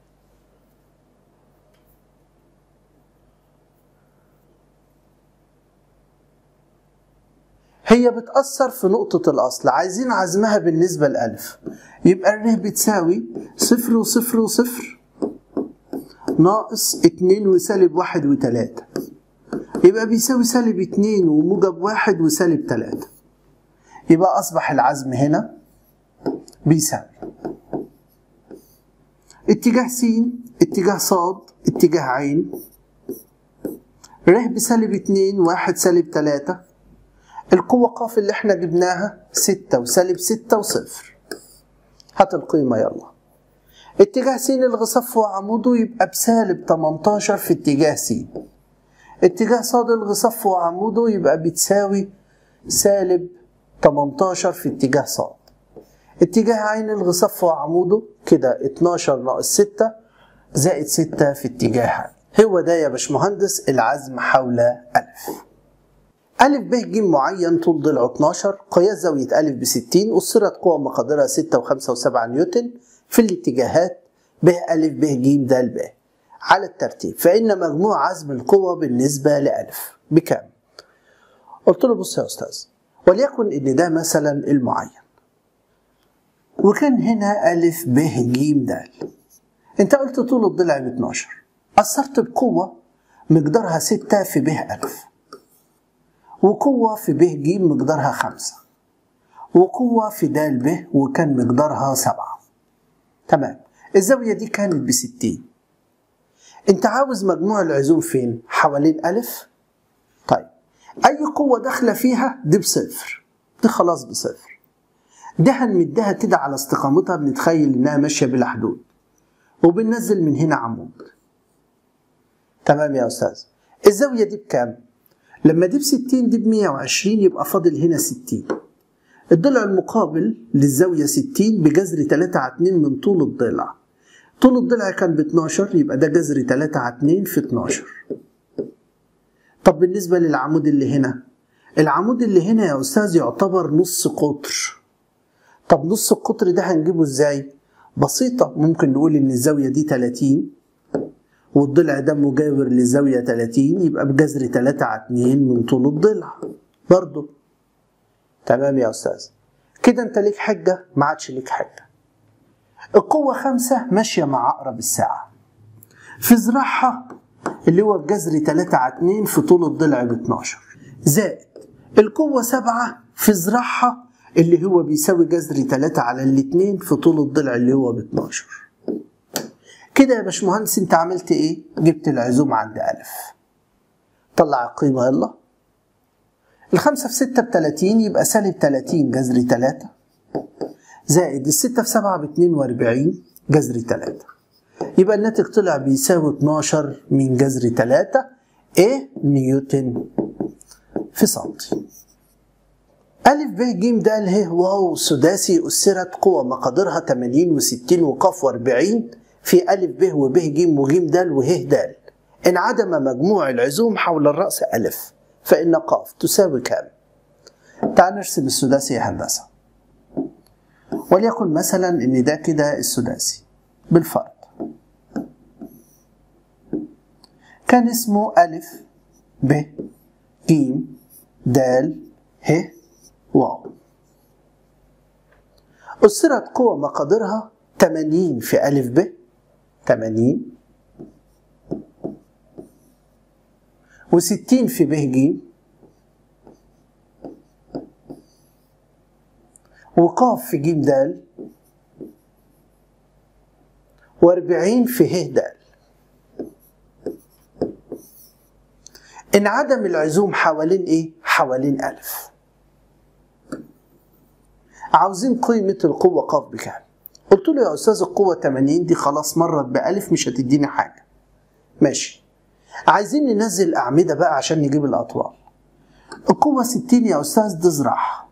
هي بتأثر في نقطة الأصل عايزين عزمها بالنسبة لألف يبقى الره بتساوي صفر وصفر وصفر ناقص اتنين وسالب واحد وتلاتة يبقى بيساوي سالب اتنين وموجب واحد وسالب تلاتة يبقى أصبح العزم هنا بيساوي اتجاه س اتجاه ص اتجاه عين ر بسالب اتنين واحد سالب تلاتة القوة ق اللي احنا جبناها ستة وسالب ستة وصفر هات القيمة يلا اتجاه س الغي صف وعموده يبقى بسالب 18 في اتجاه س اتجاه ص الغي صف وعموده يبقى بتساوي سالب 18 في اتجاه ص اتجاه عين الغي صف وعموده كده 12 ناقص 6 زائد 6 في اتجاه عين هو ده يا باشمهندس العزم حول ألف ألف ب ج معين طول ضلعه 12 قياس زاوية ألف ب 60 أسرت قوة مقدارها 6 و5 و7 نيوتن في الاتجاهات ب ألف ب ج د ب على الترتيب فإن مجموع عزم القوة بالنسبة لألف بكام؟ قلت له بص يا أستاذ وليكن إن ده مثلا المعين وكان هنا ألف ب ج د أنت قلت طول الضلع ب 12 أثرت بقوة مقدارها 6 في ب ألف وقوة في ب ج مقدارها خمسة وقوة في د ب وكان مقدارها سبعة تمام الزاوية دي كانت بستين انت عاوز مجموع العزوم فين حوالين ألف طيب أي قوة داخلة فيها دي بصفر دي خلاص بصفر دي هنمدها كده على استقامتها بنتخيل إنها ماشية بلا حدود وبننزل من هنا عمود تمام يا أستاذ الزاوية دي بكام؟ لما دي ب 60 دي ب 120 يبقى فاضل هنا 60 الضلع المقابل للزاوية 60 بجذر 3 على 2 من طول الضلع طول الضلع كان ب 12 يبقى ده جذر 3 على 2 في 12 طب بالنسبة للعمود اللي هنا العمود اللي هنا يا أستاذ يعتبر نص قطر طب نص القطر ده هنجيبه ازاي؟ بسيطة ممكن نقول إن الزاوية دي 30 والضلع ده مجاور للزاوية 30 يبقى بجذر 3 على 2 من طول الضلع برضه تمام يا أستاذ كده أنت ليك حجة ما عادش ليك حجة القوة خمسة ماشية مع عقرب الساعة في ذراعها اللي هو بجذر 3 على 2 في طول الضلع ب 12 زائد القوة سبعة في ذراعها اللي هو بيساوي جذر 3 على الاتنين في طول الضلع اللي هو ب 12 كده يا باشمهندس انت عملت ايه؟ جبت العزوم عند ألف طلع القيمة يلا الخمسة في ستة بتلاتين يبقى سالب تلاتين جذر تلاتة زائد الستة في سبعة باتنين واربعين جذر تلاتة يبقى الناتج طلع بيساوي 12 من جذر تلاتة ايه نيوتن في سنتي ألف ب ج د ه واو سداسي أسرت قوة مقاديرها 80 و60 وقاف و40 في ألف ب وب ج وج د وه د انعدم مجموع العزوم حول الرأس ألف فإن قاف تساوي كام؟ تعال نرسم السداسي يا هندسة وليكن مثلا إن ده كده السداسي بالفرض كان اسمه ألف ب ج د ه واو أسرت قوة مقاديرها 80 في ألف ب 80 و60 في ب ج وقاف في ج د و40 في ه د انعدم العزوم حوالين ايه؟ حوالين ألف عاوزين قيمة القوة ق بكام؟ قلت له يا أستاذ القوة 80 دي خلاص مرت بألف مش هتديني حاجة ماشي عايزين ننزل الأعمدة بقى عشان نجيب الأطوال القوة 60 يا أستاذ دي ذراع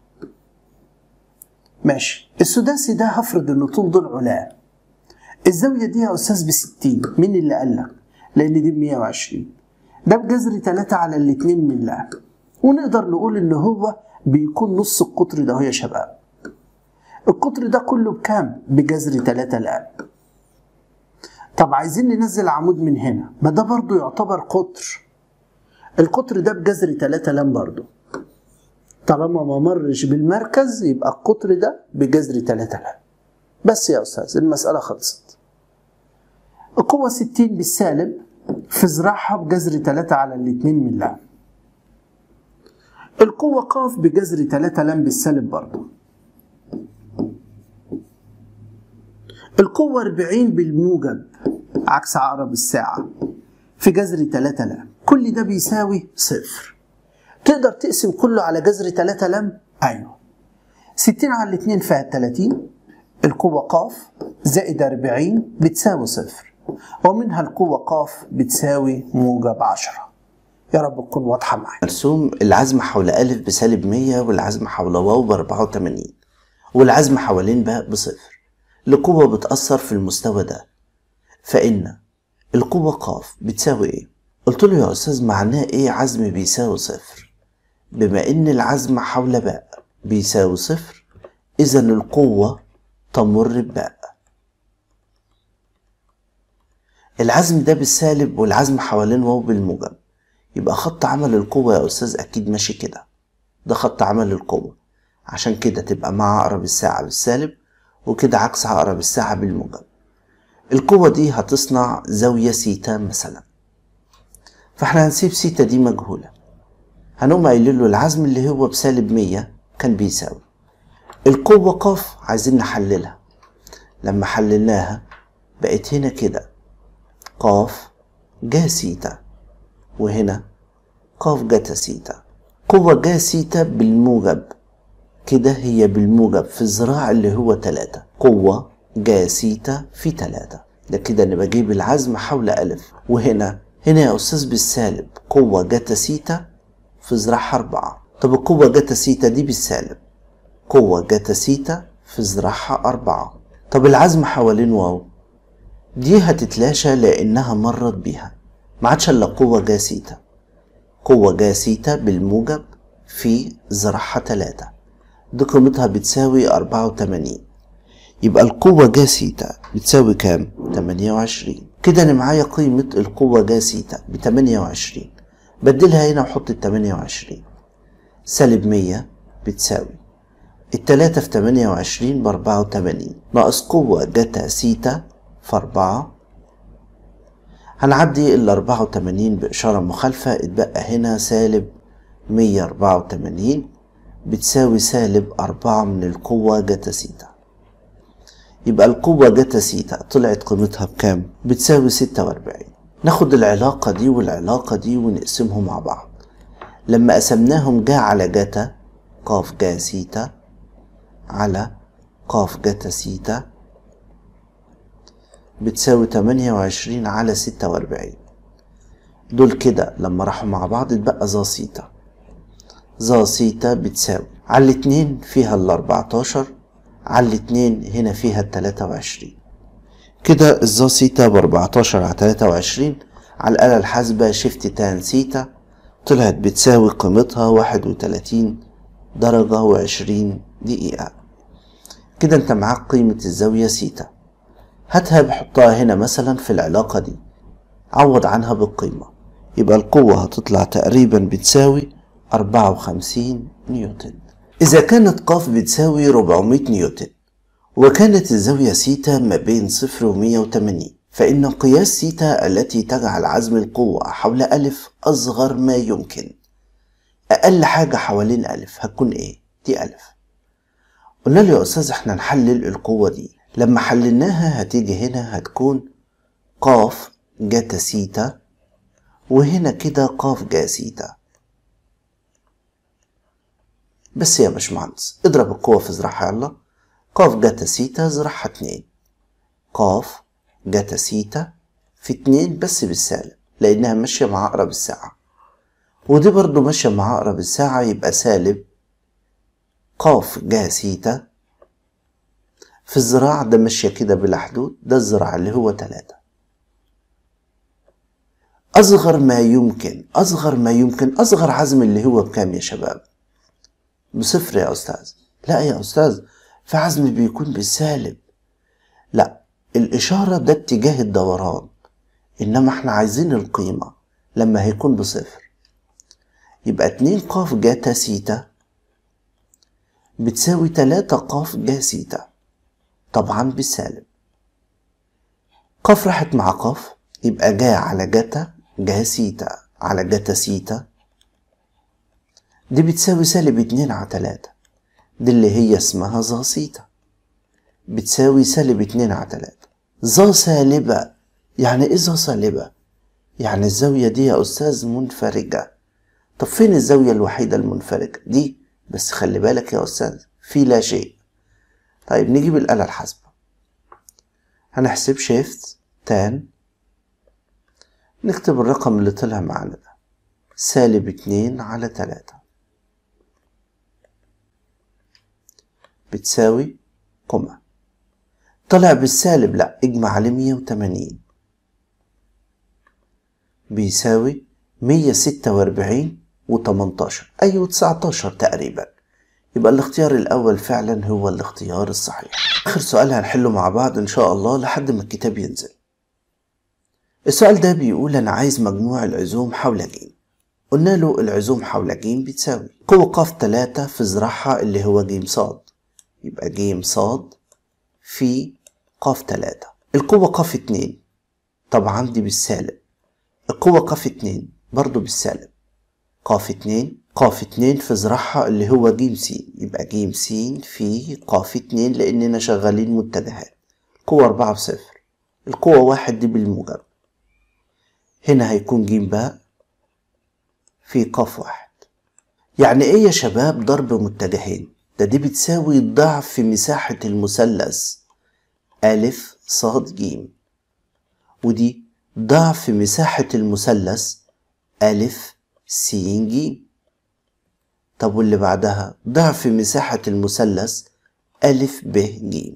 ماشي السداسي ده هفرض إن طول ضلعه لا الزاوية دي يا أستاذ ب 60 مين اللي قال لك؟ لأن دي ب 120 ده بجذر 3 على الاتنين من لا ونقدر نقول إن هو بيكون نص القطر ده يا شباب القطر ده كله بكام؟ بجذر 3 لا طب عايزين ننزل عمود من هنا ما ده برضو يعتبر قطر القطر ده بجذر 3 لام برضو طالما ما مرش بالمركز يبقى القطر ده بجذر 3 لام بس يا أستاذ المسألة خلصت القوة 60 بالسالب في ذراعها بجذر 3 على الاتنين من لام القوة ق بجذر 3 لام بالسالب برضو القوة 40 بالموجب عكس عقرب الساعة في جذر 3 لام كل ده بيساوي صفر تقدر تقسم كله على جذر 3 لام ايوه 60 على الاتنين فيها 30 القوة ق زائد 40 بتساوي صفر ومنها القوة ق بتساوي موجب 10 يا رب تكون واضحة معاك مرسوم العزم حول ألف بسالب 100 والعزم حول واو ب 84 والعزم حوالين باء بصفر لقوة بتأثر في المستوى ده فإن القوة ق بتساوي إيه؟ قلت له يا أستاذ معناه إيه عزم بيساوي صفر؟ بما إن العزم حول باء بيساوي صفر إذا القوة تمر بباء العزم ده بالسالب والعزم حوالين واو بالموجب يبقى خط عمل القوة يا أستاذ أكيد ماشي كده ده خط عمل القوة عشان كده تبقى مع عقرب الساعة بالسالب وكده عكس عقرب الساعة بالموجب القوة دي هتصنع زاوية سيتا مثلا فاحنا هنسيب سيتا دي مجهولة هنقوم قايلين له العزم اللي هو بسالب مية كان بيساوي القوة ق عايزين نحللها لما حللناها بقت هنا كده ق جا سيتا وهنا ق جتا سيتا قوة جا سيتا بالموجب كده هي بالموجب في الذراع اللي هو تلاتة قوة جا سيتا في تلاتة ده كده انا بجيب العزم حول ألف وهنا هنا يا أستاذ بالسالب قوة جتا سيتا في ذراعها أربعة طب القوة جتا سيتا دي بالسالب قوة جتا سيتا في ذراعها أربعة طب العزم حوالين واو دي هتتلاشى لأنها مرت بيها ما عادش إلا قوة جا سيتا قوة جا سيتا بالموجب في ذراعها تلاتة دي قيمتها بتساوي أربعة وتمانين يبقى القوة جا سيتا بتساوي كام؟ تمانية وعشرين كده أنا معايا قيمة القوة جا سيتا بتمانية وعشرين بدلها هنا وحط التمانية وعشرين سالب مية بتساوي التلاتة في تمانية وعشرين بأربعة وتمانين ناقص قوة جتا سيتا في أربعة هنعدي الأربعة وتمانين بإشارة مخالفة اتبقى هنا سالب مية أربعة وتمانين بتساوي سالب أربعة من القوة جتا سيتا يبقى القوة جتا سيتا طلعت قيمتها بكام؟ بتساوي ستة وأربعين ناخد العلاقة دي والعلاقة دي ونقسمهم مع بعض لما قسمناهم جا على جتا قاف جا سيتا على قاف جتا سيتا بتساوي تمانية وعشرين على ستة وأربعين دول كده لما راحوا مع بعض اتبقى ظا سيتا ظا سيتا بتساوي على الاتنين فيها الأربعتاشر على الاتنين هنا فيها التلاتة وعشرين كده الظا سيتا بأربعتاشر على تلاتة وعشرين على الآلة الحاسبة شيفت تان سيتا طلعت بتساوي قيمتها واحد وتلاتين درجة وعشرين دقيقة كده انت معاك قيمة الزاوية سيتا هاتها بحطها هنا مثلا في العلاقة دي عوض عنها بالقيمة يبقى القوة هتطلع تقريبا بتساوي أربعة وخمسين نيوتن إذا كانت قاف بتساوي 400 نيوتن وكانت الزاوية سيتا ما بين صفر ومية وتمانين فإن قياس سيتا التي تجعل عزم القوة حول ألف أصغر ما يمكن أقل حاجة حوالين ألف هتكون إيه؟ دي ألف قلنا له يا أستاذ إحنا نحلل القوة دي لما حللناها هتيجي هنا هتكون قاف جتا سيتا وهنا كده قاف جا سيتا بس يا باشمهندس اضرب القوة في ذراعها يلا قاف جتا سيتا ذراعها اتنين قاف جتا سيتا في اتنين بس بالسالب لأنها ماشية مع أقرب الساعة ودي برضو ماشية مع أقرب الساعة يبقى سالب قاف جا سيتا في الذراع ده ماشية كده بلا حدود ده الذراع اللي هو تلاتة أصغر ما يمكن أصغر ما يمكن أصغر عزم اللي هو بكام يا شباب بصفر يا أستاذ لا يا أستاذ في عزم بيكون بالسالب لا الإشارة ده اتجاه الدوران إنما احنا عايزين القيمة لما هيكون بصفر يبقى اتنين قاف جاتا سيتا بتساوي تلاتة قاف جا سيتا طبعا بالسالب قاف راحت مع قاف يبقى جا على جتا جا سيتا على جتا سيتا دي بتساوي سالب اتنين على تلاتة دي اللي هي اسمها ظا سيتا بتساوي سالب اتنين على تلاتة ظا سالبة يعني ايه ظا سالبة؟ يعني الزاوية دي يا أستاذ منفرجة طب فين الزاوية الوحيدة المنفرجة؟ دي بس خلي بالك يا أستاذ في لا شيء طيب نجيب الآلة الحاسبة هنحسب شيفت تان نكتب الرقم اللي طلع معانا ده سالب اتنين على تلاتة بتساوي قمة طلع بالسالب لا اجمع عليه مية وتمانين بيساوي مية ستة وأربعين وتمنتاشر أيوة تسعتاشر تقريبا يبقى الاختيار الأول فعلا هو الاختيار الصحيح آخر سؤال هنحله مع بعض إن شاء الله لحد ما الكتاب ينزل السؤال ده بيقول أنا عايز مجموع العزوم حول ج قلنا له العزوم حول ج بتساوي قوة قاف تلاتة في ذراعها اللي هو ج صاد يبقى ج صاد في قاف تلاتة القوة قاف اتنين طبعا دي بالسالب القوة قاف اتنين برضو بالسالب قاف اتنين قاف اتنين في ذراعها اللي هو ج س يبقى ج س في قاف اتنين لأننا شغالين متجهات القوة أربعة بصفر القوة واحد دي بالموجب هنا هيكون ج باء في قاف واحد يعني ايه يا شباب ضرب متجهين ده دي بتساوي ضعف مساحة المثلث ألف صاد ج ودي ضعف مساحة المثلث ألف س ج طب واللي بعدها ضعف مساحة المثلث ألف ب ج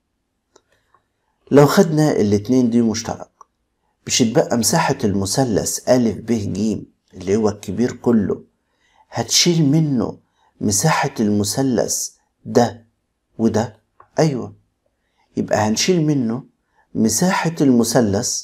لو خدنا الاتنين دي مشترك مش اتبقى مساحة المثلث ألف ب ج اللي هو الكبير كله هتشيل منه مساحة المثلث ده وده أيوة يبقى هنشيل منه مساحة المثلث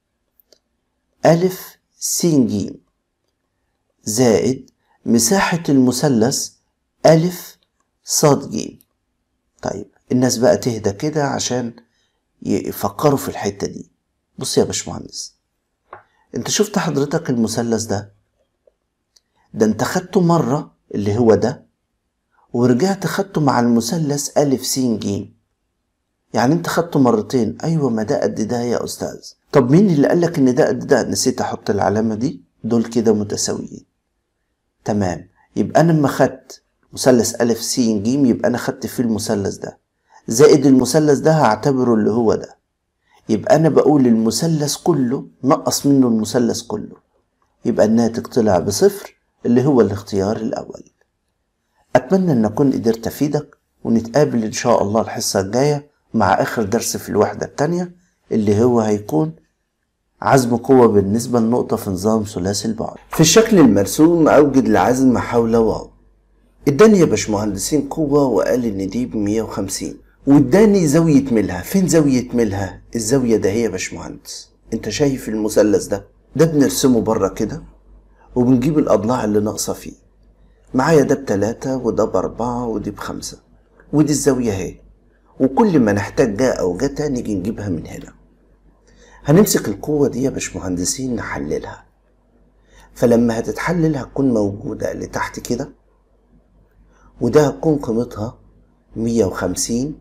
ألف س ج زائد مساحة المثلث ألف صاد ج طيب الناس بقى تهدى كده عشان يفكروا في الحتة دي بص يا باشمهندس انت شفت حضرتك المثلث ده ده انت خدته مرة اللي هو ده ورجعت خدته مع المثلث ألف س ج يعني انت خدته مرتين ايوه ما ده قد ده يا استاذ طب مين اللي قالك ان ده قد ده نسيت احط العلامة دي دول كده متساويين تمام يبقى انا لما خدت مثلث ألف س ج يبقى انا خدت فيه المثلث ده زائد المثلث ده هعتبره اللي هو ده يبقى انا بقول المثلث كله نقص منه المثلث كله يبقى الناتج طلع بصفر اللي هو الاختيار الاول اتمنى ان اكون قدرت افيدك ونتقابل ان شاء الله الحصة الجاية مع اخر درس في الوحدة التانية اللي هو هيكون عزم قوة بالنسبة لنقطة في نظام ثلاثي البعد في الشكل المرسوم أوجد العزم حول واو اداني يا باشمهندسين قوة وقال إن دي ب 150 واداني زاوية ميلها فين زاوية ميلها الزاوية ده هي يا باشمهندس انت شايف المثلث ده ده بنرسمه بره كده وبنجيب الأضلاع اللي ناقصة فيه معايا ده بتلاتة وده بأربعة ودي بخمسة ودي الزاوية اهي وكل ما نحتاج جاء أو جتا نيجي نجيبها من هنا هنمسك القوة دي يا باشمهندسين نحللها فلما هتتحلل هتكون موجودة لتحت كده وده هتكون قيمتها مية وخمسين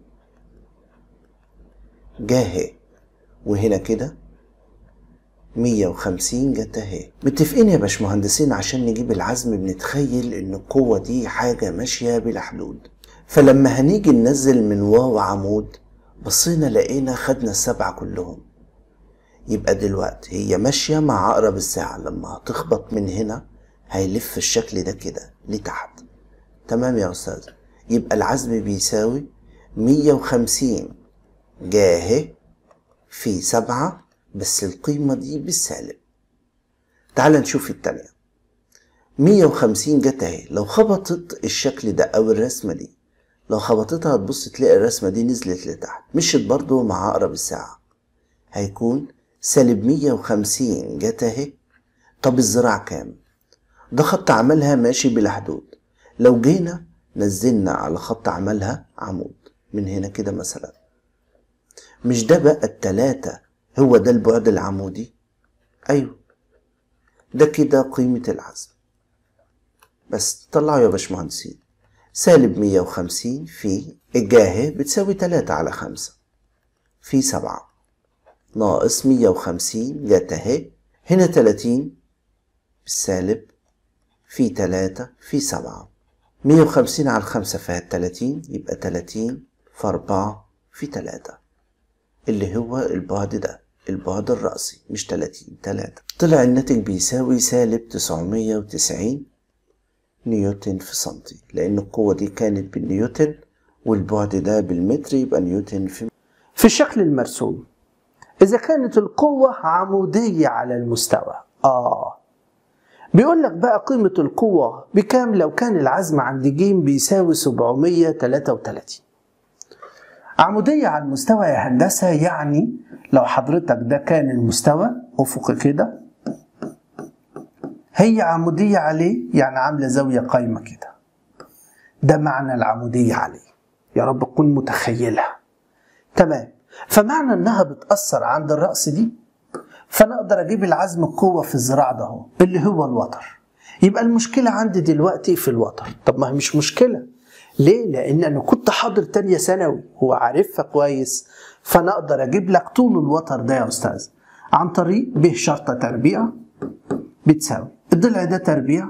جاهي وهنا كده مية وخمسين جت اهي متفقين يا باشمهندسين عشان نجيب العزم بنتخيل ان القوة دي حاجة ماشية بلا حدود فلما هنيجي ننزل من واو عمود بصينا لقينا خدنا السبعة كلهم يبقى دلوقتي هي ماشية مع عقرب الساعة لما هتخبط من هنا هيلف الشكل ده كده لتحت تمام يا أستاذ يبقى العزم بيساوي مية وخمسين جاهه في سبعة بس القيمة دي بالسالب تعال نشوف التانية مية وخمسين جت اهي لو خبطت الشكل ده أو الرسمة دي لو خبطتها هتبص تلاقي الرسمة دي نزلت لتحت مشيت برضو مع عقرب الساعة هيكون سالب مية وخمسين جت اهي طب الذراع كام ده خط عملها ماشي بلا حدود لو جينا نزلنا على خط عملها عمود من هنا كده مثلا مش ده بقى التلاتة هو ده البعد العمودي ايوه ده كده قيمة العزم بس طلعوا يا باشمهندسين سالب مية وخمسين في الجاهة بتساوي تلاتة على خمسة في سبعة ناقص مية وخمسين جت اهي هنا تلاتين بالسالب في تلاتة في سبعة مية وخمسين على الخمسة فيها تلاتين يبقى تلاتين في أربعة في تلاتة اللي هو البعد ده البعد الرأسي مش تلاتين تلاتة طلع الناتج بيساوي سالب تسعمية وتسعين نيوتن في سنتي لأن القوة دي كانت بالنيوتن والبعد ده بالمتر يبقى نيوتن في في الشكل المرسوم إذا كانت القوة عمودية على المستوى آه بيقول لك بقى قيمة القوة بكام لو كان العزم عند ج بيساوي 733 عمودية على المستوى يا هندسة يعني لو حضرتك ده كان المستوى أفقي كده هي عمودية عليه يعني عاملة زاوية قايمة كده ده معنى العمودية عليه يا رب تكون متخيلها تمام فمعنى انها بتأثر عند الرأس دي فانا اقدر اجيب العزم القوة في الذراع ده اهو اللي هو الوتر يبقى المشكلة عندي دلوقتي في الوتر طب ما هي مش مشكلة ليه؟ لأن أنا كنت حاضر تانية ثانوي وعارفها كويس فأنا أقدر أجيب لك طول الوتر ده يا أستاذ عن طريق ب شرطة تربيع بتساوي الضلع ده تربيع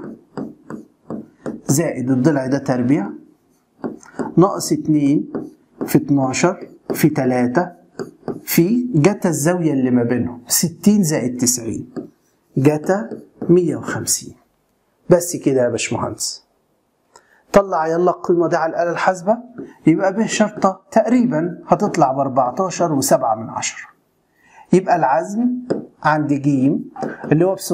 زائد الضلع ده تربيع ناقص 2 في 12 في 3 في في جتا الزاوية اللي ما بينهم 60 زائد 90 جتا 150 بس كده يا باشمهندس طلع يلا القيمة دي على الآلة الحاسبة يبقى به شرطة تقريبا هتطلع ب 14 و7 من عشرة يبقى العزم عند ج اللي هو ب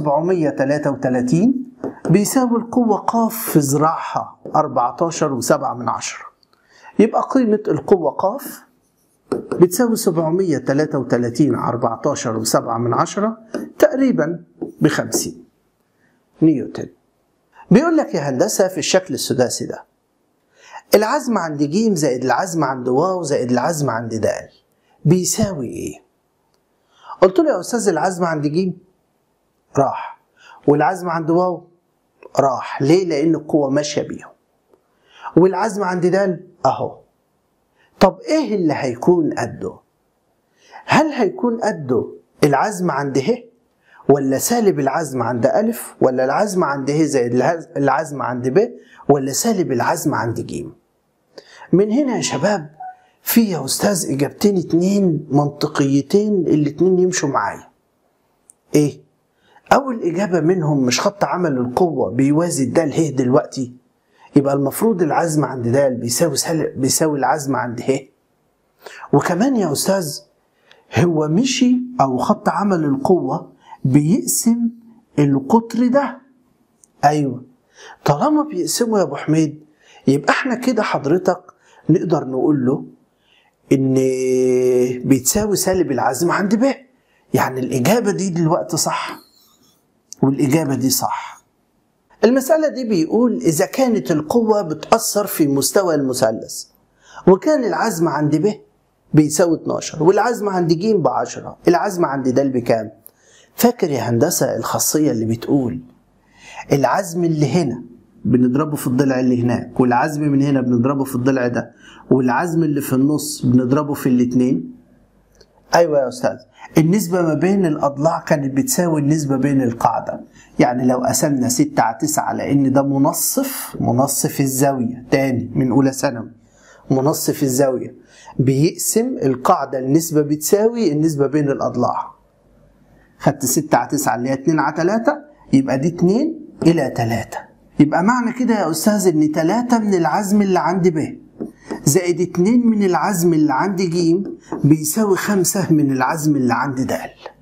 733 بيساوي القوة ق في ذراعها 14 و7 من عشرة يبقى قيمة القوة ق بتساوي 733 على 14 و7 من عشرة تقريبا ب 50 نيوتن بيقول لك يا هندسة في الشكل السداسي ده العزم عند ج زائد العزم عند واو زائد العزم عند د بيساوي ايه؟ قلت له يا استاذ العزم عند ج راح والعزم عند واو راح ليه؟ لأن القوة ماشية بيهم والعزم عند د أهو طب إيه اللي هيكون قده؟ هل هيكون قده العزم عند ه ولا سالب العزم عند أ ولا العزم عند ه زائد العزم عند ب ولا سالب العزم عند ج من هنا يا شباب في يا أستاذ إجابتين اتنين منطقيتين الاتنين يمشوا معايا إيه؟ أول إجابة منهم مش خط عمل القوة بيوازي د ه دلوقتي يبقى المفروض العزم عند د بيساوي بيساوي العزم عند ه وكمان يا أستاذ هو مشي أو خط عمل القوة بيقسم القطر ده أيوه طالما بيقسمه يا أبو حميد يبقى احنا كده حضرتك نقدر نقول له إن بيتساوي سالب العزم عند ب يعني الإجابة دي دلوقتي صح والإجابة دي صح المسألة دي بيقول إذا كانت القوة بتأثر في مستوى المثلث وكان العزم عند ب بيساوي 12 والعزم عند ج ب 10 العزم عند د بكام؟ فاكر يا هندسة الخاصية اللي بتقول العزم اللي هنا بنضربه في الضلع اللي هناك والعزم من هنا بنضربه في الضلع ده والعزم اللي في النص بنضربه في الاتنين ايوه يا استاذ النسبة ما بين الأضلاع كانت بتساوي النسبة بين القاعدة يعني لو قسمنا 6 على 9 على إن ده منصف منصف الزاوية تاني من أولى ثانوي منصف الزاوية بيقسم القاعدة النسبة بتساوي النسبة بين الأضلاع خدت 6 على 9 اللي هي 2 على 3 يبقى دي 2 إلى 3 يبقى معنى كده يا أستاذ إن 3 من العزم اللي عند ب زائد 2 من العزم اللي عند ج بيساوي 5 من العزم اللي عند د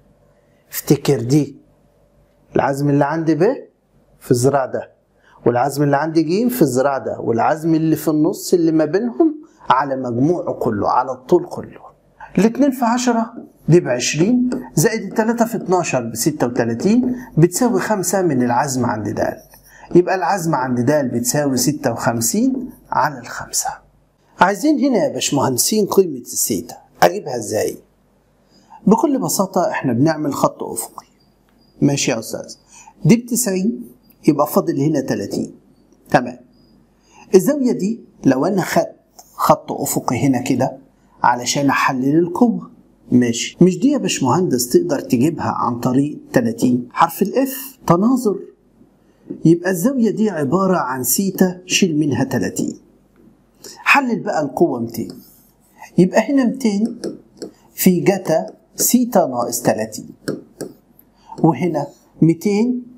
افتكر دي العزم اللي عند ب في الذراع ده والعزم اللي عند ج في الذراع ده والعزم اللي في النص اللي ما بينهم على مجموعه كله على الطول كله الاتنين في 10 دي ب 20 زائد التلاتة في 12 ب 36 بتساوي 5 من العزم عند د يبقى العزم عند د بتساوي 56 على الخمسة عايزين هنا يا باشمهندسين قيمة الثيتا أجيبها إزاي؟ بكل بساطة إحنا بنعمل خط أفقي ماشي يا أستاذ دي ب 90 يبقى فاضل هنا 30 تمام الزاوية دي لو أنا خدت خط أفقي هنا كده علشان أحلل القوة ماشي مش دي يا باشمهندس تقدر تجيبها عن طريق 30 حرف الاف تناظر يبقى الزاوية دي عبارة عن سيتا شيل منها 30 حلل بقى القوة 200 يبقى هنا 200 في جتا سيتا ناقص 30 وهنا 200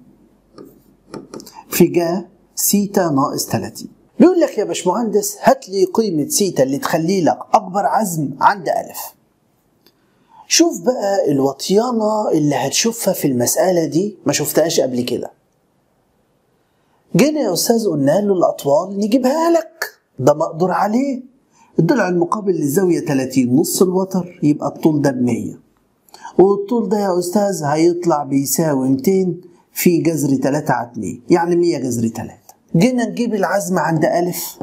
في جا سيتا ناقص 30 بيقول لك يا باشمهندس هات لي قيمة سيتا اللي تخلي لك أكبر عزم عند ألف شوف بقى الوطيانة اللي هتشوفها في المسألة دي ما شفتهاش قبل كده جينا يا أستاذ قلنا له الأطوال نجيبها لك ده مقدور عليه الضلع المقابل للزاوية 30 نص الوتر يبقى الطول ده ب 100 والطول ده يا أستاذ هيطلع بيساوي 200 في جذر 3 على 2 يعني 100 جذر 3 جينا نجيب العزم عند ألف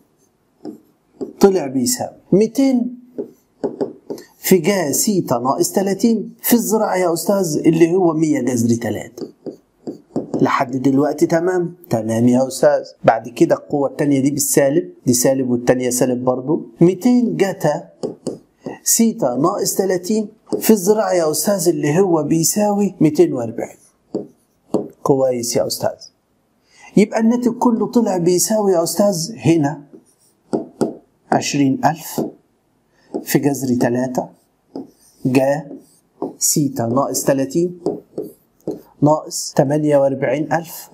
طلع بيساوي 200 في جا سيتا ناقص 30 في الزراعة يا أستاذ اللي هو 100 جذر 3 لحد دلوقتي تمام تمام يا أستاذ بعد كده القوة التانية دي بالسالب دي سالب والتانية سالب برضو 200 جتا سيتا ناقص 30 في الزراعة يا أستاذ اللي هو بيساوي 240 كويس يا أستاذ يبقى الناتج كله طلع بيساوي يا أستاذ هنا 20000 في جذر 3 جا سيتا ناقص 30 ناقص 48000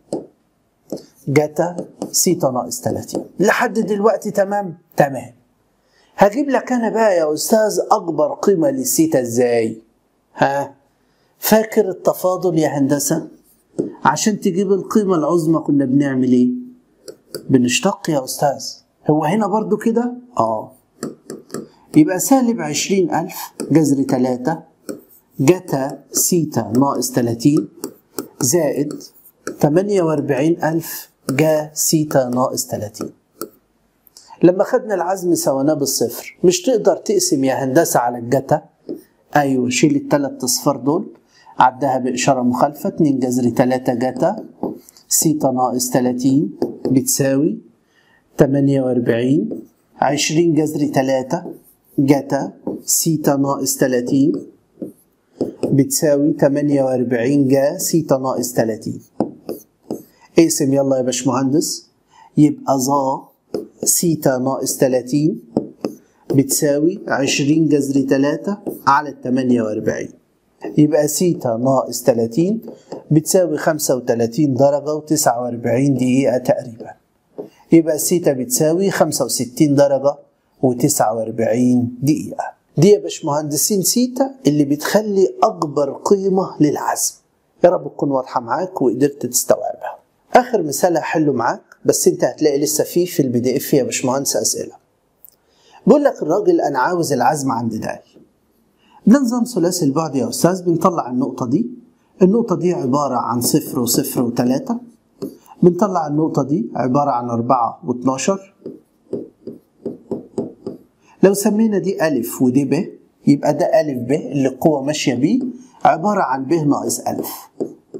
جتا سيتا ناقص 30 لحد دلوقتي تمام تمام هجيب لك انا بقى يا استاذ اكبر قيمه للسيتا ازاي ها فاكر التفاضل يا هندسه عشان تجيب القيمه العظمى كنا بنعمل ايه بنشتق يا استاذ هو هنا برضو كده اه يبقى سالب عشرين ألف جذر تلاتة جتا سيتا ناقص تلاتين زائد تمانية وأربعين ألف جا سيتا ناقص تلاتين لما خدنا العزم سويناه بالصفر مش تقدر تقسم يا هندسة على الجتا أيوة شيل التلات أصفار دول عدها بإشارة مخالفة 2 جذر 3 جتا سيتا ناقص 30 بتساوي 48 20 جذر 3 جتا سيتا ناقص 30 بتساوي 48 جا سيتا ناقص 30 اقسم يلا يا باشمهندس يبقى ظا سيتا ناقص 30 بتساوي 20 جذر 3 على ال 48 يبقى سيتا ناقص 30 بتساوي 35 درجة و49 دقيقة تقريبا يبقى سيتا بتساوي 65 درجة و49 دقيقة دي يا باشمهندسين سيتا اللي بتخلي أكبر قيمة للعزم يا رب تكون واضحة معاك وقدرت تستوعبها آخر مثال هحله معاك بس أنت هتلاقي لسه فيه في البي دي اف يا باشمهندس أسئلة بيقول لك الراجل أنا عاوز العزم عند دال ده نظام ثلاثي البعد يا أستاذ بنطلع النقطة دي النقطة دي عبارة عن صفر وصفر وتلاتة بنطلع النقطة دي عبارة عن أربعة واتناشر لو سمينا دي ألف ودي ب يبقى ده ألف ب اللي القوة ماشية بيه عبارة عن ب ناقص ألف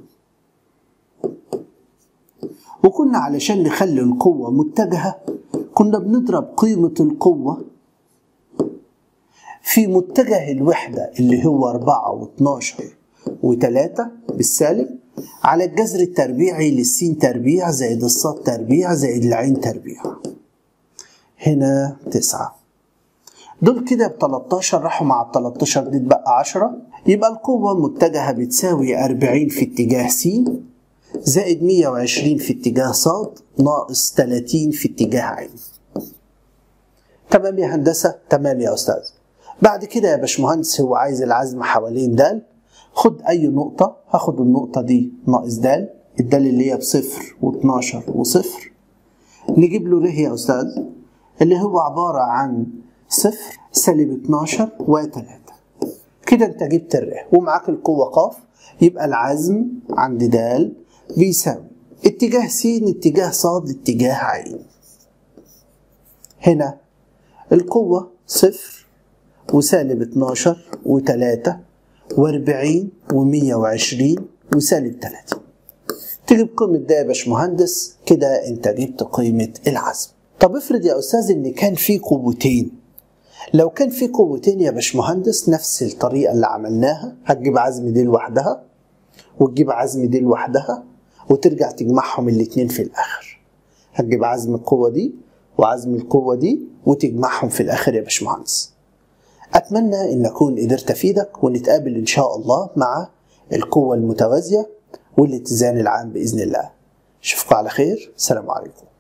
وكنا علشان نخلي القوة متجهة كنا بنضرب قيمة القوة في متجه الوحدة اللي هو 4 و12 و3 بالسالب على الجذر التربيعي للسين تربيع زائد الصاد تربيع زائد العين تربيع هنا 9 دول كده ب 13 راحوا مع ال 13 دي تبقى 10 يبقى القوة متجهة بتساوي 40 في اتجاه س زائد 120 في اتجاه ص ناقص 30 في اتجاه عين تمام يا هندسة تمام يا أستاذ بعد كده يا باشمهندس هو عايز العزم حوالين د خد اي نقطة هاخد النقطة دي ناقص د الدال اللي هي بصفر و12 وصفر نجيب له ر يا استاذ اللي هو عبارة عن صفر سالب 12 و3 كده انت جبت الر ومعاك القوة ق يبقى العزم عند د بيساوي اتجاه س اتجاه ص اتجاه عين هنا القوة صفر وسالب 12 و3 و40 و120 وسالب 30 تجيب قيمة ده يا باشمهندس كده انت جبت قيمة العزم طب افرض يا استاذ ان كان في قوتين لو كان في قوتين يا باشمهندس نفس الطريقة اللي عملناها هتجيب عزم دي لوحدها وتجيب عزم دي لوحدها وترجع تجمعهم الاتنين في الاخر هتجيب عزم القوة دي وعزم القوة دي وتجمعهم في الاخر يا باشمهندس أتمنى أن أكون قدرت أفيدك ونتقابل إن شاء الله مع القوة المتوازية والاتزان العام بإذن الله أشوفكم على خير سلام عليكم